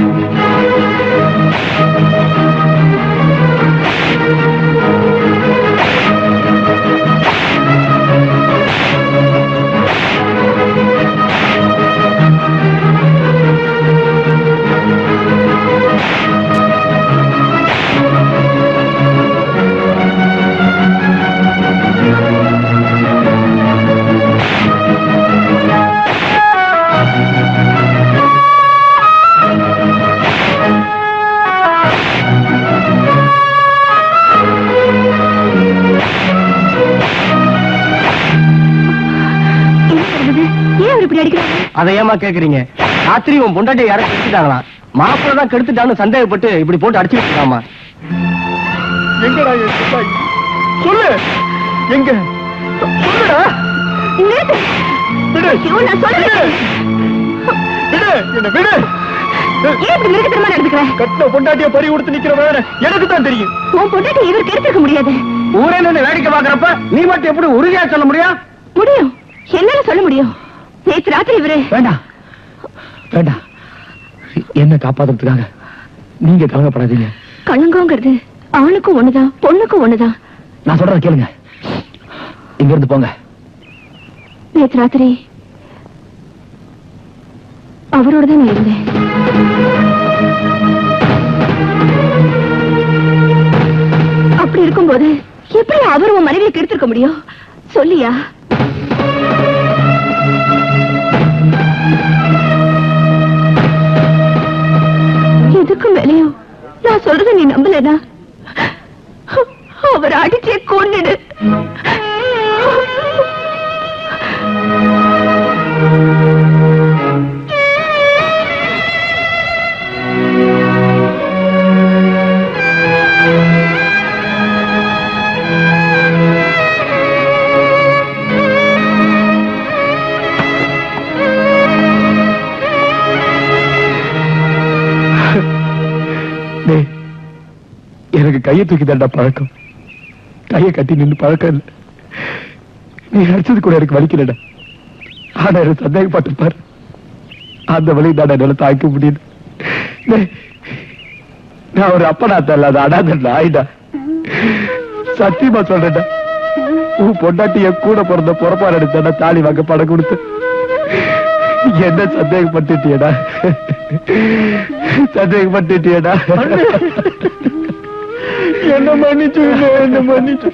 என்ன சொல்றது ஏன் அவர் இப்படி அடிக்கிறாங்க அதை ஏமா கேக்குறீங்க ராத்திரி உன் பொண்டாட்டி யாரும் கெடுத்துட்டாங்களாம் மாப்பிள்ள தான் கெடுத்துட்டான்னு சந்தேகப்பட்டு இப்படி போட்டு அடிச்சுட்டு இருக்காமா எங்கடா என் பொண்டாட்டி சொல்லு எங்க சொல்லுடா நிறுத்து. விடு ஐயோ, நான் சொல்றேன். விடு என்ன விடு ஏன் இப்படி மிருகத்தனமா நடந்துக்கிற? கட்டின பொண்டாட்டிய பறி கொடுத்து நிக்கிற வேற எனக்கு தான் தெரியும் உன் பொண்டாட்டி இவருக்கு எடுத்துக்க முடியாது ஊரே நின்று வேடிக்கை பாக்குறப்ப நீ மட்டும் எப்படி உறுதியா சொல்ல முடியும் முடியும் என்னால சொல்ல முடியும் நேத்து ராத்திரி இவரு வேண்டாம் வேண்டாம் என்ன காப்பாத்துறதுக்காக நீங்க கவலைப்படாதீங்க கலங்கோங்கிறது ஆணுக்கும் ஒண்ணுதான் பொண்ணுக்கும் ஒண்ணுதான் நான் சொல்றத கேளுங்க இங்க இருந்து போங்க நேத்து ராத்திரி அவரோட தான் நான் இருந்தேன் அப்படி இருக்கும்போது எப்படி அவர் உன் மனைவியை கெடுத்திருக்க முடியும் சொல்லியா இதுக்கு மேலேயும் நான் சொல்றத நீ நம்பலனா அவர் அடிச்சே கொன்னுடு டேய், எனக்கு கையை தூக்கி தண்டா பழக்கம் கையை கட்டி நின்னு பழக்கம் இல்லை நீ அடிச்சது கூட எனக்கு வலிக்கலடா ஆனா எனக்கு சந்தேகப்பட்டு பாரு அந்த வழி தான் என்னால தாய்க்க முடியுது டேய், நான் ஒரு அப்பனாத்த இல்லாத அடாத ஆயிடா சத்தியமா சொல்றேன்டா உன் பொண்டாட்டி என் கூட பிறந்த பொறப்பாடு எடுத்தா தாலி வாங்க படம் கொடுத்து என்ன சந்தேகப்பட்டுட்டியடா சந்தேகப்பட்டுட்டியடா என்ன மன்னிச்சு என்ன மன்னிச்சு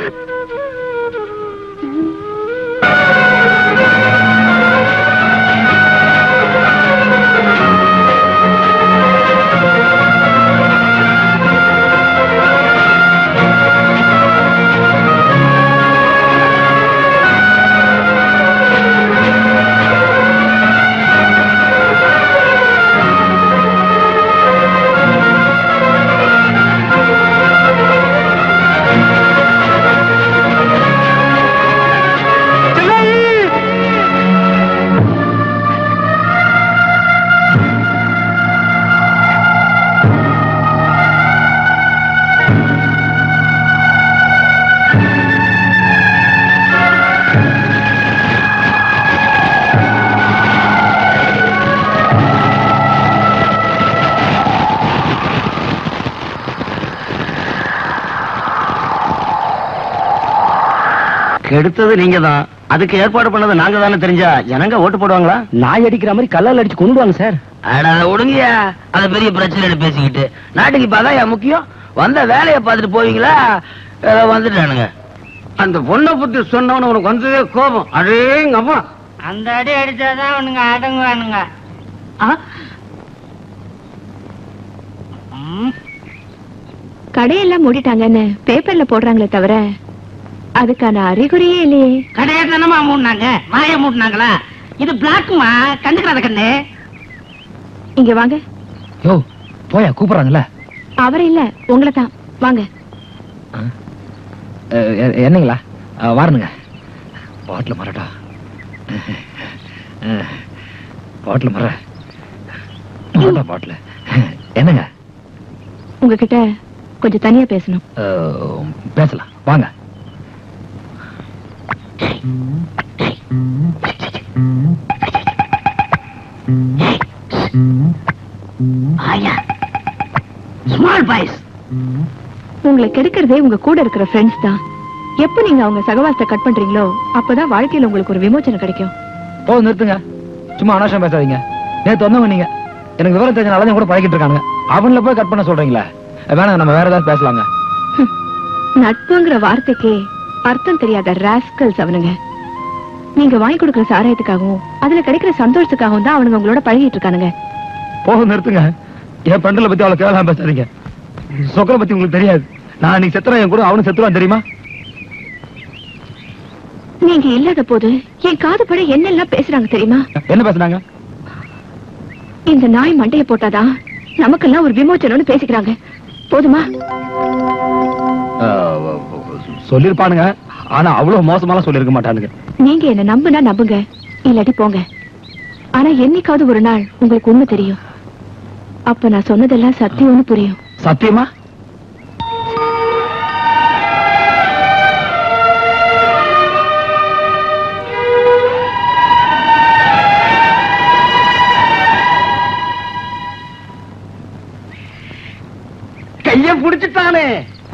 கெடுத்தது நீங்க தான் அதுக்கு ஏற்பாடு பண்ணது நாங்க தானே தெரிஞ்சா ஜனங்க ஓட்டு போடுவாங்களா நாய் அடிக்கிற மாதிரி கல்லால் அடிச்சு கொண்டுடுவாங்க சார் அட ஒடுங்கயா அது பெரிய பிரச்சனை பேசிக்கிட்டு நாட்டுக்கு இப்ப அதான் முக்கியம் வந்த வேலையை பார்த்துட்டு போவீங்களா ஏதோ வந்துட்டானுங்க அந்த பொண்ணை பத்தி சொன்னவன உனக்கு வந்ததே கோபம் அடேங்க அப்பா அந்த அடி அடிச்சாதான் அவனுங்க அடங்குவானுங்க கடையெல்லாம் மூடிட்டாங்கன்னு பேப்பர்ல போடுறாங்களே தவிர அதுக்கான அறிகுறியே இல்லையே கடையை தானமா மூடினாங்க மாய மூடினாங்களா இது பிளாக்குமா கண்டுக்கிறாத கண்ணு இங்க வாங்க யோ போயா கூப்பிடுறாங்கல்ல அவர் இல்ல உங்களை தான் வாங்க அஹ், எ- என்னங்களா அஹ், வாரணுங்க பாட்டில் மரடா பாட்டில் மர மரடா பாட்டில் என்னங்க உங்ககிட்ட கொஞ்சம் தனியா பேசணும் அஹ், பேசலாம் வாங்க ஸ்மால் பாய்ஸ் உங்களை கெடுக்கிறதே உங்க கூட இருக்கிற ஃப்ரெண்ட்ஸ் தான் எப்ப நீங்க அவங்க சகவாசத்தை கட் பண்றீங்களோ அப்பதான் வாழ்க்கையில உங்களுக்கு ஒரு விமோச்சனம் கிடைக்கும் போதும் நிறுத்துங்க சும்மா அனாவசியம் பேசாதீங்க நேத்து வந்தவங்க நீங்க எனக்கு விவரம் தெரிஞ்ச நல்லதையும் கூட பழகிட்டு இருக்காங்க அவங்கள போய் கட் பண்ண சொல்றீங்களா வேணாம் நம்ம வேற ஏதாவது பேசலாங்க நட்புங்கிற வார்த்தைக்கே அர்த்தம் தெரியாத ராஸ்கல்ஸ் அவனுங்க நீங்க வாங்கி கொடுக்கிற சாராயத்துக்காகவும் அதுல கிடைக்கிற சந்தோஷத்துக்காகவும் தான் அவனுங்க உங்களோட பழகிட்டு இருக்கானுங்க போதும் நிறுத்துங்க என் ஃப்ரெண்டுல பத்தி அவளை கேவலாம் பேசாதீங்க சொக்கரை பத்தி உங்களுக்கு தெரியாது நான் இன்னைக்கு செத்துறேன் என் கூட அவனும் செத்துருவான் தெரியுமா நீங்க இல்லாத போது என் காது பட என்னெல்லாம் பேசுறாங்க தெரியுமா என்ன பேசுனாங்க இந்த நாய் மண்டைய போட்டாதான் நமக்கெல்லாம் ஒரு விமோச்சனம்னு பேசிக்கிறாங்க போதுமா சொல்லிருப்பானுங்க ஆனா அவ்வளவு மோசமாலாம் சொல்லிருக்க மாட்டானுங்க நீங்க என்ன நம்புனா நம்புங்க இல்லாட்டி போங்க ஆனா என்னைக்காவது ஒரு நாள் உங்களுக்கு உண்மை தெரியும் அப்ப நான் சொன்னதெல்லாம் சத்தியம்னு புரியும் சத்தியமா கைய புடிச்சிட்டானே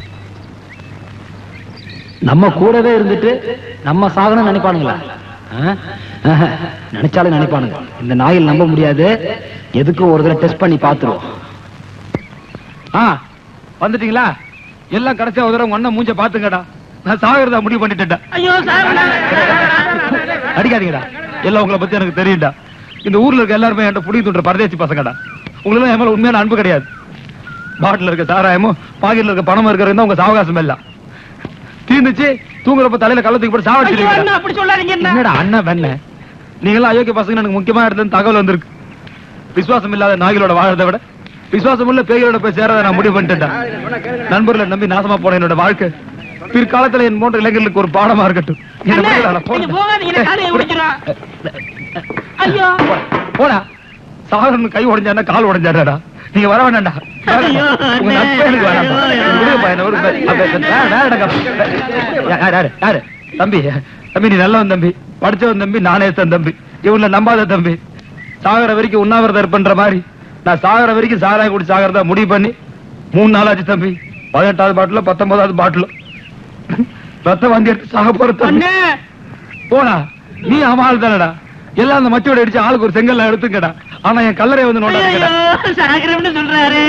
நம்ம கூடவே இருந்துட்டு நம்ம சாகணும்னு நினைப்பானுங்களா ஆ? ஆஹா, நினைச்சாலும் நினைப்பானுங்க இந்த நாயில் நம்ப முடியாது எதுக்கும் ஒரு தடவை டெஸ்ட் பண்ணி பாத்துருவோம் ஆ வந்துட்டீங்களா எல்லாம் கடைசியா ஒரு தடவை உங்க அண்ணன் மூஞ்ச பாத்துங்கடா நான் சாகிறதா முடிவு பண்ணிட்டேன்டா ஐயோ சார் அடிக்காதீங்கடா எல்லாம் உங்களை பத்தி எனக்கு தெரியும்டா இந்த ஊர்ல இருக்க எல்லாருமே என்கிட்ட புடி தூண்டுற பரதேசி பசங்கடா உங்களுக்கு என் மேல உண்மையான அன்பு கிடையாது பாட்டில் இருக்க சாராயமும் பாக்கெட்ல இருக்க பணமும் இருக்கிறது உங்க சாவகாசம் எல்லாம் தீர்ந்துச்சு தூங்குறப்ப தலையில கள்ளத்துக்கு போட்டு ஐயோ சாவடிச்சிருக்கீங்க அண்ணா அப்படி சொல்லாதீங்க என்ன என்னடா அண்ணன் வெண்ண நீங்களாம் அயோக்கிய பசங்க எனக்கு முக்கியமா இடத்துல தகவல் வந்திருக்கு விசுவாசம் இல்லாத நாய்களோட வாழறதை விட விசுவாசம் உள்ள பேய்களோட போய் சேரத நான் முடிவு பண்ணிட்டேன் நண்பர்களை நம்பி நாசமா போன என்னோட வாழ்க்கை பிற்காலத்துல என் போன்ற இளைஞர்களுக்கு ஒரு பாடமா இருக்கட்டும் என்னை அண்ணா, விட்டுடா, நான் நீங்க போறேன். போகாதீங்க காலையை உடைக்கிறோம் ஐயோ போடா சாகரன் கை உடைஞ்சாடா கால் உடைஞ்சாடா நீங்க வர வேண்டாம்டா ஐயோ, உங்க நட்பே எனக்கு வேணாம் விடுங்கப்பா, என்னை விடுங்க. அப்ப, யார், யாருடா? யார், யாரு, யாரு? தம்பி தம்பி நீ நல்லவன் தம்பி படிச்சவன் தம்பி நானே தன் தம்பி இவனை நம்பாத தம்பி சாகர வரைக்கும் உண்ணாவிரதம் இருப்பன்ற மாதிரி நான் சாகர வரைக்கும் சாராயம் குடி சாகரதா முடிவு பண்ணி மூணு நாளாச்சு தம்பி பதினெட்டாவது பாட்டில பத்தொன்பதாவது பாட்டில ரத்த வாந்தி எடுத்து சாக போற தம்பி போடா நீ அமால் தானடா எல்லாம் அந்த மச்சோட அடிச்சு ஆளுக்கு ஒரு செங்கல்ல எடுத்துக்கடா ஆனா என் கல்லறை வந்து நோண்டாதுக்கடா ஐயோ சாகரம்னு சொல்றாரு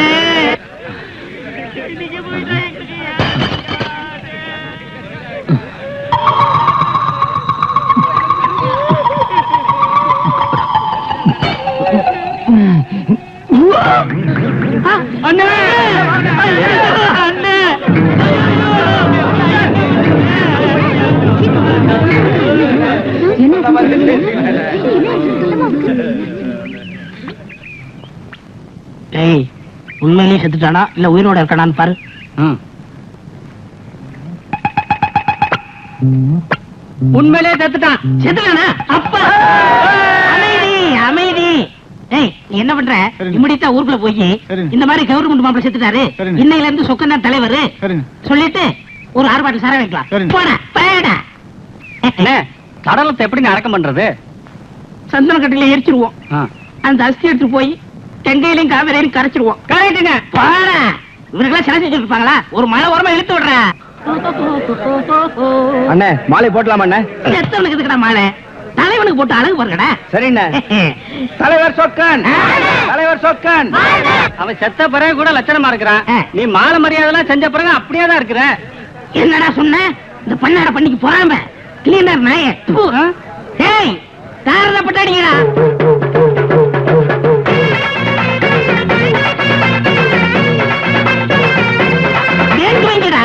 அண்ணே அண்ணே டேய் உண்மையிலேயே செத்துட்டானா இல்ல உயிரோட இருக்கானான்னு பாரு உண்மையிலே செத்துட்டான் செத்துட்டானா அப்பா அமைதி அமைதி டேய் நீ என்ன பண்ற இம்மிடியா ஊருக்குள்ள போய் இந்த மாதிரி கவர்மெண்ட் மாப்பிள்ள செத்துட்டாரு இன்னையில இருந்து சொக்கன் தான் தலைவர் சொல்லிட்டு ஒரு ஆறு பாட்டில் சார வைக்கலாம் போடா போடா கடலத்தை எப்படி அடக்கம் பண்றது சந்தன கட்டில எரிச்சிருவோம் அந்த அஸ்தி எடுத்து போய் தெங்கையிலையும் காவேரியிலையும் கரைச்சிருவோம் கரெக்டுங்க பாடா இவருக்கெல்லாம் சிலை செஞ்சு இருப்பாங்களா ஒரு மழை உரமா இழுத்து விடுறேன் அண்ணே மாலை போட்டலாமா அண்ணே செத்தவனுக்கு எதுக்குடா மாலை தலைவனுக்கு போட்டு அழகு பாருங்கடா சரிண்ணே தலைவர் சொக்கன் தலைவர் சொக்கன் அவன் செத்த பிறகு கூட லட்சணமா இருக்கிறான் நீ மாலை மரியாதை எல்லாம் செஞ்ச பிறகு அப்படியே தான் இருக்கிற என்னடா சொன்ன இந்த பண்ணாட பண்ணிக்கு போறாம கிளீனர் நாய தூ, ஆ? ஏய் தாரத பட்டாடிங்கடா வேண்டு வைங்கடா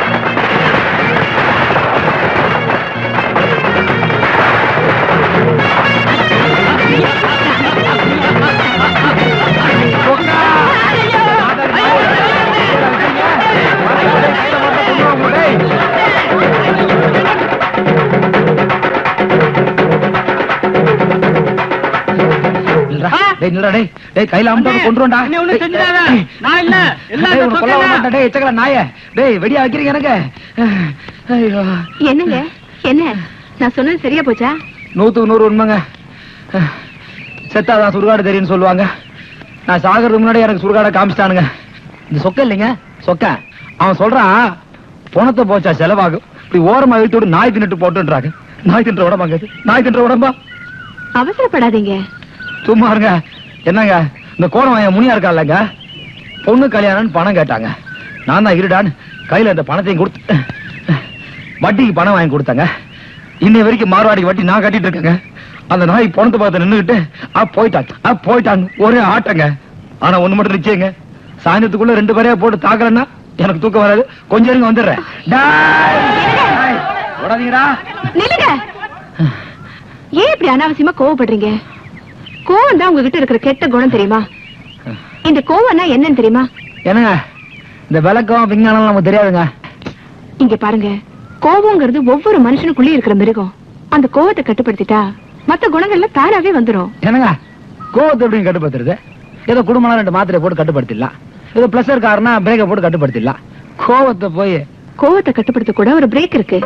டேய் நில்றா டேய் டேய் கையில அமுட்டாத கொன்றுடா என்ன ஒண்ணும் செஞ்சிடாத. நான் இல்ல. எல்லாம் டேய் இந்த உன்னை கொல்ல சொக்கன் தான். மாட்டேன் டேய் எச்சக்கல நாயே டேய் வெடியா வைக்கிறீங்க எனக்கு ஐயோ என்னங்க என்ன நான் சொன்னது சரியா போச்சா நூத்துக்கு நூறு உண்மைங்க செத்தாதான் சுடுகாடு தெரியும்னு சொல்லுவாங்க நான் சாகிறதுக்கு முன்னாடி எனக்கு சுடுகாடை காமிச்சிட்டானுங்க இந்த சொக்க இல்லைங்க சொக்க அவன் சொல்றான் பணத்தை போச்சா செலவாகும் இப்படி ஓரமா இழுத்து விட்டு நாய் தின்னுட்டு போட்டுன்றாங்க நாய் தின்ற உடம்பாங்க இது? நாய் தின்ற உடம்பா அவசரப்படாதீங்க சும்மா இருங்க என்னங்க இந்த கோணம் என் முனியா இருக்கான்லங்க பொண்ணு கல்யாணம்னு பணம் கேட்டாங்க நான் தான் இருடான்னு கையில இந்த பணத்தையும் கொடுத்து வட்டிக்கு பணம் வாங்கி கொடுத்தாங்க இன்னை வரைக்கும் மார்வாடிக்கு வட்டி நான் கட்டிட்டு இருக்கேங்க அந்த நாய் பணத்தை பார்த்து நின்னுகிட்டு ஆ போயிட்டாங்க ஆ போயிட்டாங்க ஒரே ஆட்டங்க ஆனா ஒண்ணு மட்டும் நிச்சயங்க சாயந்தரத்துக்குள்ள ரெண்டு பேரையா போட்டு தாக்கலன்னா எனக்கு தூக்கம் வராது கொஞ்சம் இருங்க வந்துடுறேன் டேய்! டேய்! ஓடாதீங்கடா நில்லுங்க ஏன் இப்படி அனாவசியமா கோவப்படுறீங்க கோவம் தான் உங்ககிட்ட இருக்கிற கெட்ட குணம் தெரியுமா இந்த கோவம்னா என்னன்னு தெரியுமா என்னங்க இந்த விளக்கம் விஞ்ஞானம் நமக்கு தெரியாதுங்க இங்க பாருங்க கோவங்கிறது ஒவ்வொரு மனுஷனுக்குள்ளயும் இருக்கிற மிருகம் அந்த கோவத்தை கட்டுப்படுத்திட்டா மத்த குணங்கள்ல தானாவே வந்துரும் என்னங்க கோவத்தை எப்படி கட்டுப்படுத்துறது ஏதோ குடும்பம் ரெண்டு மாத்திரை போட்டு கட்டுப்படுத்திடலாம் ஏதோ பிளஸர் காரனா பிரேக்கை போட்டு கட்டுப்படுத்திடலாம் கோவத்தை போய் கோவத்தை கட்டுப்படுத்த கூட ஒரு பிரேக் இருக்கு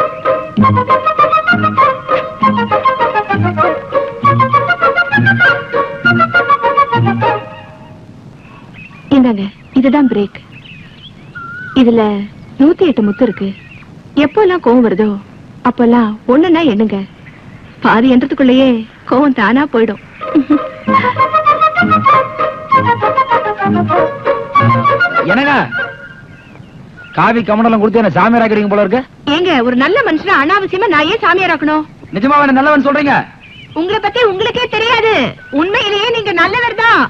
இந்தாங்க இதுதான் பிரேக் இதுல நூத்தி எட்டு முத்து இருக்கு எப்போல்லாம் கோவம் வருதோ அப்போல்லாம் ஒண்ணுன்னா எண்ணுங்க பாதி எண்ணத்துக்குள்ளேயே கோவம் தானா போயிடும் என்னங்க காவி கமண்டலம் கொடுத்து என்ன சாமியார் ஆக்கிறீங்க போல இருக்கு ஏங்க ஒரு நல்ல மனுஷனை அனாவசியமா நான் ஏன் சாமியார் ஆக்கணும் நிஜமா என்ன நல்லவன் சொல்றீங்க உங்களை பத்தி உங்களுக்கே தெரியாது உண்மையிலேயே நீங்க நல்லவர் தான்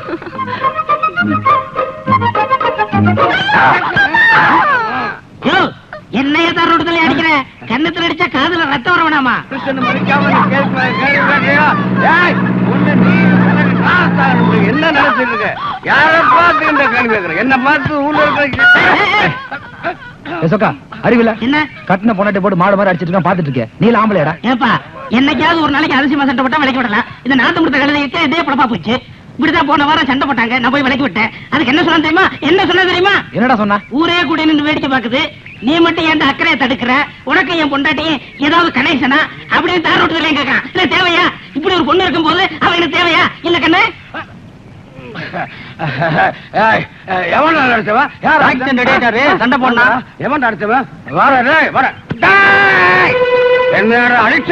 யோ, என்னைய தான் ரோடுதலை அடிக்கிற கண்ணத்துல அடிச்சா காதுல ரத்தம் வர வேணாமா என்ன நினைச்சிட்டு இருக்க யார பார்த்து இந்த கேள்வி கேட்கற என்ன பார்த்து ஊர்ல இருக்கிற சொக்கா அறிவில்ல என்ன கட்டின பொண்ணாட்டி போட்டு மாடு மாதிரி அடிச்சிட்டு இருக்கான் பாத்துட்டு இருக்கேன் நீ ஆம்பளையாடா ஏப்பா என்னைக்காவது ஒரு நாளைக்கு அரிசி மசட்டை போட்டா விலைக்கு விடலாம் இந்த நாத்து முடுத்த கழுதைக்கு இதே பழப்பா போச்சு இப்படிதான் போன வாரம் சண்டை போட்டாங்க நான் போய் விலைக்கு விட்டேன் அதுக்கு என்ன சொன்ன தெரியுமா என்ன சொன்ன தெரியுமா என்னடா சொன்னா ஊரே கூட நின்று வேடிக்கை பாக்குது நீ மட்டும் என் அக்கறையை தடுக்கிற உனக்கு என் பொண்டாட்டியும் ஏதாவது கனெக்ஷனா அப்படியே தார் ரோட்டுல கேட்கறான் இல்ல தேவையா இப்படி ஒரு பொண்ணு இருக்கும் போது அவன் எனக்கு தேவையா இல்ல கண்ணு எவன் அடிச்சவன் யார் ஆக்சிடென்ட் அடிச்சாரு சண்டை போடா எவன் அடிச்சவன் வர டேய், வர டேய்! என்னடா அடிச்ச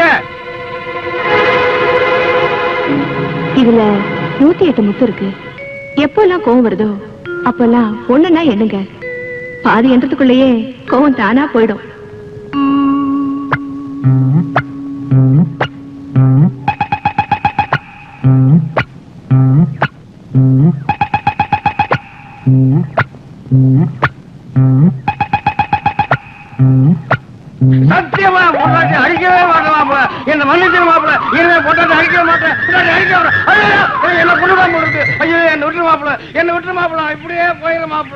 இதுல நூத்தி எட்டு முத்து இருக்கு எப்போல்லாம் கோவம் வருதோ அப்போல்லாம் ஒண்ணுன்னா எண்ணுங்க பாதி எண்ணத்துக்குள்ளேயே கோவம் தானா போயிடும் சத்தியமா பொண்டாட்டி அடிக்கவே மாட்டேன் மாப்பிள என்ன மன்னிச்சிரு மாப்பிள இனிமே பொண்டாட்டி அடிக்கவே மாட்டேன் பொண்டாட்டி அடிக்க மாட்டேன் ஐயோ ஐயோ, என்ன கொண்டுதான் இருக்கு ஐயோ என்ன விட்டு மாப்பிள என்ன விட்டு மாப்பிள இப்படியே போயிரு மாப்பிள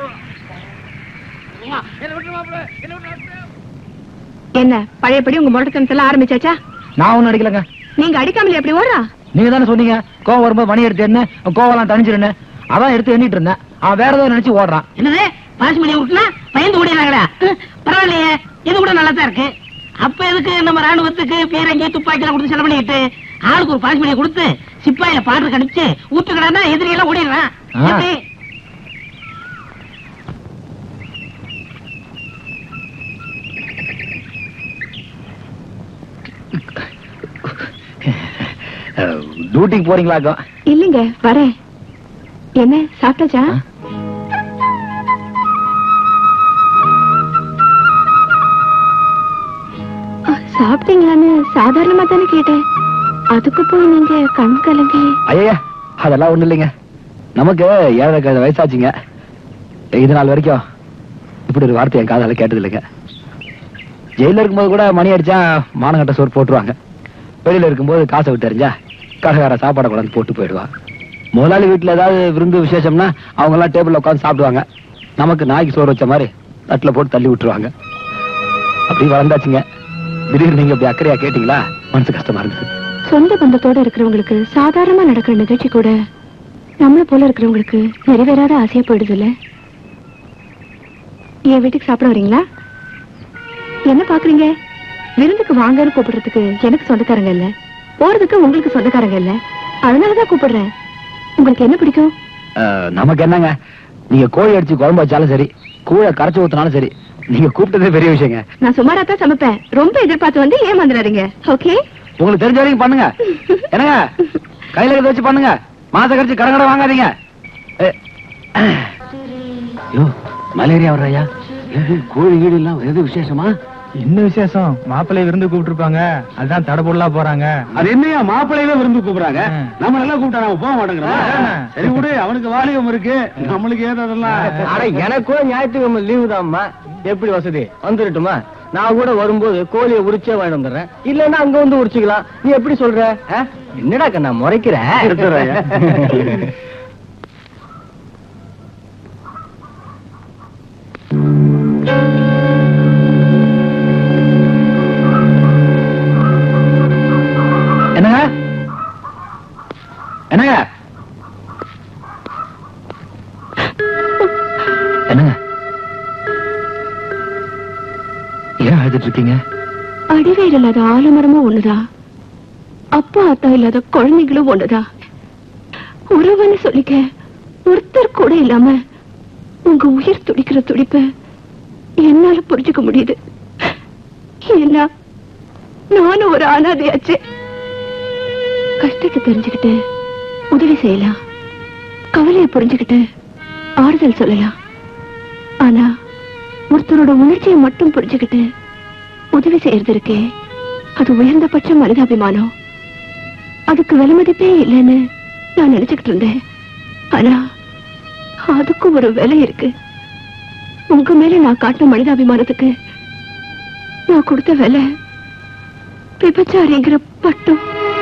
என்ன விட்டு மாப்பிள என்ன விட்டு மாப்பிள என்ன பழையபடி உங்க முடக்கணத்துல ஆரம்பிச்சாச்சா நான் ஒண்ணும் அடிக்கலங்க நீங்க அடிக்காமலே எப்படி ஓடுறா நீங்க தானே சொன்னீங்க கோவம் வரும்போது மணி எடுத்து என்ன கோவம்லாம் தணிஞ்சிருன்னு அதான் எடுத்து எண்ணிட்டு இருந்தேன் அவன் வேற ஏதோ நினைச்சு ஓடுறான் என்னது பாசுமதியை விட்டுனா பயந்து ஓடிடுறாங்களா பரவாயில்லையே இது கூட நல்லா தான் இருக்கு அப்ப எதுக்கு நம்ம ராணுவத்துக்கு பீரங்கி துப்பாக்கிலாம் கொடுத்து செலவு பண்ணிக்கிட்டு ஆளுக்கு ஒரு பாசுமதியை கொடுத்து சிப்பாயில பாட்டு கணிச்சு ஊத்துக்கடான்னா எதிரி எல்லாம் ஓடிடுறான் ஆ. எப்படி? டியூட்டிக்கு போறீங்களாக்கும் இல்லைங்க வரேன் என்ன சாப்பிட்டாச்சா ஆ, சாப்பிட்டீங்களான்னு சாதாரணமா தானே கேட்டேன் அதுக்கு போய் நீங்க கண் கலங்கி ஐயா அதெல்லாம் ஒண்ணு இல்லைங்க நமக்கு ஏழரை கழுத வயசாச்சுங்க இது நாள் வரைக்கும் இப்படி ஒரு வார்த்தை என் காதால கேட்டது இல்லைங்க ஜெயில இருக்கும்போது கூட மணி அடிச்சா மானங்கட்ட சோறு போட்டுருவாங்க வெளியில இருக்கும்போது காசை விட்டு எறிஞ்சா கடைக்கார சாப்பாடை கொண்டாந்து போட்டு போயிடுவான் முதலாளி வீட்டுல ஏதாவது விருந்து விசேஷம்னா அவங்க எல்லாம் டேபிள்ல உட்காந்து சாப்பிடுவாங்க நமக்கு நாய்க்கு சோறு வச்ச மாதிரி தட்டுல போட்டு தள்ளி விட்டுருவாங்க அப்படி வளர்ந்தாச்சுங்க திடீர்னு நீங்க இப்படி அக்கறையா கேட்டீங்களா மனசு கஷ்டமா இருந்தது சொந்த பந்தத்தோட இருக்கிறவங்களுக்கு சாதாரணமா நடக்கிற நிகழ்ச்சி கூட நம்மள போல இருக்கிறவங்களுக்கு நிறைவேறாத ஆசையா போயிடுது இல்ல என் வீட்டுக்கு சாப்பிட வரீங்களா என்ன பாக்குறீங்க விருந்துக்கு வாங்கன்னு கூப்பிடுறதுக்கு எனக்கு சொந்தக்காரங்க இல்ல போறதுக்கு உங்களுக்கு சொந்தக்காரங்க இல்ல அதனாலதான் கூப்பிடுறேன் உங்களுக்கு என்ன பிடிக்கும் அஹ், நமக்கு என்னங்க நீங்க கோழி அடிச்சு குழம்பு வச்சாலும் சரி கூழ கரைச்சு ஊத்தினாலும் சரி நீங்க கூப்பிட்டதே பெரிய விஷயங்க நான் சுமாரா தான் சமைப்பேன் ரொம்ப எதிர்பார்த்து வந்து ஏமாந்துடாதீங்க ஓகே உங்களுக்கு தெரிஞ்ச வரைக்கும் பண்ணுங்க என்னங்க கையில இருக்கிறத வச்சு பண்ணுங்க மாச கழிச்சு கடை கடை வாங்காதீங்க யோ மலேரியா வர்றையா கோழி கீடு எல்லாம் எது விசேஷமா என்ன விசேஷம் மாப்பிள்ளை விருந்து கூப்பிட்டுருப்பாங்க அதான் தடை போடலாம் போறாங்க அது என்னையா மாப்பிள்ளையவே விருந்து கூப்பிடுறாங்க நம்ம நல்லா கூப்பிட்டா நம்ம போக மாட்டேங்கிறோம் சரி விடு அவனுக்கு வாலிபம் இருக்கு நம்மளுக்கு ஏதோ அதெல்லாம் அட எனக்கும் ஞாயிற்றுக்கிழமை லீவு தான்மா எப்படி வசதி வந்துடட்டுமா நான் கூட வரும்போது கோழியை உரிச்சே வாங்கிட்டு வந்துடுறேன் இல்லன்னா அங்க வந்து உரிச்சுக்கலாம் நீ எப்படி சொல்ற ஆ? என்னடா கண்ணா முறைக்கிற என்னங்க என்னங்க என்னங்க ஏன் அழுதுட்டு இருக்கீங்க அடிவேர் இல்லாத ஆலமரமும் ஒண்ணுதான் அப்பா அத்தா இல்லாத குழந்தைகளும் ஒண்ணுதான் உறவுன்னு சொல்லிக்க ஒருத்தர் கூட இல்லாம உங்க உயிர் துடிக்கிற துடிப்ப என்னால புரிஞ்சுக்க முடியுது ஏன்னா நானும் ஒரு அனாதையாச்சு கஷ்டத்தை தெரிஞ்சுக்கிட்டு உதவி செய்யலாம் கவலையை புரிஞ்சுக்கிட்டு ஆறுதல் சொல்லலாம் ஆனா ஒருத்தரோட உணர்ச்சியை மட்டும் புரிஞ்சுக்கிட்டு உதவி செய்யறது இருக்கே அது உயர்ந்தபட்ச மனிதாபிமானம் அதுக்கு விலை மதிப்பே இல்லைன்னு நான் நினைச்சுக்கிட்டு இருந்தேன் ஆனா அதுக்கும் ஒரு விலை இருக்கு உங்க மேல நான் காட்டின மனிதாபிமானத்துக்கு நான் கொடுத்த விலை விபச்சாரிங்கிற பட்டம்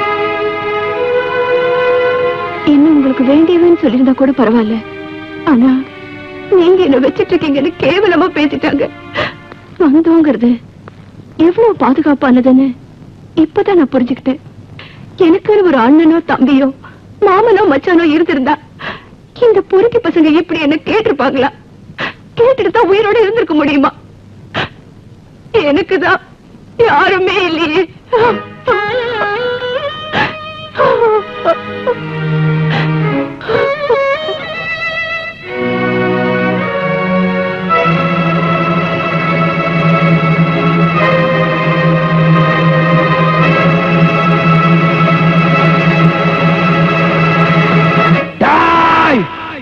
இன்னும் உங்களுக்கு வேண்டியவன்னு சொல்லியிருந்தா கூட பரவாயில்ல ஆனா நீங்க என்ன வச்சிட்டு இருக்கீங்கன்னு கேவலமா பேசிட்டாங்க வந்தோங்கிறது எவ்வளவு பாதுகாப்பானதுன்னு இப்பதான் நான் புரிஞ்சுக்கிட்டேன் எனக்கு ஒரு அண்ணனோ தம்பியோ மாமனோ மச்சானோ இருந்திருந்தா இந்த பொறுக்கி பசங்க எப்படி என்ன கேட்டிருப்பாங்களா கேட்டுட்டு தான் உயிரோட இருந்திருக்க முடியுமா எனக்குதான் யாருமே இல்லையே டாய்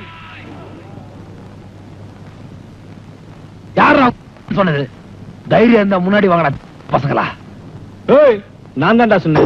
யாரா சொன்னது தைரியம் இருந்தா முன்னாடி வாங்கடா பசங்களா ஏய் நான் தான்டா சொன்னேன்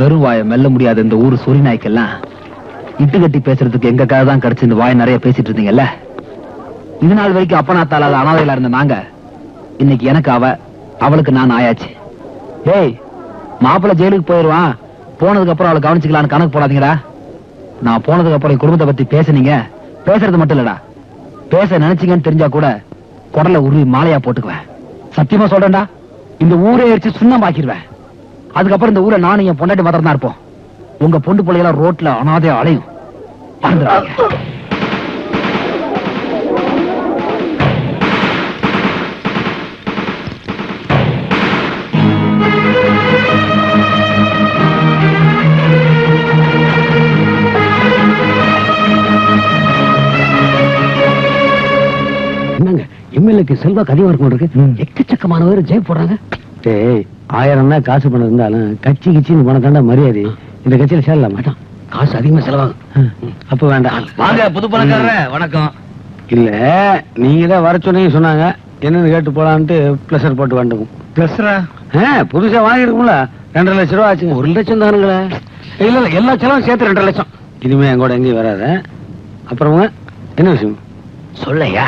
வெறும் வாயை மெல்ல முடியாத இந்த ஊர் சொறி நாய்க்கெல்லாம் இட்டு கட்டி பேசுறதுக்கு எங்க கதை தான் கிடைச்சு இந்த வாய் நிறைய பேசிட்டு இருந்தீங்கல்ல இது நாள் வரைக்கும் அப்பனா தாளாத அனாதையில இருந்த நாங்க இன்னைக்கு எனக்கு அவ அவளுக்கு நான் ஆயாச்சு டேய் மாப்பிள்ளை ஜெயிலுக்கு போயிருவான் போனதுக்கு அப்புறம் அவளை கவனிச்சுக்கலான்னு கணக்கு போடாதீங்கடா நான் போனதுக்கு அப்புறம் என் குடும்பத்தை பத்தி பேசுனீங்க பேசுறது மட்டும் இல்லடா பேச நினைச்சீங்கன்னு தெரிஞ்சா கூட குடல உருவி மாலையா போட்டுக்குவேன் சத்தியமா சொல்றேன்டா இந்த ஊரே எரிச்சு சுண்ணமாக்கிடுவேன் அதுக்கப்புறம் இந்த ஊரை நானும் என் பொண்டாட்டி மாத்திரம் தான் இருப்போம் உங்க பொண்டு பிள்ளைகளாம் ரோட்ல அனாதையா அலையும் மறந்துடாதீங்க. என்னங்க எம்எல்ஏக்கு செல்வாக்கு அதிகமா இருக்கும் இருக்கு எக்கச்சக்கமான பேர் ஜெய போடுறாங்க டேய் ஆயிரம் தான் காசு பணம் இருந்தாலும் கட்சி கிச்சின்னு பணம் தாண்டா மரியாதை இந்த கட்சியில சேரலாம் மாட்டான் காசு அதிகமா செலவாகும் அப்ப வேண்டாம் வாங்க புது பணக்காரரே வணக்கம் இல்ல நீங்க தான் வர சொன்னீங்க சொன்னாங்க என்னன்னு கேட்டு போலான்ட்டு பிளஸர் போட்டு வந்துக்கும் பிளஸ்ரா புதுசா வாங்கிருக்கும்ல ரெண்டரை லட்சம் ரூபா ஆச்சுங்க ஒரு லட்சம் தானுங்களே இல்ல இல்ல எல்லா செலவும் சேர்த்து ரெண்டரை லட்சம் இனிமே என் கூட எங்கேயும் வராத அப்புறமா என்ன விஷயம் சொல்லையா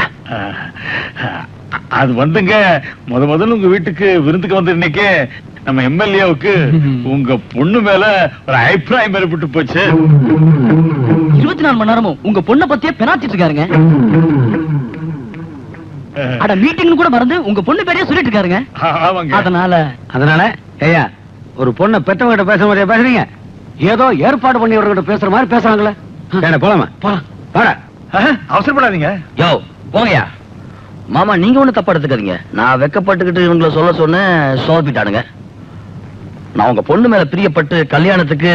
அது வந்துங்க முத முதல்ல உங்க வீட்டுக்கு விருந்துக்கு வந்து இன்னைக்கு நம்ம எம்எல்ஏவுக்கு உங்க பொண்ணு மேல ஒரு அபிப்பிராயம் ஏற்பட்டு போச்சு இருபத்தி நாலு மணி நேரமும் உங்க பொண்ணை பத்தியே பெனாத்திட்டு இருக்காருங்க அட மீட்டிங் கூட மறந்து உங்க பொண்ணு பேரையே சொல்லிட்டு இருக்காருங்க ஆமாங்க அதனால அதனால ஐயா ஒரு பொண்ணை பெத்தவங்க கிட்ட பேச மாதிரியா பேசுறீங்க ஏதோ ஏற்பாடு பண்ணியவர்கிட்ட பேசுற மாதிரி பேசுறாங்களே ஏடா போலாமா போலாம் வாடா அவசரப்படாதீங்க யோ போங்கயா மாமா நீங்க ஒண்ணு தப்பா எடுத்துக்காதீங்க நான் வெக்கப்பட்டுக்கிட்டு இவங்களை சொல்ல சொன்னேன் சோப்பிட்டானுங்க நான் உங்க பொண்ணு மேல பிரியப்பட்டு கல்யாணத்துக்கு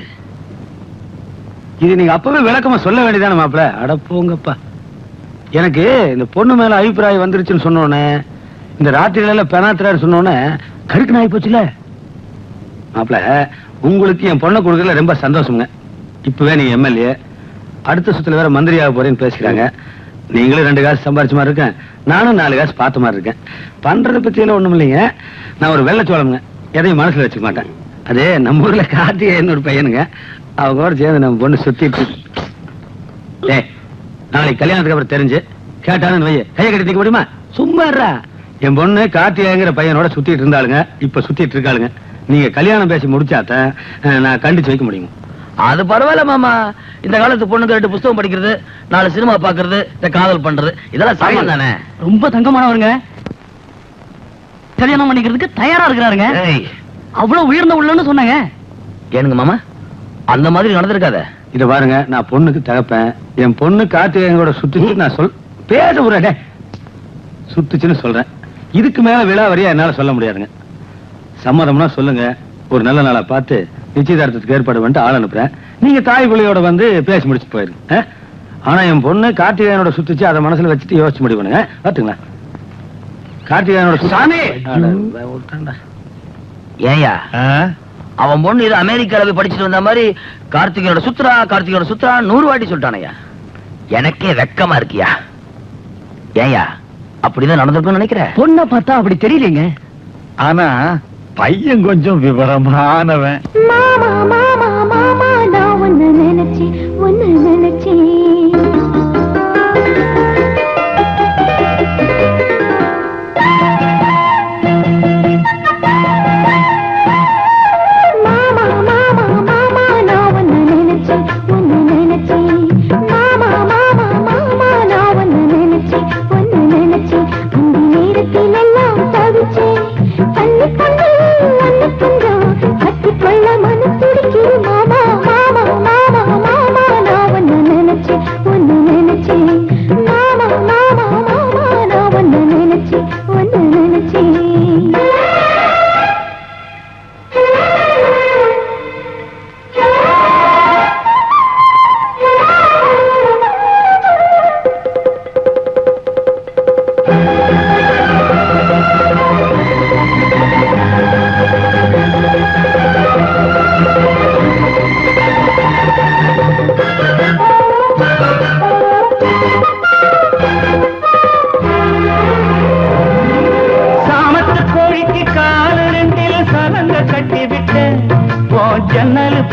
இது நீங்க அப்பவே விளக்கமா சொல்ல வேண்டியதானே மாப்பிள அட போங்கப்பா எனக்கு இந்த பொண்ணு மேல அபிப்பிராயம் வந்துருச்சுன்னு சொன்னோன்னே இந்த ராத்திரியில பெனாத்திராரு சொன்னோன்னே கருக்கு நாய் போச்சுல மாப்பிள உங்களுக்கு என் பொண்ணை கொடுக்கறதுல ரொம்ப சந்தோஷங்க இப்பவே நீங்க எம்எல்ஏ அடுத்த சுத்துல வேற மந்திரியாக போறேன்னு பேசிக்கிறாங்க நீங்களும் ரெண்டு காசு சம்பாரிச்ச மாதிரி இருக்கேன் நானும் நாலு காசு பார்த்த மாதிரி இருக்கேன் பண்றதை பத்தி எல்லாம் ஒண்ணும் இல்லைங்க நான் ஒரு வெள்ளச்சோளம்ங்க எதையும் மனசுல வச்சுக்க மாட்டேன் அது நம்ம ஊர்ல கார்த்திகேயன் ஒரு பையனுங்க அவங்க கூட சேர்ந்து நம்ம பொண்ணு சுத்திட்டு ஏய் நாளைக்கு கல்யாணத்துக்கு அப்புறம் தெரிஞ்சு கேட்டானு வைய கையை கட்டி நிக்க முடியுமா சும்மா இருடா. என் பொண்ணு கார்த்திகேயங்கிற பையனோட சுத்திட்டு இருந்தாளுங்க இப்ப சுத்திட்டு இருக்காளுங்க நீங்க கல்யாணம் பேசி முடிச்சாதான் அஹ், நான் கண்டிச்சு வைக்க முடியும் அது பரவாயில்ல மாமா இந்த காலத்து பொண்ணுங்க ரெண்டு புஸ்தகம் படிக்கிறது நாலு சினிமா பாக்குறது இந்த காதல் பண்றது இதெல்லாம் சாமான் தானே ரொம்ப தங்கமானவருங்க கல்யாணம் பண்ணிக்கிறதுக்கு தயாரா இருக்கிறாருங்க ஏய், அவ்வளவு உயர்ந்த உள்ளன்னு சொன்னாங்க ஏனுங்க மாமா அந்த மாதிரி நடந்திருக்காத இத பாருங்க நான் பொண்ணுக்கு தகப்பேன் என் பொண்ணு கார்த்திகேயனோட சுத்துச்சு நான் சொல் பேச விடுறே சுத்துச்சுன்னு சொல்றேன் இதுக்கு மேல விழா வரியா என்னால சொல்ல முடியாதுங்க சம்மதம்னா சொல்லுங்க ஒரு நல்ல நாளா பார்த்து நிச்சயதார்த்தத்துக்கு ஏற்பாடு பண்ணிட்டு ஆள் அனுப்புறேன் நீங்க தாய் பிள்ளையோட வந்து பேசி முடிச்சு போயிருங்க ஆ? ஆனா என் பொண்ணு கார்த்திகேயனோட சுத்துச்சு அதை மனசுல வச்சுட்டு யோசிச்சு முடிவு பண்ணுங்க பாத்துங்களா கார்த்திகேயனோட சாமி ஏயா அவன் பொண்ணு இது அமெரிக்கால போய் படிச்சுட்டு வந்த மாதிரி கார்த்திகனோட சுத்ரா கார்த்திகனோட சுத்ரா நூறு வாட்டி சொல்லிட்டானயா எனக்கே வெக்கமா இருக்கியா ஏயா அப்படிதான் நடந்திருக்கும்னு நினைக்கிறேன் பொண்ணை பார்த்தா அப்படி தெரியலீங்க ஆனா பையன் கொஞ்சம் விவரமானவன் மாமா மாமா மாமா நான் ஒன்னு நினைச்சி ஒன்னு நினைச்சி மாமா மாமா மாமா நான் ஒன்னு நினைச்சி ஒன்னு நினைச்சி மாமா மாமா மாமா நான் ஒன்னு நினைச்சி ஒன்னு நினைச்சி அந்த நேரத்தில் எல்லாம் தவிச்சேன் கண்ணு கண்ணு ஒன்னு கொஞ்சம் கட்டிக்கொள்ள மனு துடிக்கிறேன்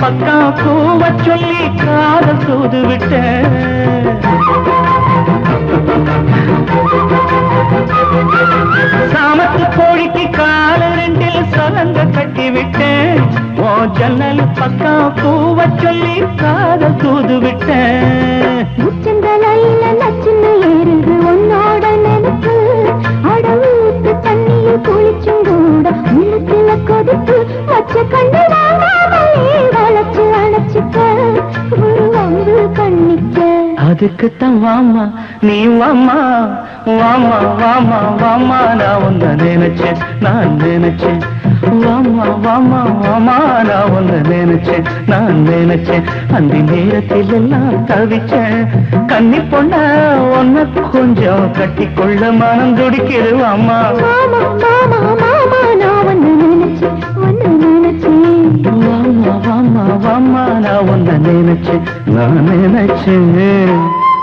பக்கம் பூவ சொல்லி காதல் தூது விட்டேன் சாமத்து கோழிக்கு கால ரெண்டில் சலங்க கட்டி விட்டேன் ஓ ஜன்னல் பக்கம் பூவ சொல்லி காதல் தூது விட்டேன் உச்சந்தலையில நச்சுன்னு ஏறுது உன்னோட நினைப்பு அட ஊத்து தண்ணியில் குளிச்சும் கூட உள்ளத்துல கொதிப்பு பச்ச கண்ணு வாங்காமலே வளைச்சு அணைச்சுக்க ஒரு அம்பு கண்ணிக்க அதுக்குத்தான் வாமா நீ வாமா வாமா வாமா வாமா நான் உன்னை நினைச்சேன் நான் நினைச்சேன் வாமா வாமா வாமா நான் உன்னை நினைச்சேன் நான் நினைச்சேன் அந்த நேரத்தில் எல்லாம் தவிச்சேன் கன்னி பொண்ண உன்னை கொஞ்சம் கட்டிக்கொள்ள மனம் துடிக்குது வாமா மாமா மாமா மாமா நான் ஒன்னு நினைச்சேன் ஒன்னு நினைச்சேன் வாமா வாமா வாமா நான் உன்னை நினைச்சேன் நான் நினைச்சேன்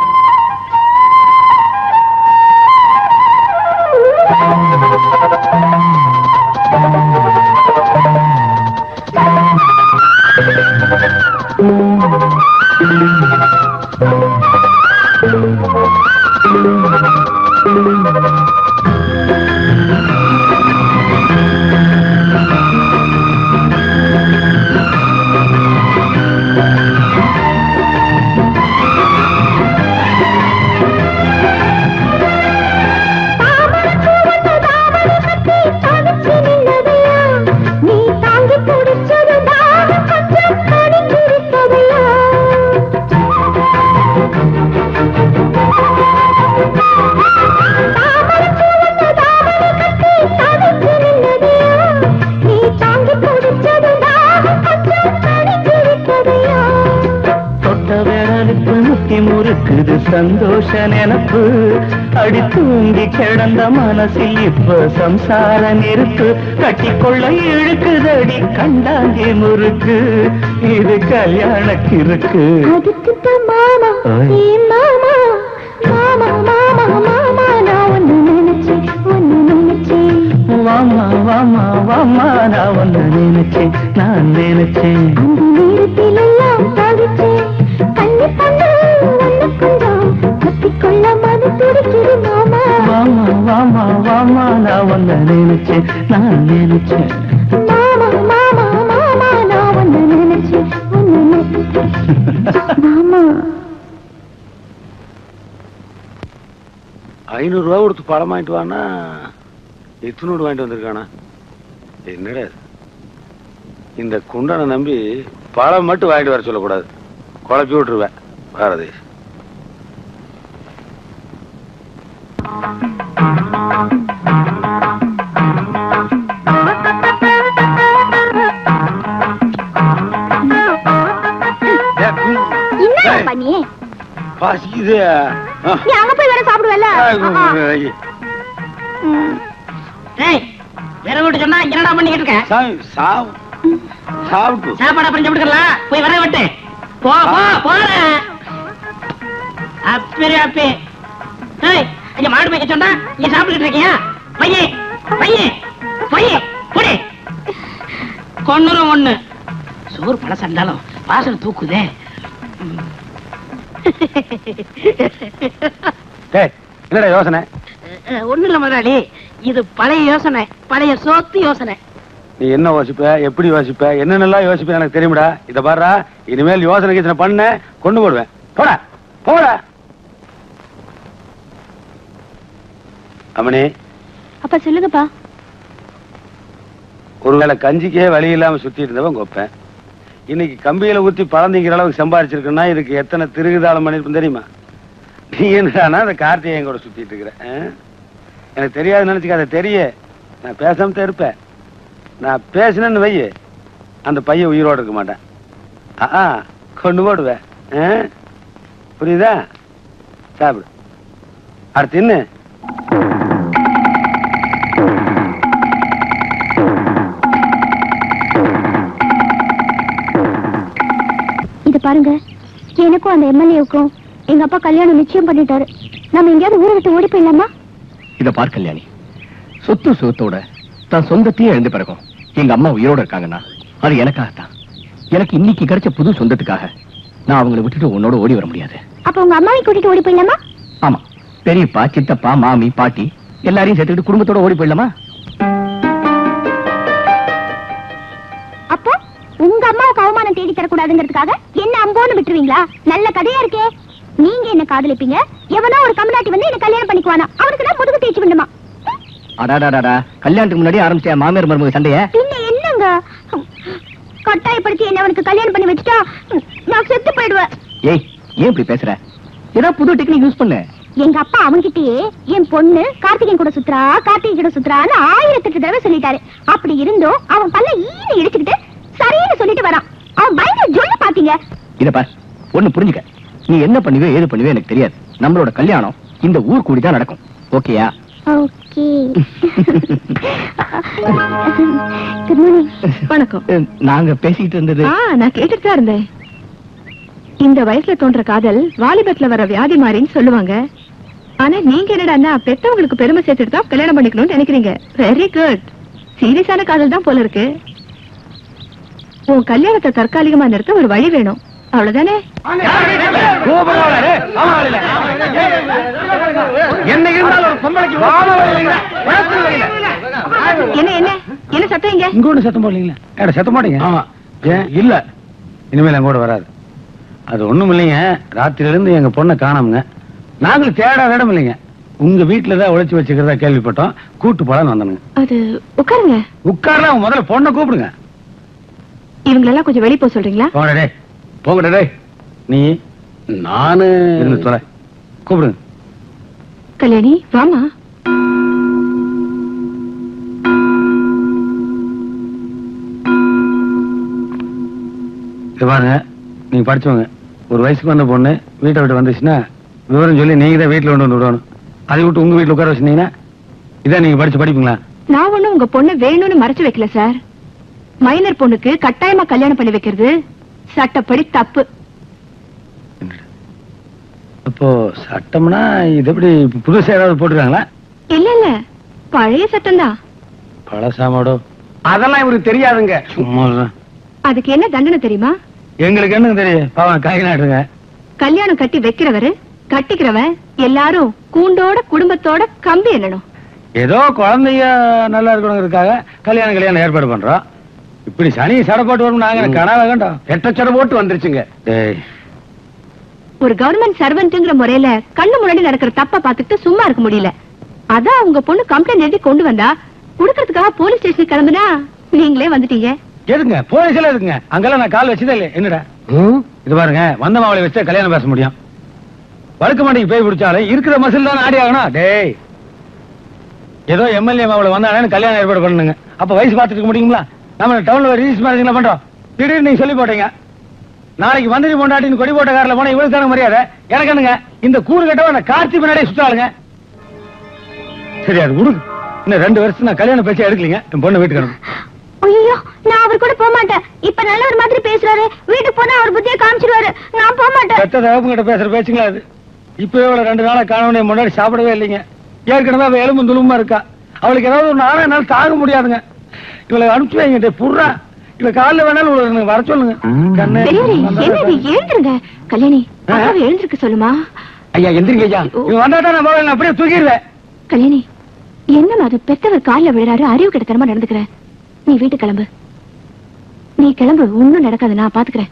நீ தாங்கி குடிச்சது தாகம் கொஞ்சம் கடிச்சிருப்பதையா நீ தாங்கி குடிச்சது தாகம் கொஞ்சம் கடிச்சிருப்பதையா தொட்ட விரலுக்கு முத்தி முறுக்குது சந்தோஷ நினப்பு அடி தூங்கி கிடந்த மனசில் இப்ப சம்சார நெருப்பு கட்டிக்கொள்ள இழுக்குதடி கண்டாங்கி முறுக்கு இது கல்யாண கிறுக்கு அதுக்குத்தான் மாமா ஏ மாமா மாமா மாமா மாமா நான் ஒன்னு நினைச்சேன் ஒன்னு நினைச்சேன் வாமா வாமா வாமா நான் ஒன்னு நினைச்சேன் நான் நினைச்சேன் அந்த நேரத்தில் எல்லாம் தவிச்சேன் கண்ணி பண்ண ஒன்னு கொஞ்சம் கத்திக்கொள்ள மது துடிக்குது மாமா வாமா வாமா வாமா நான் ஒன்னு நினைச்சேன் நான் நினைச்சேன் மாமா மாமா மாமா நான் ஒன்னு நினைச்சேன் ஒன்னு நினைச்சேன் மாமா ஐநூறு ரூபா கொடுத்து பழம் வாங்கிட்டு வானா எத்தனோடு வாங்கிட்டு வந்திருக்கானா என்னடா இது? இந்த குண்டனை நம்பி பழம் மட்டும் வாங்கிட்டு வர சொல்லக்கூடாது குழப்பி விட்டுருவேன் பாரதி என்ன பண்ணி பசிக்குது நீ அங்க போய் வேற சாப்பிடுவல ஏய் வேற விட்டு சொன்னா என்னடா பண்ணிக்கிட்டு இருக்க சாப்பிட்டு சாப்பாடு அப்புறம் சாப்பிட்டுக்கலாம் போய் வர விட்டு போ போ போறேன் அப்படி அப்பி ஏய் இங்க மாடு மேய்க்க சொன்னா இங்க சாப்பிட்டுட்டு இருக்கியா பையே பையே பையே புடி கொன்னுரும் ஒண்ணு சோறு பழசா இருந்தாலும் வாசனை தூக்குதே டேய் என்னடா யோசனை ஒண்ணு இல்ல முதலாளி இது பழைய யோசனை பழைய சோத்து யோசனை நீ என்ன யோசிப்ப எப்படி யோசிப்ப என்னென்னலாம் யோசிப்ப எனக்கு தெரியும்டா இத பாருடா இனிமேல் யோசனை கீசனை பண்ண கொண்டு போடுவேன் போடா போடா அம்மணி அப்பா சொல்லுங்கப்பா ஒருவேளை கஞ்சிக்கே வழி இல்லாம சுத்தி இருந்தவன் கொப்பேன் இன்னைக்கு கம்பியில ஊத்தி பழந்திங்கிற அளவுக்கு சம்பாரிச்சிருக்குன்னா இதுக்கு எத்தனை திருகுதாளம் பண்ணிருப்பேன் தெரியுமா நீ என்னடானா அந்த கார்த்திகேயன் கூட சுத்திட்டு இருக்கிற ஆ? எனக்கு தெரியாது நினைச்சுக்க அதை தெரிய நான் பேசாம தான் இருப்பேன் நான் பேசினேன்னு வை அந்த பையன் உயிரோட இருக்க மாட்டேன் ஆ கொண்டு போடுவேன் ஆ? புரியுதா சாப்பிடு அடுத்து என்ன இது பாருங்க எனக்கும் அந்த எம்எல்ஏவுக்கும் எங்க அப்பா கல்யாணம் நிச்சயம் பண்ணிட்டாரு நம்ம எங்கேயாவது ஊரை விட்டு ஓடி போயிடலாமா இத பார் கல்யாணி சொத்து சுகத்தோட தான் சொந்தத்தையே எழுந்து பிறகும் எங்க அம்மா உயிரோட இருக்காங்கன்னா அது எனக்காகத்தான் எனக்கு இன்னைக்கு கிடைச்ச புது சொந்தத்துக்காக நான் அவங்களை விட்டுட்டு உன்னோட ஓடி வர முடியாது அப்ப உங்க அம்மாவை கூட்டிட்டு ஓடி போயிடலாமா ஆமா பெரியப்பா சித்தப்பா மாமி பாட்டி எல்லாரையும் சேர்த்துக்கிட்டு குடும்பத்தோட ஓடி போயிடலாமா அப்போ உங்க அம்மாவுக்கு அவமானம் தேடி தரக்கூடாதுங்கிறதுக்காக என்ன அம்போன்னு விட்டுருவீங்களா நல்ல கதையா இருக்கே நீங்க என்ன காதலிப்பீங்க எவனோ ஒரு கமலாட்டி வந்து என்ன கல்யாணம் பண்ணிக்குவானா அவனுக்கு நான் முதுகு தேய்ச்சி விடுமா அடாடாடாடா கல்யாணத்துக்கு முன்னாடி ஆரம்பிச்ச மாமியார் மருமக சண்டைய பின்ன என்னங்க கட்டாயப்படுத்தி என்ன அவனுக்கு கல்யாணம் பண்ணி வச்சுட்டா நான் செத்து போயிடுவேன் ஏய் ஏன் இப்படி பேசுற ஏதாவது புது டெக்னிக் யூஸ் பண்ணு எங்க அப்பா அவன்கிட்டயே என் பொண்ணு கார்த்திகேயன் கூட சுத்துறா கார்த்திகை கூட சுத்துறான்னு ஆயிரத்தெட்டு தடவை சொல்லிட்டாரு அப்படி இருந்தும் அவன் பல்ல ஈன இடிச்சுக்கிட்டு சரின்னு சொல்லிட்டு வரான் அவன் பயங்கர ஜொல்ல பாத்தீங்க இத பார் ஒண்ணு புரிஞ்சுக்க நீ என்ன பண்ணுவே ஏது பண்ணுவே எனக்கு தெரியாது நம்மளோட கல்யாணம் இந்த ஊர் கூடி தான் நடக்கும் ஓகேயா ஓகே குட் மார்னிங் வணக்கம் நாங்க பேசிட்டு இருந்தது ஆ நான் கேட்டுட்டு தான் இருந்தேன் இந்த வயசுல தோன்ற காதல் வாலிபத்துல வர வியாதி மாதிரின்னு சொல்லுவாங்க ஆனா நீங்க என்னடான்னா பெத்தவங்களுக்கு பெருமை சேர்த்துட்டு தான் கல்யாணம் பண்ணிக்கணும்னு நினைக்கிறீங்க வெரி குட் சீரியஸான காதல் தான் போல இருக்கு உன் கல்யாணத்தை தற்காலிகமா நிறுத்த ஒரு வழி வேணும் அவ்வளவுதானே என்ன இருந்தாலும் ஒரு பொம்பளைக்கு என்ன என்ன என்ன சத்தம் இங்க இங்க ஒண்ணு சத்தம் போடலீங்களா ஏடா சத்தம் மாட்டீங்க ஆமா ஏன் இல்ல இனிமேல் என் கூட வராது அது ஒண்ணும் இல்லைங்க ராத்திரில இருந்து எங்க பொண்ணை காணோமுங்க நாங்களும் தேடாத இடம் இல்லைங்க உங்க வீட்டுல தான் உழைச்சு வச்சுக்கிறதா கேள்விப்பட்டோம் கூட்டு போலான்னு வந்தனுங்க அது உட்காருங்க உட்கார்ல அவங்க முதல்ல பொண்ணை கூப்பிடுங்க இவங்களெல்லாம் கொஞ்சம் வெளிய போக சொல்றீங்களா போங்கடா டேய் போங்கடா டேய் நீ நானு இருந்து தொலை கூப்பிடுங்க கல்யாணி வாமா இது பாருங்க நீங்க படிச்சவங்க ஒரு வயசுக்கு வந்த பொண்ணு வீட்டை விட்டு வந்துச்சுன்னா விவரம் சொல்லி நீங்க தான் வீட்டுல கொண்டு வந்து விடணும் அதை விட்டு உங்க வீட்டுல உட்கார வச்சிருந்தீங்கன்னா இதான் நீங்க படிச்சு படிப்பீங்களா நான் ஒண்ணும் உங்க பொண்ணை வேணும்னு மறைச்சு வைக்கல சார் மைனர் பொண்ணுக்கு கட்டாயமா கல்யாணம் பண்ணி வைக்கிறது சட்டப்படி தப்பு அப்போ சட்டம்னா இது எப்படி புதுசா ஏதாவது போட்டுருக்காங்களா இல்ல இல்ல பழைய சட்டம் தான் பழசாமாடோ அதெல்லாம் இவருக்கு தெரியாதுங்க சும்மா தான். அதுக்கு என்ன தண்டனை தெரியுமா எங்களுக்கு என்னங்க தெரியும் பாவம் காய் நாட்டுங்க கல்யாணம் கட்டி வைக்கிறவரு கட்டிக்கிறவன் எல்லாரும் கூண்டோட குடும்பத்தோட கம்பி எண்ணணும் ஏதோ குழந்தைய நல்லா இருக்கணுங்கிறதுக்காக கல்யாணம் கல்யாணம் ஏற்பாடு பண்றோம் இப்படி சனி சடை போட்டு வரும் நாங்க எனக்கு கனவே கண்டோம் எட்ட சடை போட்டு வந்துருச்சுங்க டேய் ஒரு கவர்மெண்ட் சர்வெண்ட்ங்கிற முறையில கண்ணு முன்னாடி நடக்கிற தப்ப பாத்துக்கிட்டு சும்மா இருக்க முடியல அதான் உங்க பொண்ணு கம்ப்ளைண்ட் எழுதி கொண்டு வந்தா குடுக்கறதுக்காக போலீஸ் ஸ்டேஷனுக்கு கிளம்புனா நீங்களே வந்துட்டீங்க எதுங்க போலீஸ்ல எதுங்க அங்கெல்லாம் நான் கால் வச்சதே இல்லை என்னடா இது பாருங்க வந்த மாவளை வச்சு கல்யாணம் பேச முடியும் வழுக்க மாட்டிக்கு போய் பிடிச்சாலும் இருக்கிற மசில் தான் ஆடி ஆகணும் டேய் ஏதோ எம்எல்ஏ மாவளை வந்தாலும் கல்யாணம் ஏற்பாடு பண்ணுங்க அப்ப வயசு பார்த்துட்டு இருக்க முடியுங்களா நம்ம டவுன்ல ரிலீஸ் மேரேஜ்ல பண்றோம் திடீர்னு நீங்க சொல்லி போட்டீங்க நாளைக்கு மந்திரி பொண்டாட்டின்னு கொடி போட்ட காரில் போனா இவளுக்கு தானே மரியாதை எனக்கு என்னங்க இந்த கூறு கட்டவன் அந்த கார்த்தி பின்னாடியே சுத்தாளுங்க சரி அது விடுங்க இன்னும் ரெண்டு வருஷம் நான் கல்யாணம் பேச்சு எடுக்கலீங்க என் பொண்ணு வீட்டுக்கு அனுப்பு ஐயோ நான் அவர் கூட போக மாட்டேன் இப்ப நல்லவர் மாதிரி பேசுறாரு வீட்டுக்கு போனா அவர் புத்திய காமிச்சிருவாரு நான் போக மாட்டேன் பெத்த தகப்பங்கிட்ட பேசுற பேச்சுங்களா அது இப்பவே அவளை ரெண்டு நாளா காணவனே முன்னாடி சாப்பிடவே இல்லைங்க ஏற்கனவே அவ எலும்பு துளுமா இருக்கா அவளுக்கு ஏதாவது ஒரு நாளே நாள் தாங்க முடியாதுங்க இவளை அனுப்பிச்சு வைங்க டேய், புர்றா இவ காலைல வேணாலும் இவளை எனக்கு வர சொல்லுங்க கண்ணு பெரியவரே என்ன இது எழுந்துருங்க கல்யாணி அப்பாவை எழுந்திருக்க சொல்லுமா ஐயா எந்திரிங்க ஐயா இவன் வந்தாட்டா நான் போவேன், நான் அப்படியே தூக்கிடுவேன் கல்யாணி என்ன அது பெத்தவர் கால்ல விழுறாரு அறிவு கிட்டத்தனமா நடந்துக்கிற நீ வீட்டுக்கு கிளம்பு நீ கிளம்பு ஒண்ணும் நடக்காது நான் பாத்துக்கிறேன்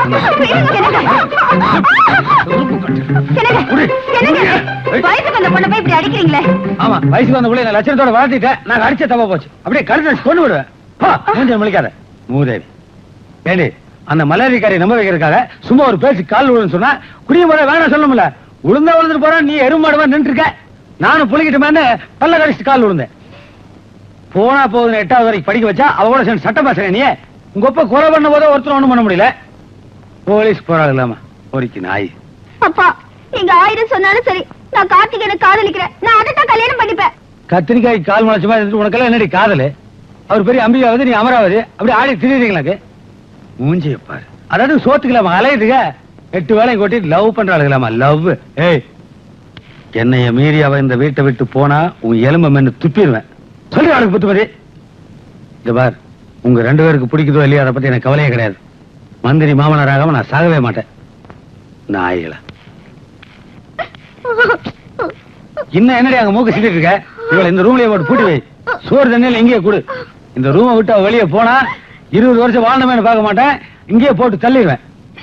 வயசுக்கு வந்த பொண்ணை போய் இப்படி அடிக்கிறீங்களே ஆமா வயசுக்கு வந்த பிள்ளை நான் லட்சணத்தோட வளர்த்திட்டேன் நான் அடிச்ச தப்பா போச்சு அப்படியே கழுத்து வச்சு கொண்டு விடுவேன் போ, மூஞ்சிய முழிக்காத மூதேவி ஏண்டி அந்த மலேரிக்காரி நம்ப வைக்கிறதுக்காக சும்மா ஒரு பேச்சு கால் விழுன்னு சொன்னா குடிய முறை வேணாம் சொல்லணும்ல உளுந்தா விழுந்துட்டு போறான் நீ எருமாடுவா நின்று இருக்க நானும் புளிக்கிட்டுமேன்னு பல்ல கடிச்சிட்டு கால் விழுந்தேன் போனா போகுதுன்னு எட்டாவது வரைக்கும் படிக்க வச்சா அவ கூட சேர்ந்து சட்டம் பேசுறேன் நீ உங்க ஒப்ப கொலை பண்ண போதோ ஒருத்தர் ஒண்ணும் பண்ண முடியல போலீஸ் போராடு இல்லாம ஒரிக்கு நாய் அப்பா நீங்க ஆயிரம் சொன்னாலும் சரி நான் கார்த்திகேயனை காதலிக்கிறேன் நான் அதை தான் கல்யாணம் பண்ணிப்பேன் கத்திரிக்காய் கால் முளைச்ச மாதிரி இருந்துட்டு உனக்கெல்லாம் என்னடி காதலு அவர் பெரிய அம்பிகாவது நீ அமராவது அப்படி ஆடி திரியுறீங்களாக்கு மூஞ்சிய பாரு அதாவது சோத்துக்கலாமா அலையுதுங்க எட்டு வேலையும் கொட்டிட்டு லவ் பண்றாளுங்களாமா லவ் ஏய் என்னைய மீறி அவ இந்த வீட்டை விட்டு போனா உன் எலும்பை மென்னு துப்பிடுவேன் சொல்லி அவளுக்கு புத்து மாதிரி இந்த பார் உங்க ரெண்டு பேருக்கு பிடிக்குதோ இல்லையோ அதை பத்தி எனக்கு கவலையே கிடையாது மந்திரி மாமனாராகாம நான் சாகவே மாட்டேன் நாய்களா இன்னும் என்னடி அங்க மூக்க சிக்கிட்டு இருக்க இவளை இந்த ரூம்லயே போட்டு பூட்டி வை சோறு தண்ணியில இங்கேயே கொடு இந்த ரூமை விட்டு அவ வெளியே போனா இருபது வருஷம் வாழ்ந்தமே பார்க்க மாட்டேன் இங்கேயே போட்டு தள்ளிடுவேன்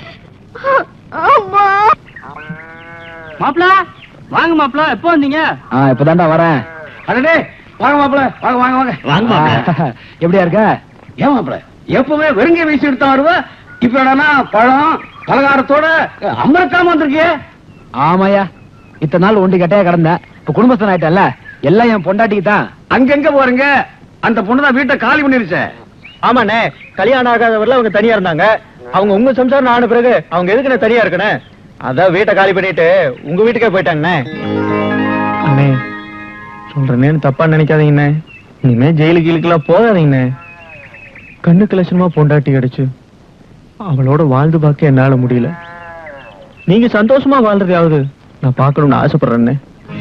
மாப்பிள வாங்க மாப்பிள எப்போ வந்தீங்க ஆ இப்பதான்டா வரேன் அடடே வாங்க மாப்பிள வாங்க வாங்க வாங்க வாங்க மாப்பிள. எப்படியா இருக்க ஏன் மாப்பிள எப்பவுமே வெறுங்க வீசி எடுத்தா வருவ இப்ப என்னன்னா பழம் பலகாரத்தோட அமிர்தாம வந்திருக்கியே ஆமாயா இத்தனை நாள் ஒண்டி கட்டையா கிடந்தேன் இப்ப குடும்பஸ்தன் ஆயிட்டல்ல எல்லாம் என் பொண்டாட்டிக்கு தான் அங்கங்க போறீங்க அந்த பொண்ணு தான் வீட்டை காலி பண்ணிருச்சே ஆமாண்ணே கல்யாணம் ஆகாதவர்ல அவங்க தனியா இருந்தாங்க அவங்க உங்க சம்சாரம் ஆன பிறகு அவங்க எதுக்குண்ணே தனியா இருக்கணும் அதான் வீட்டை காலி பண்ணிட்டு உங்க வீட்டுக்கே போயிட்டாங்கண்ணே அண்ணே சொல்றேன்னு தப்பா நினைக்காதீங்கண்ணே இனிமே ஜெயிலுக்கு கீழுக்கெல்லாம் போகாதீங்கண்ணே கண்ணுக்கு லட்சணமா பொண்டாட்டி கிடைச்சு அவளோட வாழ்ந்து பார்க்க என்னால முடியல நீங்க சந்தோஷமா வாழ்றதையாவது நான் பார்க்கணும்னு ஆசைப்படுறேன்னே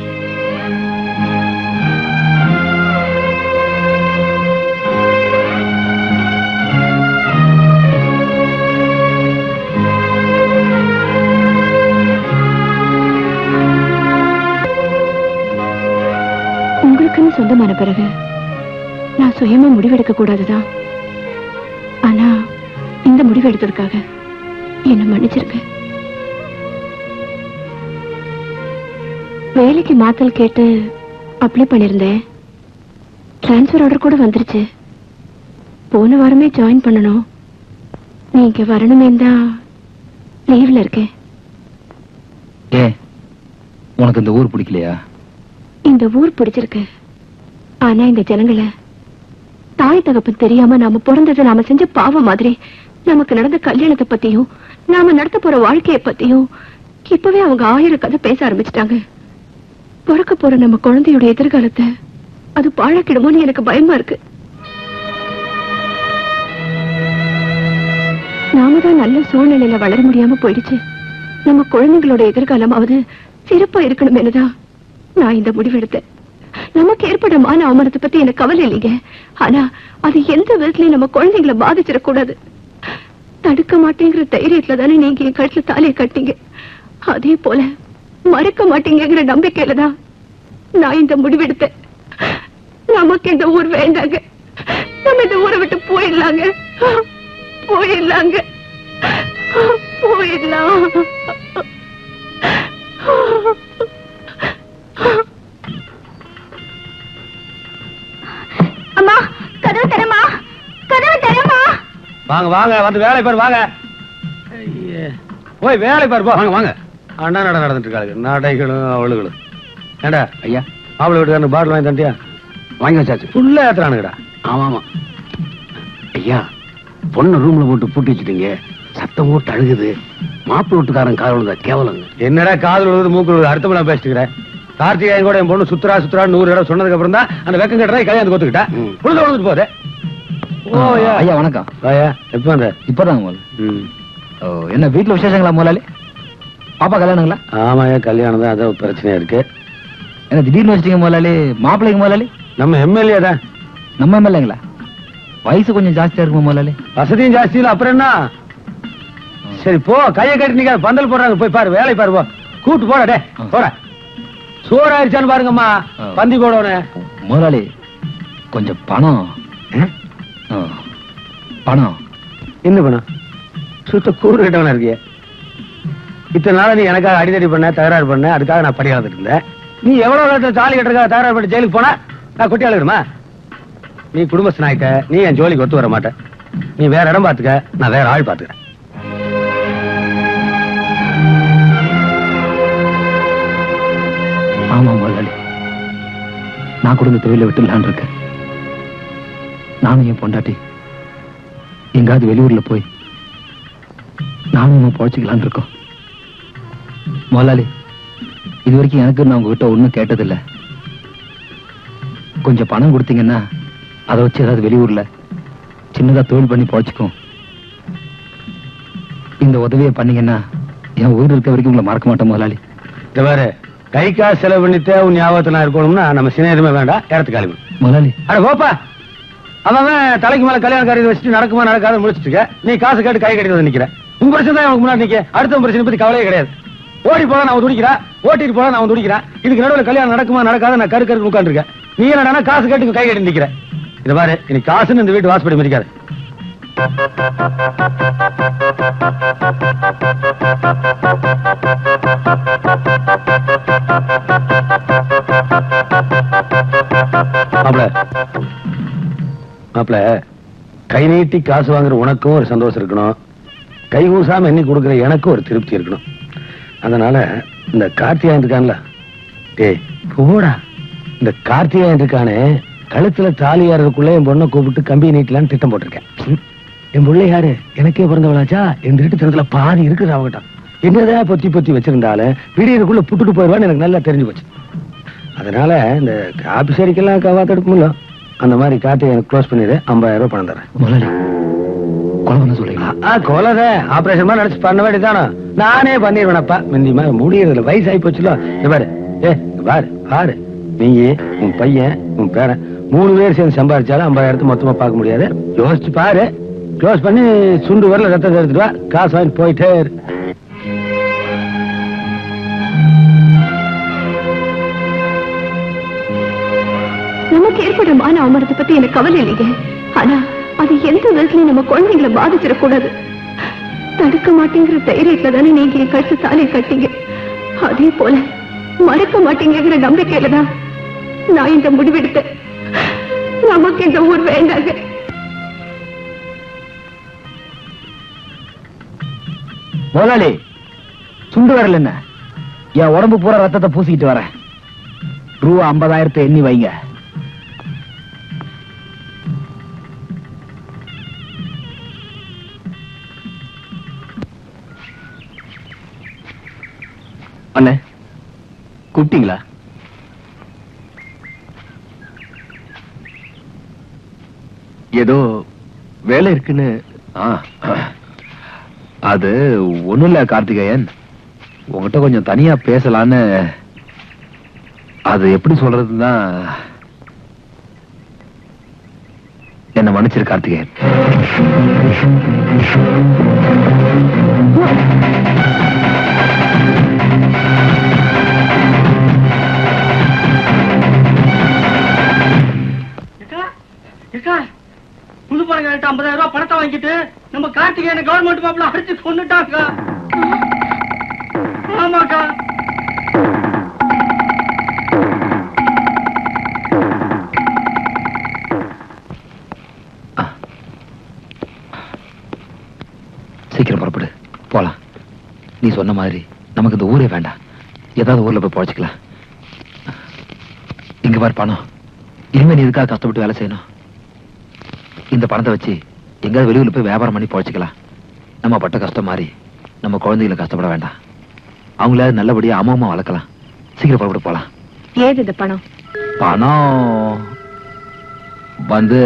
உங்களுக்குன்னு சொந்தமான பிறகு நான் சுயமா முடிவெடுக்க கூடாதுதான் ஆனா இந்த முடிவு எடுத்ததுக்காக என்ன மன்னிச்சிருங்க வேலைக்கு மாத்தல் கேட்டு அப்ளை பண்ணிருந்தேன் டிரான்ஸ்ஃபர் ஆர்டர் கூட வந்துருச்சு போன வாரமே ஜாயின் பண்ணணும் நீங்க வரணுமே தான் லீவ்ல இருக்கேன் ஏ உனக்கு இந்த ஊர் பிடிக்கலையா இந்த ஊர் பிடிச்சிருக்கு ஆனா இந்த ஜனங்களை தாய் தகப்பன் தெரியாம நாம பிறந்தது நாம செஞ்ச பாவம் மாதிரி நமக்கு நடந்த கல்யாணத்தை பத்தியும் நாம நடத்த போற வாழ்க்கைய பத்தியும் இப்பவே அவங்க ஆயிரம் கதை பேச ஆரம்பிச்சிட்டாங்க பிறக்க போற நம்ம குழந்தையோட எதிர்காலத்தை அது பாழாக்கிடுமோன்னு எனக்கு பயமா இருக்கு நாம தான் நல்ல சூழ்நிலையில வளர முடியாம போயிடுச்சு நம்ம குழந்தைங்களோட எதிர்காலமாவது சிறப்பா இருக்கணுமேனுதான் நான் இந்த முடிவெடுத்தேன் நமக்கு ஏற்பட மான அவமானத்தை பத்தி எனக்கு கவலை இல்லைங்க ஆனா அது எந்த விதத்துலயும் நம்ம குழந்தைங்களை பாதிச்சிடக்கூடாது தடுக்க மாட்டேங்கிற தைரியத்துல தானே நீங்க என் கழுத்துல தாலியை கட்டிங்க அதே போல மறக்க மாட்டீங்கிற நம்பிக்கையில தான் நான் இந்த முடிவெடுத்தேன் நமக்கு இந்த ஊர் வேண்டாங்க நம்ம இந்த ஊரை விட்டு போயிடலாங்க போயிடலாங்க போயிடலாம் அம்மா கதவு தரமா கதவு தரமா வாங்க வாங்க வந்து வேலை பாரு வாங்க ஐயே. போய் வேலை பாரு போ வாங்க வாங்க அண்ணா நட நடந்துட்டு இருக்காங்க நடைகளும் அவளுகளும் ஏண்டா ஐயா மாப்பிள்ளை வீட்டுக்காரனு பாட்டில் வாங்கி தண்டியா வாங்கி வச்சாச்சு ஃபுல்லா ஏத்துறானுங்கடா ஆமா ஆமா ஐயா பொண்ணு ரூம்ல போட்டு பூட்டி வச்சுட்டீங்க சத்தம் போட்டு அழுகுது மாப்பிள்ளை வீட்டுக்காரன் காதல் விழுதா கேவலங்க என்னடா காதல் விழுது மூக்கு விழுது அடுத்த பேசிட்டுக்கிறேன் கார்த்திகேயன் கூட என் பொண்ணு சுத்துறா சுத்துறா நூறு இடம் சொன்னதுக்கு அப்புறம் தான் அந்த வெக்கம் கட்டுறா கல்யாணம் கொத்துக்கிட்டா உழுது உழுதுட்டு போகுது ஓயா ஐயா வணக்கம் ஐயா எப்போ வந்த இப்பதாங்க முதல்ல ம் ஓ என்ன வீட்டுல விசேஷங்களா முதலாளி பாப்பா கல்யாணங்களா ஆமாயா கல்யாணம் தான் அதான் பிரச்சனையா இருக்கு என்ன திடீர்னு வச்சிட்டீங்க முதலாளி மாப்பிள்ளைக்கு முதலாளி நம்ம எம்எல்ஏ தான் நம்ம எம்எல்ஏங்களா வயசு கொஞ்சம் ஜாஸ்தியா இருக்குமா முதலாளி வசதியும் ஜாஸ்தி இல்ல அப்புறம் என்ன சரி போ கையை கட்டி நிக்காத பந்தல் போடுறாங்க போய் பாரு வேலை பாரு போ கூட்டு போடா டே போடா சோறாயிருச்சான்னு பாருங்கம்மா பந்தி போடணும் முதலாளி கொஞ்சம் பணம் ஆ, பணம் என்ன பணம் சுத்த கூறு கட்டவனா இருக்கிய இத்தனை நாளா நீ எனக்காக அடிதடி பண்ண தகராறு பண்ண அதுக்காக நான் படியாதுட்டு இருந்தேன் நீ எவ்வளவு காலத்துல தாலி கட்டுறதுக்காக தகராறு பண்ணி ஜெயிலுக்கு போனா நான் குட்டி அழுகிறமா நீ குடும்பஸ்தன் ஆயிட்ட நீ என் ஜோலிக்கு ஒத்து வர மாட்ட நீ வேற இடம் பாத்துக்க நான் வேற ஆள் பாத்துக்கிறேன் ஆமா முதலாளி நான் கூட இந்த தொழிலை விட்டுலான் இருக்கேன் நானும் என் பொண்டாட்டி எங்காவது வெளியூர்ல போய் நானும் இன்னும் பொழைச்சிக்கலான் இருக்கோம் முதலாளி இது வரைக்கும் எனக்கு நான் உங்ககிட்ட ஒண்ணும் கேட்டதில்ல கொஞ்சம் பணம் கொடுத்தீங்கன்னா அதை வச்சு ஏதாவது வெளியூர்ல சின்னதா தொழில் பண்ணி பொழைச்சிக்கும் இந்த உதவியை பண்ணீங்கன்னா என் உயிர் இருக்க வரைக்கும் உங்களை மறக்க மாட்டேன் முதலாளி இந்த பாரு கை காசு செலவு பண்ணிட்டு உன் ஞாபகத்துல நான் இருக்கணும்னா நம்ம சின்ன எதுவுமே வேண்டாம் இடத்து காலி முதலாளி அட போப்பா அவன் அவன் தலைக்கு மேல கல்யாண காரியம் வச்சுட்டு நடக்குமா நடக்காத முடிச்சிட்டு இருக்க நீ காசு கேட்டு கை கட்டி வந்து நிக்கிற உன் பிரச்சனை தான் எனக்கு முன்னாடி நிக்க அடுத்த பிரச்சனை பத்தி கவலையே கிடையாது ஓடி போல நான் துடிக்கிறேன் ஓட்டிட்டு போல நான் துடிக்கிறேன் இதுக்கு நடுவுல கல்யாணம் நடக்குமா நடக்காத நான் கரு கருக்கு உட்காந்துருக்கேன் நீ என்னடா காசு கேட்டு கை கட்டி நிக்கிற இத பாரு இன்னைக்கு காசுன்னு இந்த வீட்டு வாசப்படி மதிக்காது மாப்பிள மாப்பிள கை நீட்டி காசு வாங்குற உனக்கும் ஒரு சந்தோஷம் இருக்கணும் கை ஊசாம எண்ணி கொடுக்குற எனக்கும் ஒரு திருப்தி இருக்கணும் அதனால இந்த கார்த்தியாயன் இருக்கான்ல டேய் போடா இந்த கார்த்தியாயன் இருக்கானே கழுத்துல தாலி ஏறதுக்குள்ள என் பொண்ணை கூப்பிட்டு கம்பி நீட்டலான்னு திட்டம் போட்டிருக்கேன் ம். என் பிள்ளை யாரு எனக்கே பிறந்தவளாச்சா என் திருட்டு தினத்துல பாதி இருக்குது அவகிட்ட என்னதான் பொத்தி பொத்தி வச்சிருந்தாலும் விடியதுக்குள்ள புட்டுட்டு போயிடுவான்னு எனக்கு நல்லா தெரிஞ்சு போச்சு அதனால இந்த ஆபிசரிக்கெல்லாம் காவாத்தெடுக்கும்ல அந்த மாதிரி காட்டி எனக்கு க்ளோஸ் பண்ணிடு ஐம்பதாயிரம் ரூபாய் பணம் தரேன் முதலாளி கொலை பண்ண சொல்றீங்க ஆ கொலத ஆபரேஷன் மாதிரி நினைச்சு பண்ண வேண்டியதானோ நானே பண்ணிடுவேனப்பா முந்தி மாதிரி முடியறதுல வயசாகி போச்சுல இங்க பாரு ஏ இங்க பாரு பாரு நீ உன் பையன் உன் பேரன் மூணு பேர் சேர்ந்து சம்பாதிச்சாலும் ஐம்பதாயிரத்து மொத்தமா பார்க்க முடியாது யோசிச்சு பாரு க்ளோஸ் பண்ணி சுண்டு வரல ரத்தத்தை எடுத்துட்டு வா காசு வாங்கிட்டு போயிட்டே இரு. நமக்கு ஏற்படுற மான அவமானத்தை பத்தி எனக்கு கவலை இல்லைங்க ஆனா அது எந்த விதத்துலயும் நம்ம குழந்தைங்களை பாதிச்சிடக்கூடாது தடுக்க மாட்டேங்கிற தைரியத்துல தானே நீங்க என் கழுத்து தாலியை கட்டிங்க அதே போல மறக்க மாட்டேங்கிற நம்பிக்கையில தான் நான் இந்த முடிவெடுத்தேன் நமக்கு இந்த ஊர் வேண்டாங்க முதலாளி சுண்டு வரல என்ன என் உடம்பு பூரா ரத்தத்தை பூசிக்கிட்டு வரேன் ரூபா ஐம்பதாயிரத்தை எண்ணி வைங்க அண்ணே கூப்பிட்டீங்களா ஏதோ வேலை இருக்குன்னு ஆ, அது ஒண்ணும் இல்ல கார்த்திகேயன் உங்ககிட்ட கொஞ்சம் தனியா பேசலான்னு அது எப்படி சொல்றதுன்னா என்ன மன்னிச்சிரு கார்த்திகேயன் இருக்கா புது பணம் கேட்டு ஐம்பதாயிரம் ரூபாய் பணத்தை வாங்கிட்டு நம்ம கார்த்திகேயனை கவர்மெண்ட் மாப்பிள்ள அடிச்சு கொண்டுட்டாங்க ஆமாக்கா சீக்கிரம் புறப்படு போலாம் நீ சொன்ன மாதிரி நமக்கு இந்த ஊரே வேண்டாம் ஏதாவது ஊர்ல போய் பொழைச்சிக்கலாம் இங்க பாரு பணம் இனிமே நீ இதுக்காக கஷ்டப்பட்டு வேலை செய்யணும் இந்த பணத்தை வச்சு எங்கேயாவது வெளியூர்ல போய் வியாபாரம் பண்ணி பொழைச்சிக்கலாம் நம்ம பட்ட கஷ்டம் மாதிரி நம்ம குழந்தைகளை கஷ்டப்பட வேண்டாம் அவங்கள நல்லபடியா அம்மா வளர்க்கலாம் சீக்கிரம் புறப்பட்டு போலாம் ஏது இந்த பணம் பணம் வந்து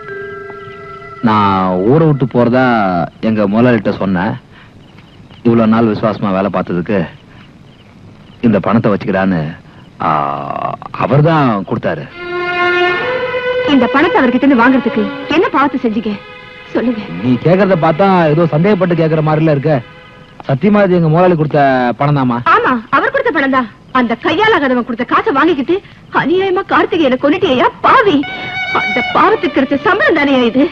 நான் ஊரை விட்டு போறதா எங்க முதலாளிகிட்ட சொன்னேன் இவ்வளவு நாள் விசுவாசமா வேலை பார்த்ததுக்கு இந்த பணத்தை வச்சுக்கிறான்னு அவர் தான் கொடுத்தாரு இந்த பணத்தை அவர்கிட்ட இருந்து வாங்குறதுக்கு என்ன பார்த்து செஞ்சீங்க சொல்லுங்க நீ கேக்குறத பார்த்தா ஏதோ சந்தேகப்பட்டு கேக்குற மாதிரில இருக்க சத்தியமா இது எங்க முதலாளி கொடுத்த பணம் தாமா ஆமா அவர் கொடுத்த பணம் தான் அந்த கையாலாகாதவன் கொடுத்த காசை வாங்கிக்கிட்டு அநியாயமா கார்த்திகேயனை கொண்டுட்டியா பாவி அந்த பாவத்துக்கு கிடைச்ச சம்பளம் தானே இது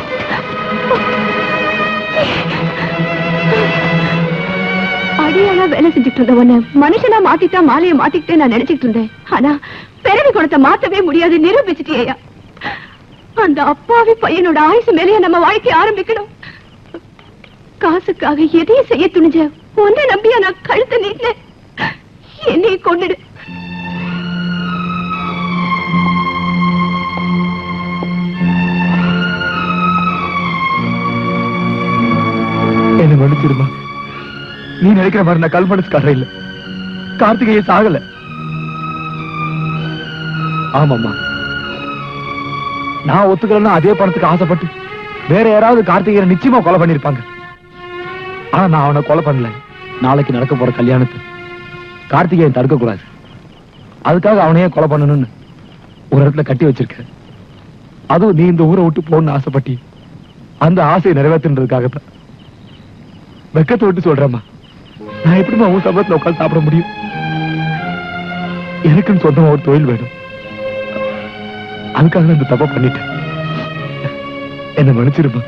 அடியாளா வேலை செஞ்சுட்டு இருந்த உன்னை மனுஷனா மாத்திட்டா மாலையை மாத்திக்கிட்டே நான் நினைச்சிட்டு இருந்தேன் ஆனா பிறவி குணத்தை மாத்தவே முடியாது நிரூபிச்சிட்டியா அந்த அப்பாவி பையனோட ஆயுசு மேலேயே நம்ம வாழ்க்கை ஆரம்பிக்கணும் காசுக்காக எதையும் செய்ய துணிஞ்ச உன்னை நம்பியா நான் கழுத்த நீட்டினேன் என்னைய கொண்டுடு என்ன மன்னிச்சிருமா நீ நினைக்கிற மாதிரி நான் கல் மனசுக்காரன் இல்ல கார்த்திகைய சாகல ஆமாம்மா நான் ஒத்துக்கலன்னா அதே பணத்துக்கு ஆசைப்பட்டு வேற யாராவது கார்த்திகேயனை நிச்சயமா கொலை பண்ணிருப்பாங்க ஆனா நான் அவனை கொலை பண்ணல நாளைக்கு நடக்க போற கல்யாணத்தை கார்த்திகேயன் தடுக்க கூடாது அதுக்காக அவனையே கொலை பண்ணணும்னு ஒரு இடத்துல கட்டி வச்சிருக்க அதுவும் நீ இந்த ஊரை விட்டு போகணும்னு ஆசைப்பட்டி அந்த ஆசையை நிறைவேற்றுன்றதுக்காக தான் வெக்கத்தை விட்டு சொல்றேம்மா நான் எப்படிம்மா உன் சம்பளத்துல உட்காந்து சாப்பிட முடியும் எனக்குன்னு சொந்தமா ஒரு தொழில் வேணும் அதுக்காக நான் இந்த தப்பா பண்ணிட்டேன் என்ன மன்னிச்சிருமா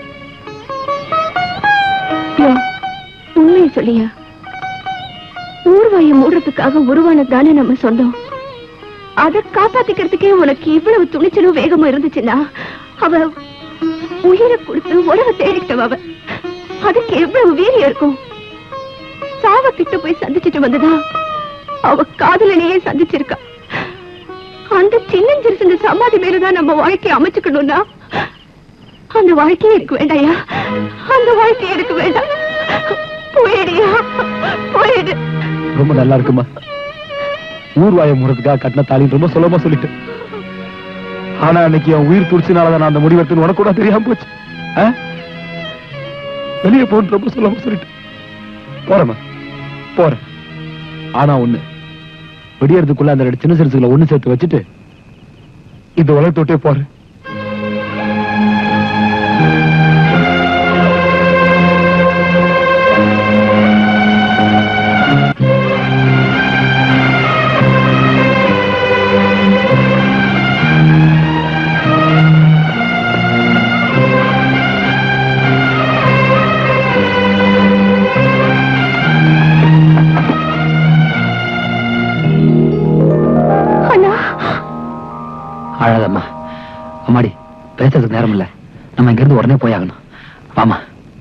யோ, உண்மையை சொல்லியா ஊர்வாயை மூடுறதுக்காக உருவானதானே நம்ம சொந்தம் அதை காப்பாத்திக்கிறதுக்கே உனக்கு இவ்வளவு துணிச்சலும் வேகமும் இருந்துச்சுன்னா அவ உயிரை கொடுத்து உறவை தேடிக்கிட்டவ அவ அதுக்கு எவ்வளவு வீரியம் இருக்கும் சாவ கிட்ட போய் சந்திச்சுட்டு வந்ததா அவ காதலனையே சந்திச்சிருக்கா அந்த சின்னஞ்சிறுசுங்க சமாதி மேலதான் நம்ம வாழ்க்கையை அமைச்சுக்கணும்னா அந்த வாழ்க்கையே எனக்கு வேண்டாயா அந்த வாழ்க்கை எனக்கு வேண்டாம் போயிடியா போயிடு ரொம்ப நல்லா இருக்குமா ஊர்வாயை மூடுறதுக்காக கட்டின தாலின்னு ரொம்ப சுலபமா சொல்லிட்டேன் ஆனா அன்னைக்கு என் உயிர் துடிச்சனாலதான் நான் அந்த முடிவெடுத்து உனக்கு கூட தெரியாம போச்சு ஆ? வெளியே போன்னு ரொம்ப சுலபமா சொல்லிட்டேன் போறேம்மா போறேன் ஆனா ஒண்ணு வெடியறதுக்குள்ள அந்த ரெண்டு சின்ன சிறுசுகளை ஒண்ணு சேர்த்து வச்சுட்டு இந்த உலகத்தை விட்டே போறேன் அண்ணா அழாதம்மா அம்மாடி பேசுறதுக்கு நேரம் இல்ல நம்ம இங்க இருந்து உடனே போயாகணும் வாமா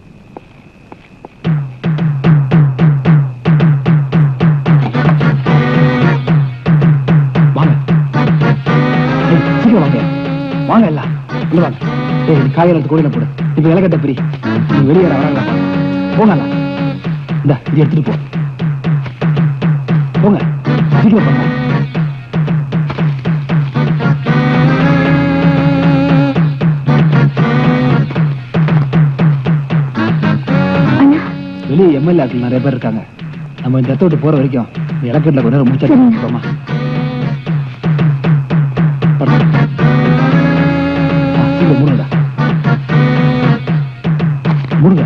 வாங்க ஏய், சீக்கிரம் வாங்க வாங்க எல்லாம் உள்ள வாங்க ஏய் இந்த காய்கறி கூட போடு இப்ப இலக்கட்ட பிரி நீ வெளியே வரலாம் போங்க எல்லாம் இந்த இது எடுத்துட்டு போ போங்க சீக்கிரம் போங்க வெளியே எம்எல்ஏ ஆட்கள் நிறைய பேர் இருக்காங்க நம்ம இந்த இடத்த விட்டு போற வரைக்கும் இந்த இலக்கட்டில் கொஞ்சம் நேரம் முடிச்சா போமா சீக்கிரம் மூடுங்கடா மூடுங்க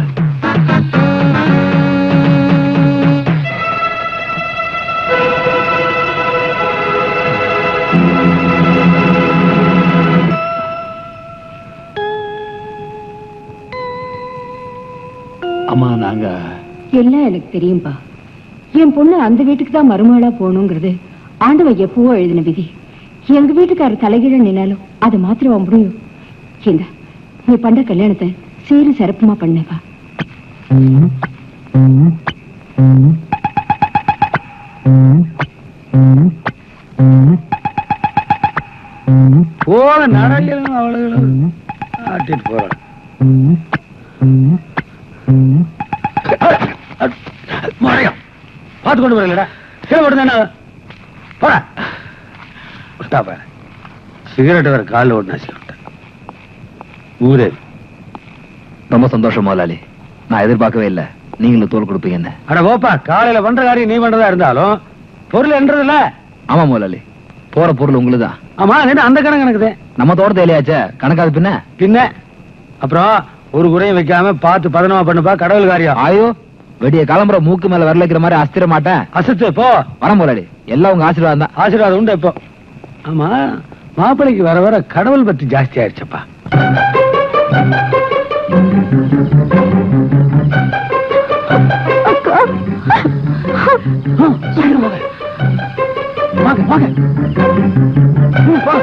அம்மா நாங்க எல்லாம் எனக்கு தெரியும்பா என் பொண்ணு அந்த வீட்டுக்கு தான் மருமகளா போகணுங்கிறது ஆண்டவன் எப்பவோ எழுதின விதி எங்க வீட்டுக்காரர் தலைகீழ நின்னாலும் அதை மாத்திரவா முடியும் இந்த நீ பண்ற கல்யாணத்தை சீரு சிறப்புமா பண்ணேப்பா போக நடக்கணும் அவளுகளும் ஆட்டிட்டு போறான் மழையம் பார்த்து கொண்டு வரலடா கீழே போட்டு தானே போட விட்டா பாரு சிகரெட் வேற காலில் ஓட்டு நசி விட்டேன் ஊரே ரொம்ப சந்தோஷம் முதலாளி நான் எதிர்பார்க்கவே இல்லை நீங்களும் தோல் கொடுப்பீங்கன்னு அட போப்பா காலையில பண்ற காரியம் நீ பண்றதா இருந்தாலும் பொருள் என்றதுல ஆமா முதலாளி போற பொருள் உங்களுதான் ஆமா என்ன அந்த கணக்கு கணக்குதே நம்ம தோட்டத்தை இல்லையாச்சே கணக்காது பின்ன பின்ன அப்புறம் ஒரு குறையும் வைக்காம பார்த்து பதனமா பண்ணுப்பா கடவுள் காரியம் ஆயோ வெடிய கிளம்புற மூக்கு மேல விரல வைக்கிற மாதிரி அஸ்திர மாட்டேன் அசத்து போ வரேன் முதலாளி எல்லாம் உங்க ஆசீர்வாதம் தான் ஆசீர்வாதம் உண்டு இப்போ ஆமா மாப்பிள்ளைக்கு வர வர கடவுள் பத்தி ஜாஸ்தி ஆயிடுச்சப்பா வாங்க வாங்க ம், போ.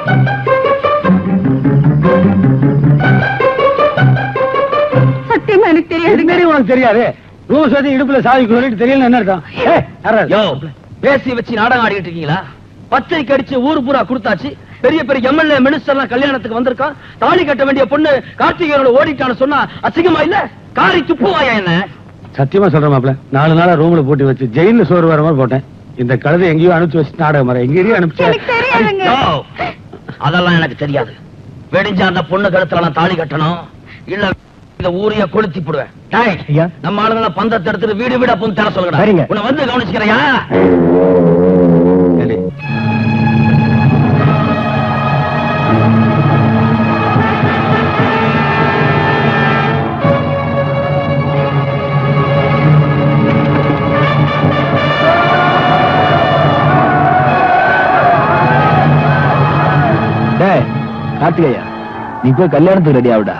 சத்தியமா எனக்கு தெரியாது என்னடி உனக்கு தெரியாது ரூம் சேர்த்து இடுப்புல சாவி குளிட்டு தெரியல என்ன அர்த்தம் ஏய், யாரா இது? யோ பேசி வச்சு நாடகம் ஆடிட்டு இருக்கீங்களா பத்திரிக்கை அடிச்சு ஊர் பூரா கொடுத்தாச்சு பெரிய பெரிய எம்எல்ஏ மினிஸ்டர் எல்லாம் கல்யாணத்துக்கு வந்திருக்கான் தாலி கட்ட வேண்டிய பொண்ணு கார்த்திகேயனோட ஓடிட்டான்னு சொன்னா அசிங்கமா இல்ல காரி துப்புவாயா என்ன சத்தியமா சொல்றேன் மாப்ள நாலு நாளா ரூம்ல போட்டு வச்சு ஜெயில சோறு வர மாதிரி போட்டேன் இந்த கழுதை எங்கேயோ அனுப்பிச்சு வச்சு நாடகம் வர எங்கேயோ அனுப்பிச்சு யோ, அதெல்லாம் எனக்கு தெரியாது வெடிஞ்ச அந்த பொண்ணு கழுத்துல நான் தாலி கட்டணும் இல்ல இந்த ஊரைய கொளுத்தி போடுவேன் டேய், ஐயா நம்ம ஆளுங்களை பந்தத்தை எடுத்துட்டு வீடு வீடா போய் தர சொல்லுங்க சரிங்க. உன்னை வந்து கவனிச்சுக்கிறையா கார்த்திகையா நீ போய் கல்யாணத்துக்கு ரெடி ஆகுடா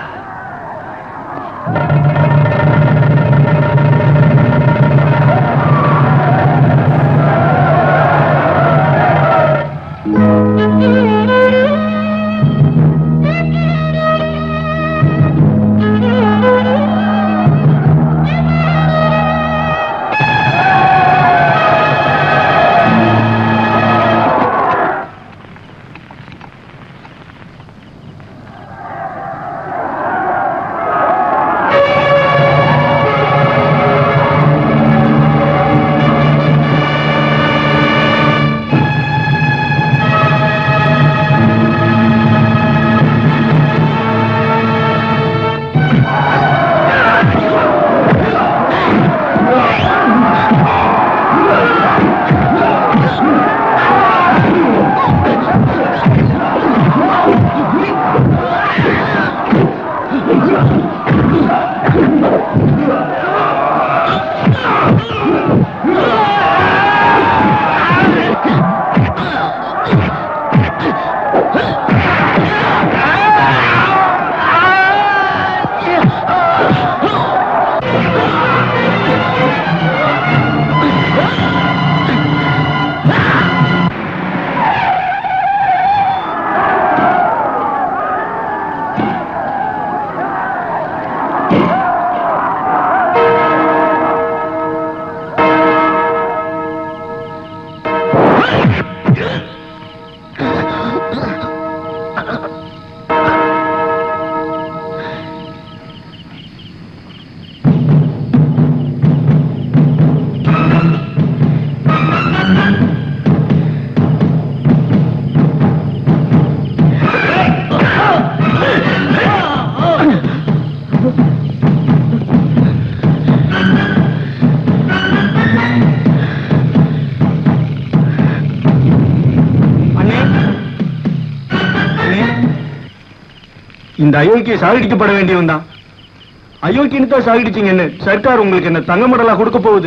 இந்த அயோக்கிய சாகடிக்கப்பட வேண்டியவன் தான் அயோக்கியன்னு தான் சாகடிச்சீங்கன்னு சர்க்கார் உங்களுக்கு என்ன தங்க மடலா கொடுக்க போகுது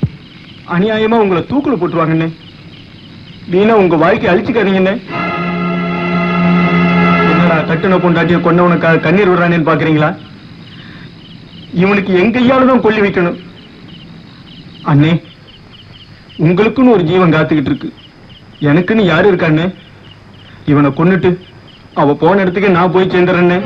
அநியாயமா உங்களை தூக்குல போட்டுருவாங்கன்னு வீணா உங்க வாழ்க்கை அழிச்சுக்காதீங்கன்னு என்னடா கட்டுன பொண்டாட்டிய கொண்டவனுக்காக கண்ணீர் விடுறானேன்னு பாக்குறீங்களா இவனுக்கு என் கையால தான் கொல்லி வைக்கணும் அண்ணே உங்களுக்குன்னு ஒரு ஜீவன் காத்துக்கிட்டு இருக்கு எனக்குன்னு யாரு இருக்காண்ணே இவனை கொன்னுட்டு அவ போன இடத்துக்கு நான் போய் சேர்ந்துறேன்னு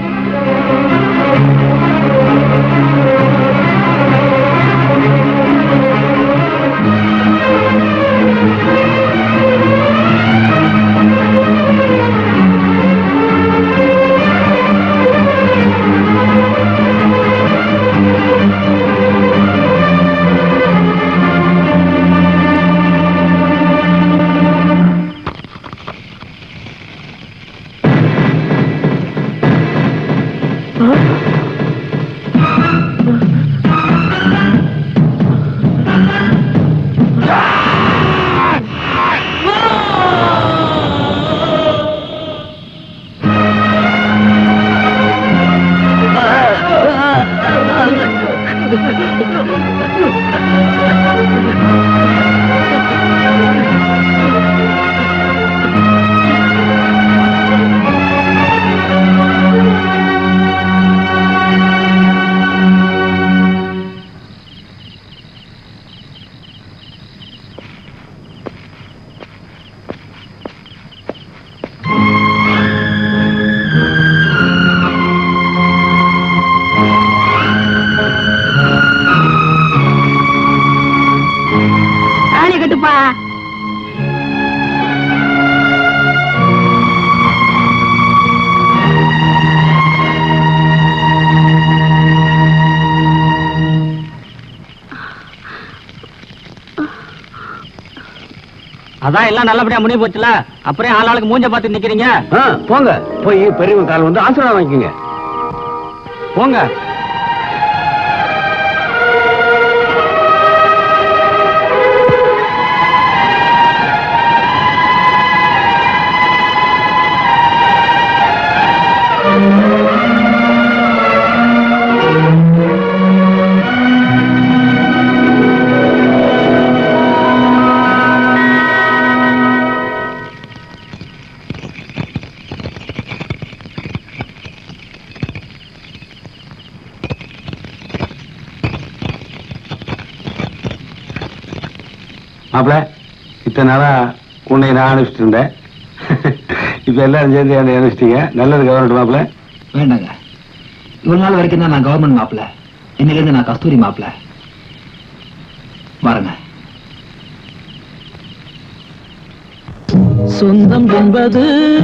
தாலி கட்டுப்பா அதான் எல்லாம் நல்லபடியா முடிவு போச்சுல அப்புறம் ஆளாளுக்கு மூஞ்ச பார்த்து நிக்கிறீங்க ஆ, போங்க போய் பெரியவங்க கால் வந்து ஆசீர்வாதம் வாங்கிக்கோங்க போங்க மாப்பிள இத்தனை நாளா உன்னை நான் அனுப்பிச்சிட்டு இருந்தேன் இப்ப எல்லாரும் சேர்ந்து என்னை அனுப்பிச்சிட்டீங்க நல்லது கவர்மெண்ட் மாப்பிள வேண்டாங்க இவ்வளவு நாள் வரைக்கும் தான் நான் கவர்மெண்ட் மாப்பிள இன்னிலிருந்து நான் கஸ்தூரி மாப்பிள வரங்க சொந்தம் என்பது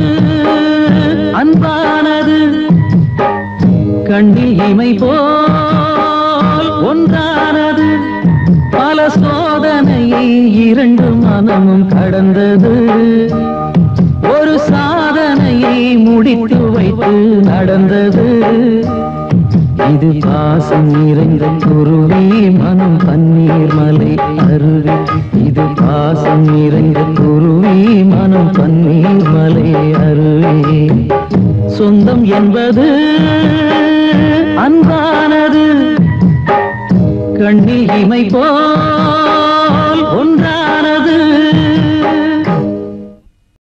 அன்பானது கண்ணில் இமை போல் ஒன்றானது பல சோதனையை இரண்டு மனமும் கடந்தது ஒரு சாதனையை முடித்து வைத்து நடந்தது இது பாசம் நிறைந்த குருவி மனம் பன்னீர் மலை அருவி இது பாசம் நிறைந்த குருவி மனம் பன்னீர் மலை அருவி சொந்தம் என்பது அன்பானது கண்ணில் இமை போல்